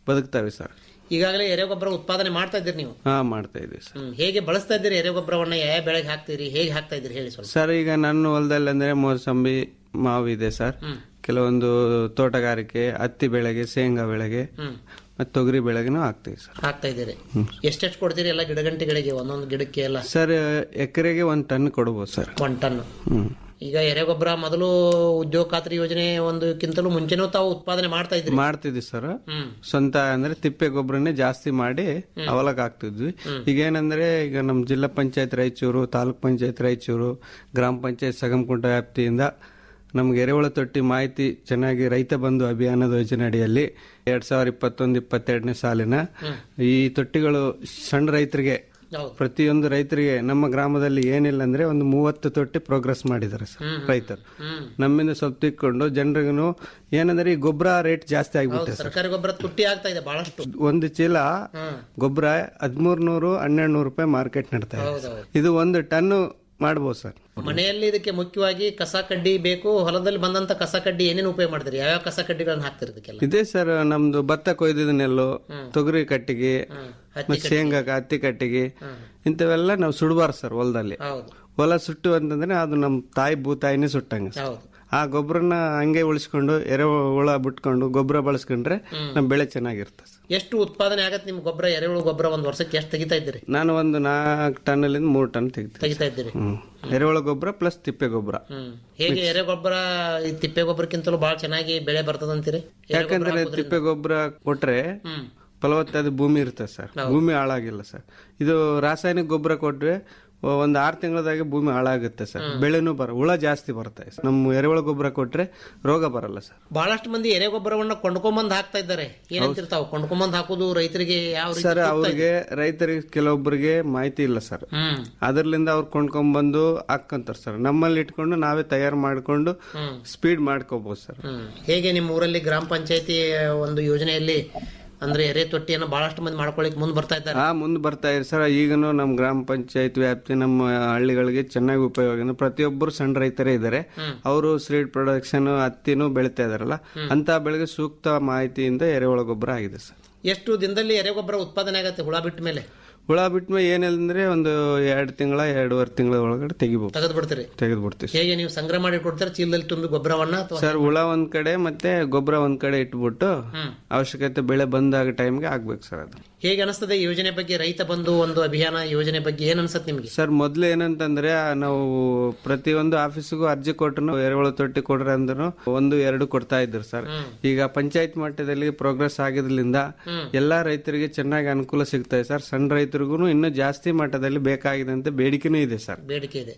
ಬದುಕ್ತವೆ ಸರ್ ಈಗಾಗಲೇ ಎರೆಗೊಬ್ಬರ ಉತ್ಪಾದನೆ ಮಾಡ್ತಾ ಇದ್ದೀರಿ ನೀವು ಹಾ ಮಾಡ್ತಾ ಇದ್ದೀವಿ ಸರ್ ಹ್ಮ್. ಹೇಗೆ ಬಳಸ್ತಾ ಇದ್ದೀರಿ ಎರೆಗೊಬ್ಬರವನ್ನ ಯಾವ ಬೆಳೆಗೆ ಹಾಕ್ತೀರಿ ಹೇಗೆ ಹಾಕ್ತಾ ಇದ್ದೀರಿ ಹೇಳಿ ಸ್ವಲ್ಪ ಸರ್ ಈಗ ನನ್ನ ಹೊಲದಲ್ಲಿ ಅಂದ್ರೆ ಮೋಸಂಬಿ ಮಾವು ಇದೆ ಸರ್ ಹ್ಮ್. ಕೆಲವೊಂದು ತೋಟಗಾರಿಕೆ ಹತ್ತಿ ಬೆಳೆಗೆ ಶೇಂಗಾ ಬೆಳೆಗೆ ಹ್ಮ್. ಮತ್ತೆ ತೊಗರಿ ಬೆಳೆಗೆನೂ ಹಾಕ್ತೀವಿ ಸರ್ ಹಾಕ್ತಾ ಇದ್ದೀರಿ ಎಷ್ಟೆಷ್ಟು ಕೊಡ್ತೀರಿ ಎಲ್ಲ ಗಿಡಗಂಟೆಗಳಿಗೆ ಒಂದೊಂದು ಗಿಡಕ್ಕೆ ಎಲ್ಲ ಸರ್ ಎಕರೆಗೆ ಒಂದ್ ಟನ್ ಕೊಡ್ಬೋದು ಸರ್ ಒನ್ ಟನ್ ಹ್ಮ್ ಈಗ ಎರೆಗೊಬ್ಬರ ಮೊದಲು ಉದ್ಯೋಗ ಖಾತ್ರಿ ಯೋಜನೆ ಒಂದಕ್ಕಿಂತಲೂ ಮುಂಚೆನೂ ತಾವು ಉತ್ಪಾದನೆ ಮಾಡ್ತಾ ಇದ್ರಿ ಮಾಡ್ತಿದ್ವಿ ಸರ್ ಹ್ಮ್. ಸ್ವಂತ ಅಂದ್ರೆ ತಿಪ್ಪೆ ಗೊಬ್ಬರನ್ನೇ ಜಾಸ್ತಿ ಮಾಡಿ ಅವಲಕ್ ಹಾಕ್ತಿದ್ವಿ ಈಗ ಏನಂದ್ರೆ ಈಗ ನಮ್ಮ ಜಿಲ್ಲಾ ಪಂಚಾಯತ್ ರಾಯಚೂರು ತಾಲೂಕ್ ಪಂಚಾಯತ್ ರಾಯಚೂರು ಗ್ರಾಮ ಪಂಚಾಯತ್ ಸಗಮಕುಂಟ ವ್ಯಾಪ್ತಿಯಿಂದ ನಮ್ಗೆ ಎರೆಹುಳ ತೊಟ್ಟಿ ಮಾಹಿತಿ ಚೆನ್ನಾಗಿ ರೈತ ಬಂಧು ಅಭಿಯಾನದ ಯೋಜನೆ ಅಡಿಯಲ್ಲಿ ಎರಡ್ ಸಾವಿರದ ಇಪ್ಪತ್ತೊಂದು ಇಪ್ಪತ್ತೆರಡನೇ ಸಾಲಿನ ಈ ತೊಟ್ಟಿಗಳು ಸಣ್ಣ ರೈತರಿಗೆ ಹೌದು. ಪ್ರತಿಯೊಂದು ರೈತರಿಗೆ ನಮ್ಮ ಗ್ರಾಮದಲ್ಲಿ ಏನಿಲ್ಲ ಅಂದ್ರೆ ಒಂದು ಮೂವತ್ತು ತೊಟ್ಟಿ ಪ್ರೋಗ್ರೆಸ್ ಮಾಡಿದ್ದಾರೆ ಸರ್ ರೈತರು ನಮ್ಮಿಂದ ಸ್ವಲ್ಪ ತಿಕ್ಕೊಂಡು ಜನರಿಗೂ ಏನಂದ್ರೆ ಈ ಗೊಬ್ಬರ ರೇಟ್ ಜಾಸ್ತಿ ಹೌದು ಆಗ್ಬಿಟ್ಟೆ ಸರ್ ಸರ್ಕಾರಿ ಗೊಬ್ಬರ ತುಟ್ಟಿ ಆಗ್ತಾ ಇದೆ ಬಹಳಷ್ಟು ಒಂದು ಚೀಲ ಹ್ಮ್. ಗೊಬ್ಬರ ಹದಿಮೂರು ನೂರು ಹನ್ನೆರಡು ನೂರು ರೂಪಾಯಿ ಮಾರ್ಕೆಟ್ ನಡ್ತಾ ಇದೆ ಹೌದೌದು. ಇದು ಒಂದು ಟನ್ ಮಾಡ್ಬೋದು ಸರ್ ಮನೆಯಲ್ಲಿ ಇದಕ್ಕೆ ಮುಖ್ಯವಾಗಿ ಕಸ ಕಡ್ಡಿ ಬೇಕು ಹೊಲದಲ್ಲಿ ಬಂದಂತ ಕಸ ಕಡ್ಡಿ ಏನೇನು ಉಪಯೋಗ ಮಾಡ್ತೀರಿ ಯಾವ್ಯಾವ ಕಸ ಕಡ್ಡಿಗಳನ್ನ ಹಾಕ್ತಿರಿ ಇದಕ್ಕೆಲ್ಲ ಇದೇ ಸರ್ ನಮ್ದು ಭತ್ತ ಕೊಯ್ದಿದ ನೆಲ್ಲು ತೊಗರಿ ಕಟ್ಟಿಗೆ ಮತ್ತೆ ಶೇಂಗಾ ಹತ್ತಿ ಕಟ್ಟಿಗೆ ಇಂಥವೆಲ್ಲ ನಾವು ಸುಡಬಾರ್ದು ಸರ್ ಹೊಲದಲ್ಲಿ ಹೌದು ಹೊಲ ಸುಟ್ಟು ಅಂತಂದ್ರೆ ಅದು ನಮ್ಮ ತಾಯಿ ಭೂತಾಯಿನೇ ಸುಟ್ಟಂಗೆ ಸರ್. ಹೌದು ಆ ಗೊಬ್ಬರನ ಹಂಗೆ ಉಳಿಸ್ಕೊಂಡು ಎರೆಹುಳ ಬಿಟ್ಕೊಂಡು ಗೊಬ್ಬರ ಬಳಸ್ಕೊಂಡ್ರೆ ನಮ್ಮ ಬೆಳೆ ಚೆನ್ನಾಗಿರುತ್ತೆ ಸರ್. ಎಷ್ಟು ಉತ್ಪಾದನೆ ಆಗತ್ತೆ ನಿಮ್ ಗೊಬ್ಬರ ಎರೆಹುಳು ಗೊಬ್ಬರ ಒಂದ್ ವರ್ಷಕ್ಕೆ ಎಷ್ಟು ತೆಗಿತಾ ಇದ್ದೀರಿ ನಾನು ಒಂದು ನಾಲ್ಕು ಟನ್ನಲ್ಲಿಂದ ಮೂರು ಟನ್ ತೆಗಿತೀನಿ ತೆಗಿತಾ ಇದ್ದೀರಿ ಹ್ಮ್ ಎರೆಹುಳ ಗೊಬ್ಬರ ಪ್ಲಸ್ ತಿಪ್ಪೆ ಗೊಬ್ಬರ ಹ್ಮ್ ಹೇಗೆ ಎರೆ ಗೊಬ್ಬರ ಈ ತಿಪ್ಪೆ ಗೊಬ್ಬರಕ್ಕಿಂತಲೂ ಬಹಳ ಚೆನ್ನಾಗಿ ಬೆಳೆ ಬರ್ತದಂತೀರಿ ಯಾಕಂದ್ರೆ ತಿಪ್ಪೆ ಗೊಬ್ಬರ ಕೊಟ್ರೆ ಹ್ಮ್ ಫಲವತ್ತಾದ ಭೂಮಿ ಇರುತ್ತೆ ಸರ್ ಭೂಮಿ ಹಾಳಾಗಿಲ್ಲ ಸರ್ ಇದು ರಾಸಾಯನಿಕ ಗೊಬ್ಬರ ಕೊಟ್ರೆ ಒಂದ್ ಆರು ತಿಂಗಳದಾಗೆ ಭೂಮಿ ಹಾಳಾಗುತ್ತೆ ಸರ್ ಬೆಳೆನೂ ಬರ ಹುಳ ಜಾಸ್ತಿ ಬರುತ್ತೆ ನಮ್ಮ ಎರೆಹುಳ ಗೊಬ್ಬರ ಕೊಟ್ರೆ ರೋಗ ಬರಲ್ಲ ಸರ್ ಬಹಳಷ್ಟು ಮಂದಿ ಎರೆ ಗೊಬ್ಬರವನ್ನ ಕೊಂಡ್ಕೊಂಬಂದ್ ಹಾಕ್ತಾ ಇದ್ದಾರೆ ಏನಂತಿರ್ತಾವ ಕೊಂಡ್ಕೊಂಬಂದ್ ಹಾಕುದು ರೈತರಿಗೆ ಯಾವ ರೀತಿ ಸರ್ ತೂಗ್ತಾ ಇದೆ? ಅವ್ರಿಗೆ ರೈತರಿಗೆ ಕೆಲವೊಬ್ಬರಿಗೆ ಮಾಹಿತಿ ಇಲ್ಲ ಸರ್ ಹ್ಮ್ ಅದರ್ಲಿಂದ ಅವ್ರು ಕೊಂಡ್ಕೊಂಡ್ಬಂದು ಹಾಕ್ಕಂತಾರ ಸರ್ ನಮ್ಮಲ್ಲಿ ಇಟ್ಕೊಂಡು ನಾವೇ ತಯಾರು ಮಾಡ್ಕೊಂಡು ಹ್ಮ್. ಸ್ಪೀಡ್ ಮಾಡ್ಕೋಬಹುದು ಸರ್ ಹ್ಮ್. ಹೇಗೆ ನಿಮ್ಮ ಊರಲ್ಲಿ ಗ್ರಾಮ ಪಂಚಾಯತಿ ಒಂದು ಯೋಜನೆಯಲ್ಲಿ ಅಂದ್ರೆ ಎರೆ ತೊಟ್ಟಿಯನ್ನು ಬಹಳಷ್ಟು ಮಂದಿ ಮಾಡ್ಕೊಳ್ಳಿಕ್ ಮುಂದ್ ಬರ್ತಾ ಇದ್ದಾರೆ ಆ ಮುಂದೆ ಬರ್ತಾ ಇದೆ ಸರ್ ಈಗನು ನಮ್ಮ ಗ್ರಾಮ ಪಂಚಾಯತ್ ವ್ಯಾಪ್ತಿ ನಮ್ಮ ಹಳ್ಳಿಗಳಿಗೆ ಚೆನ್ನಾಗಿ ಉಪಯೋಗ ಇದೆ. ಪ್ರತಿಯೊಬ್ಬರು ಸಣ್ಣ ರೈತರೇ ಇದ್ದಾರೆ ಅವರು ಸೀಡ್ ಪ್ರೊಡಕ್ಷನ್ ಹತ್ತಿನೂ ಬೆಳಿತಾ ಇದಾರಲ್ಲ ಅಂತ ಬೆಳೆಗೆ ಸೂಕ್ತ ಮಾಹಿತಿಯಿಂದ ಎರೆಹುಳ ಗೊಬ್ಬರ ಆಗಿದೆ ಸರ್ ಎಷ್ಟು ದಿನದಲ್ಲಿ ಎರೆ ಗೊಬ್ಬರ ಉತ್ಪಾದನೆ ಆಗತ್ತೆ ಹುಳ ಬಿಟ್ಟ ಮೇಲೆ ಹುಳ ಬಿಟ್ಮೇಲೆ ಏನಿಲ್ಲ ಅಂದ್ರೆ ಒಂದು ಎರಡು ತಿಂಗಳ ಎರಡೂವರೆ ತಿಂಗಳ ಒಳಗಡೆ ತೆಗಿಬಹುದು ತೆಗೆದು ಬಿಡ್ತೀರಿ ತೆಗೆದು ಬಿಡ್ತೀವಿ ಹೇಗೆ ನೀವು ಸಂಗ್ರಹ ಮಾಡಿ ಕೊಡ್ತೀರಾ ಚೀಲದಲ್ಲಿ ತುಂಬಿ ಗೊಬ್ಬರವನ್ನ ಅಥವಾ ಸರ್ ಹುಳ ಒಂದ್ ಕಡೆ ಮತ್ತೆ ಗೊಬ್ಬರ ಒಂದ್ ಕಡೆ ಇಟ್ಬಿಟ್ಟು ಹ್ಮ್. ಅವಶ್ಯಕತೆ ಬೆಳೆ ಬಂದಾಗ ಟೈಮ್ಗೆ ಆಗ್ಬೇಕು ಸರ್ ಅದು ಹೇಗೆ ಅನಿಸ್ತದೆ ಈ ಯೋಜನೆ ಬಗ್ಗೆ ರೈತ ಬಂಧು ಒಂದು ಅಭಿಯಾನ ಯೋಜನೆ ಬಗ್ಗೆ ಏನ್ ಅನ್ಸತ್ ನಿಮ್ಗೆ ಸರ್ ಮೊದ್ಲು ಏನಂತಂದ್ರೆ ನಾವು ಪ್ರತಿಯೊಂದು ಆಫೀಸಿಗೂ ಅರ್ಜಿ ಕೊಟ್ಟರು ಎರೆಹುಳ ತೊಟ್ಟಿ ಕೊಡ್ರಿ ಅಂದ್ರು ಒಂದು ಎರಡು ಕೊಡ್ತಾ ಇದ್ರು ಸರ್ ಈಗ ಪಂಚಾಯತ್ ಮಟ್ಟದಲ್ಲಿ ಪ್ರೋಗ್ರೆಸ್ ಆಗಿದ್ರಿಂದ ಎಲ್ಲಾ ರೈತರಿಗೆ ಚೆನ್ನಾಗಿ ಅನುಕೂಲ ಸಿಗ್ತಾ ಇದೆ ಸರ್ ಸಣ್ಣ ರೈತರಿಗೂ ಇನ್ನೂ ಜಾಸ್ತಿ ಮಟ್ಟದಲ್ಲಿ ಬೇಕಾಗಿದೆ ಅಂತ ಬೇಡಿಕೆನೂ ಇದೆ ಸರ್ ಬೇಡಿಕೆ ಇದೆ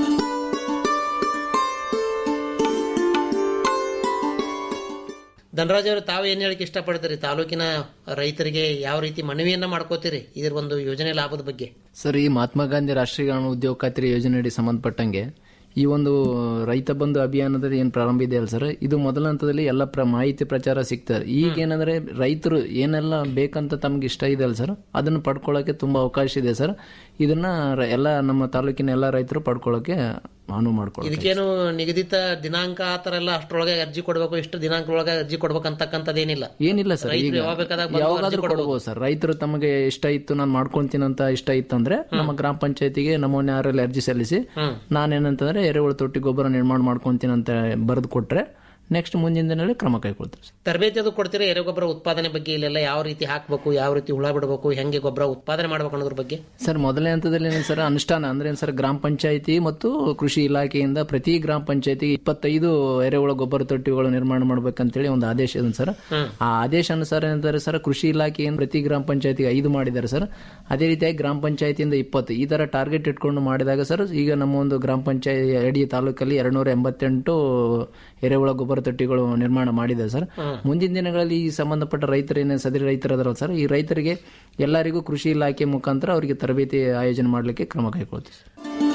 ಧನರಾಜ್ ಅವರು ತಾವು ಏನ್ ಹೇಳಿಕೆ ಇಷ್ಟಪಡ್ತೀರಿ ತಾಲೂಕಿನ ರೈತರಿಗೆ ಯಾವ ರೀತಿ ಮನವಿಯನ್ನ ಮಾಡ್ಕೋತೀರಿ ಇದ್ರ ಒಂದು ಯೋಜನೆ ಲಾಭದ ಬಗ್ಗೆ ಸರ್ ಈ ಮಹಾತ್ಮ ಗಾಂಧಿ ರಾಷ್ಟ್ರೀಯ ಗ್ರಾಮೀಣ ಉದ್ಯೋಗ ಖಾತ್ರಿ ಯೋಜನೆಯಡಿ ಸಂಬಂಧಪಟ್ಟಂಗೆ ಈ ಒಂದು ರೈತ ಬಂಧು ಅಭಿಯಾನದಲ್ಲಿ ಏನು ಪ್ರಾರಂಭ ಇದೆ ಅಲ್ಲ ಸರ್ ಇದು ಮೊದಲ ಹಂತದಲ್ಲಿ ಎಲ್ಲ ಪ್ರ ಮಾಹಿತಿ ಪ್ರಚಾರ ಸಿಗ್ತಾರೆ ಈಗ ಏನಂದ್ರೆ ರೈತರು ಏನೆಲ್ಲ ಬೇಕಂತ ತಮ್ಗೆ ಇಷ್ಟ ಇದೆ ಅಲ್ಲ ಸರ್ ಅದನ್ನು ಪಡ್ಕೊಳ್ಳೋಕೆ ತುಂಬಾ ಅವಕಾಶ ಇದೆ ಸರ್ ಇದನ್ನ ರ- ಎಲ್ಲ ನಮ್ಮ ತಾಲೂಕಿನ ಎಲ್ಲ ರೈತರು ಪಡ್ಕೊಳ್ಳೋಕೆ ಅನುವು ಮಾಡ್ಕೊಳ್ಳಿ ಇದಕ್ಕೇನು ನಿಗದಿತ ದಿನಾಂಕ ಆ ತರ ಎಲ್ಲ ಅಷ್ಟರೊಳಗೆ ಅರ್ಜಿ ಕೊಡ್ಬೇಕು ಇಷ್ಟು ದಿನಾಂಕ ಒಳಗೆ ಅರ್ಜಿ ಕೊಡ್ಬೇಕಂತಕ್ಕಂಥದ್ದೇನಿಲ್ಲ ಏನಿಲ್ಲ ಸರ್ ರೈತರು ಈಗ ಯಾವಾಗ ಬೇಕಾದಾಗ ಬಂದು ಅರ್ಜಿ ಯಾವಾಗಾದ್ರೂ ಕೊಡ್ಬೋದು. ಕೊಡ್ಬೋದು ಸರ್ ರೈತರು ತಮಗೆ ಇಷ್ಟ ಇತ್ತು ನಾನು ಮಾಡ್ಕೊಂತೀನಿ ಅಂತ ಇಷ್ಟ ಇತ್ತು ಅಂದ್ರೆ ನಮ್ಮ ಗ್ರಾಮ ಪಂಚಾಯತಿಗೆ ನಮೂನೆ ಆರಲ್ಲಿ ಅರ್ಜಿ ಸಲ್ಲಿಸಿ ನಾನೇನಂತಂದ್ರೆ ಎರೆಹುಳು ತೊಟ್ಟಿ ಗೊಬ್ಬರ ನಿರ್ಮಾಣ ಮಾಡ್ಕೊಂತೀನಿ ಅಂತ ಬರೆದು ಕೊಟ್ರೆ ನೆಕ್ಸ್ಟ್ ಮುಂದಿನ ದಿನಗಳಲ್ಲಿ ಕ್ರಮ ಕೈಗೊಳ್ತೀವಿ ಸರ್. ತರಬೇತಿ ಅದು ಕೊಡ್ತೀರಾ ಎರೆ ಗೊಬ್ಬರ ಉತ್ಪಾದನೆ ಬಗ್ಗೆ ಇಲ್ಲೆಲ್ಲ ಯಾವ ರೀತಿ ಹಾಕ್ಬೇಕು ಯಾವ ರೀತಿ ಹುಳ ಬಿಡಬೇಕು ಹೆಂಗೆ ಗೊಬ್ಬರ ಉತ್ಪಾದನೆ ಮಾಡ್ಬೇಕು ಅನ್ನೋದ್ರ ಬಗ್ಗೆ ಸರ್ ಮೊದಲನೇ ಹಂತದಲ್ಲಿ ಏನು ಸರ್ ಅನುಷ್ಠಾನ ಅಂದ್ರೆ ಏನು ಸರ್ ಗ್ರಾಮ ಪಂಚಾಯತಿ ಮತ್ತು ಕೃಷಿ ಇಲಾಖೆಯಿಂದ ಪ್ರತಿ ಗ್ರಾಮ ಪಂಚಾಯತಿಗೆ ಇಪ್ಪತ್ತೈದು ಎರೆಹುಳ ಗೊಬ್ಬರ ತೊಟ್ಟಿಗಳು ನಿರ್ಮಾಣ ಮಾಡ್ಬೇಕಂತೇಳಿ ಒಂದು ಆದೇಶ ಇದೆ ಸರ್ ಆ ಆದೇಶ ಅನುಸಾರ ಏನಂತಾರೆ ಸರ್ ಕೃಷಿ ಇಲಾಖೆಯನ್ನು ಪ್ರತಿ ಗ್ರಾಮ ಪಂಚಾಯತಿಗೆ ಐದು ಮಾಡಿದ್ದಾರೆ ಸರ್ ಅದೇ ರೀತಿಯಾಗಿ ಗ್ರಾಮ ಪಂಚಾಯತಿಯಿಂದ ಇಪ್ಪತ್ತು ಈ ತರ ಟಾರ್ಗೆಟ್ ಇಟ್ಕೊಂಡು ಮಾಡಿದಾಗ ಸರ್ ಈಗ ನಮ್ಮ ಒಂದು ಗ್ರಾಮ ಪಂಚಾಯತ್ ಅಡಿ ತಾಲೂಕಲ್ಲಿ ಎರಡ್ನೂರ ಎಂಬತ್ತೆಂಟು ಎರೆಹುಳ ಗೊಬ್ಬರ ತೊಟ್ಟಿಗಳು ನಿರ್ಮಾಣ ಮಾಡಿದೆ ಸರ್ ಮುಂದಿನ ದಿನಗಳಲ್ಲಿ ಈ ಸಂಬಂಧಪಟ್ಟ ರೈತರೇನೇ ಸದರಿ ರೈತರದಾರಲ್ಲ ಸರ್ ಈ ರೈತರಿಗೆ ಎಲ್ಲರಿಗೂ ಕೃಷಿ ಇಲಾಖೆ ಮುಖಾಂತರ ಅವರಿಗೆ ತರಬೇತಿ ಆಯೋಜನೆ ಮಾಡಲಿಕ್ಕೆ ಕ್ರಮ ಕೈಗೊಳ್ತೀವಿ ಸರ್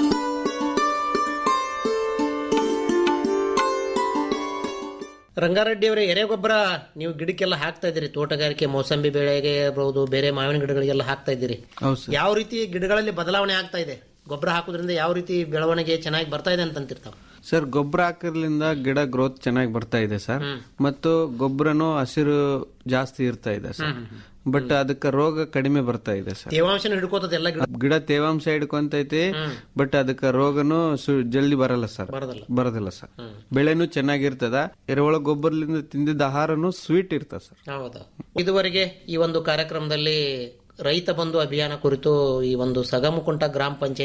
ರಂಗಾರೆಡ್ಡಿ ಅವರೇ ಎರೆ ಗೊಬ್ಬರ ನೀವು ಗಿಡಕ್ಕೆಲ್ಲ ಹಾಕ್ತಾ ಇದ್ದೀರಿ ತೋಟಗಾರಿಕೆ ಮೋಸಂಬಿ ಬೆಳೆಗೆ ಇರ್ಬೋದು ಬೇರೆ ಮಾವಿನ ಗಿಡಗಳಿಗೆಲ್ಲ ಹಾಕ್ತಾ ಇದ್ದೀರಿ ಹೌದು ಸರ್ ಯಾವ ರೀತಿ ಗಿಡಗಳಲ್ಲಿ ಬದಲಾವಣೆ ಆಗ್ತಾ ಇದೆ ಗೊಬ್ಬರ ಹಾಕೋದ್ರಿಂದ ಯಾವ ರೀತಿ ಬೆಳವಣಿಗೆ ಚೆನ್ನಾಗಿ ಬರ್ತಾ ಇದೆ ಅಂತ ಅಂತಿರ್ತಾವ ಸರ್ ಗೊಬ್ಬರ ಹಾಕೋದ್ರಿಂದ ಗಿಡ ಗ್ರೋತ್ ಚೆನ್ನಾಗಿ ಬರ್ತಾ ಇದೆ ಸರ್ ಮತ್ತು ಗೊಬ್ಬರನು ಹಸಿರು ಜಾಸ್ತಿ ಇರ್ತಾ ಇದೆ ಸರ್ ಬಟ್ ಅದಕ್ಕೆ ರೋಗ ಕಡಿಮೆ ಬರ್ತಾ ಇದೆ ಸರ್ ತೇವಾಂಶನ ಹಿಡ್ಕೋತದ ಎಲ್ಲ ಗಿಡ ಗಿಡ ತೇವಾಂಶ ಹಿಡ್ಕೊಂತೈತಿ ಬಟ್ ಅದಕ್ಕೆ ರೋಗನು ಸು- ಜಲ್ದಿ ಬರಲ್ಲ ಸರ್ ಬರೋದಿಲ್ಲ. ಬರೋದಿಲ್ಲ ಸರ್ ಬೆಳೆನೂ ಚೆನ್ನಾಗಿರ್ತದ ಎರೆಹುಳ ಗೊಬ್ಬರದಿಂದ ತಿಂದಿದ್ದ ಆಹಾರನು ಸ್ವೀಟ್ ಇರ್ತದ ಸರ್ ಹೌದಾ ಇದುವರೆಗೆ ಈ ಒಂದು ಕಾರ್ಯಕ್ರಮದಲ್ಲಿ ರೈತ ಬಂಧು ಅಭಿಯಾನ ಕುರಿತು ಈ ಒಂದು ಸಗಮುಕುಂಟ ಗ್ರಾಮ ಪಂಚಾಯತ್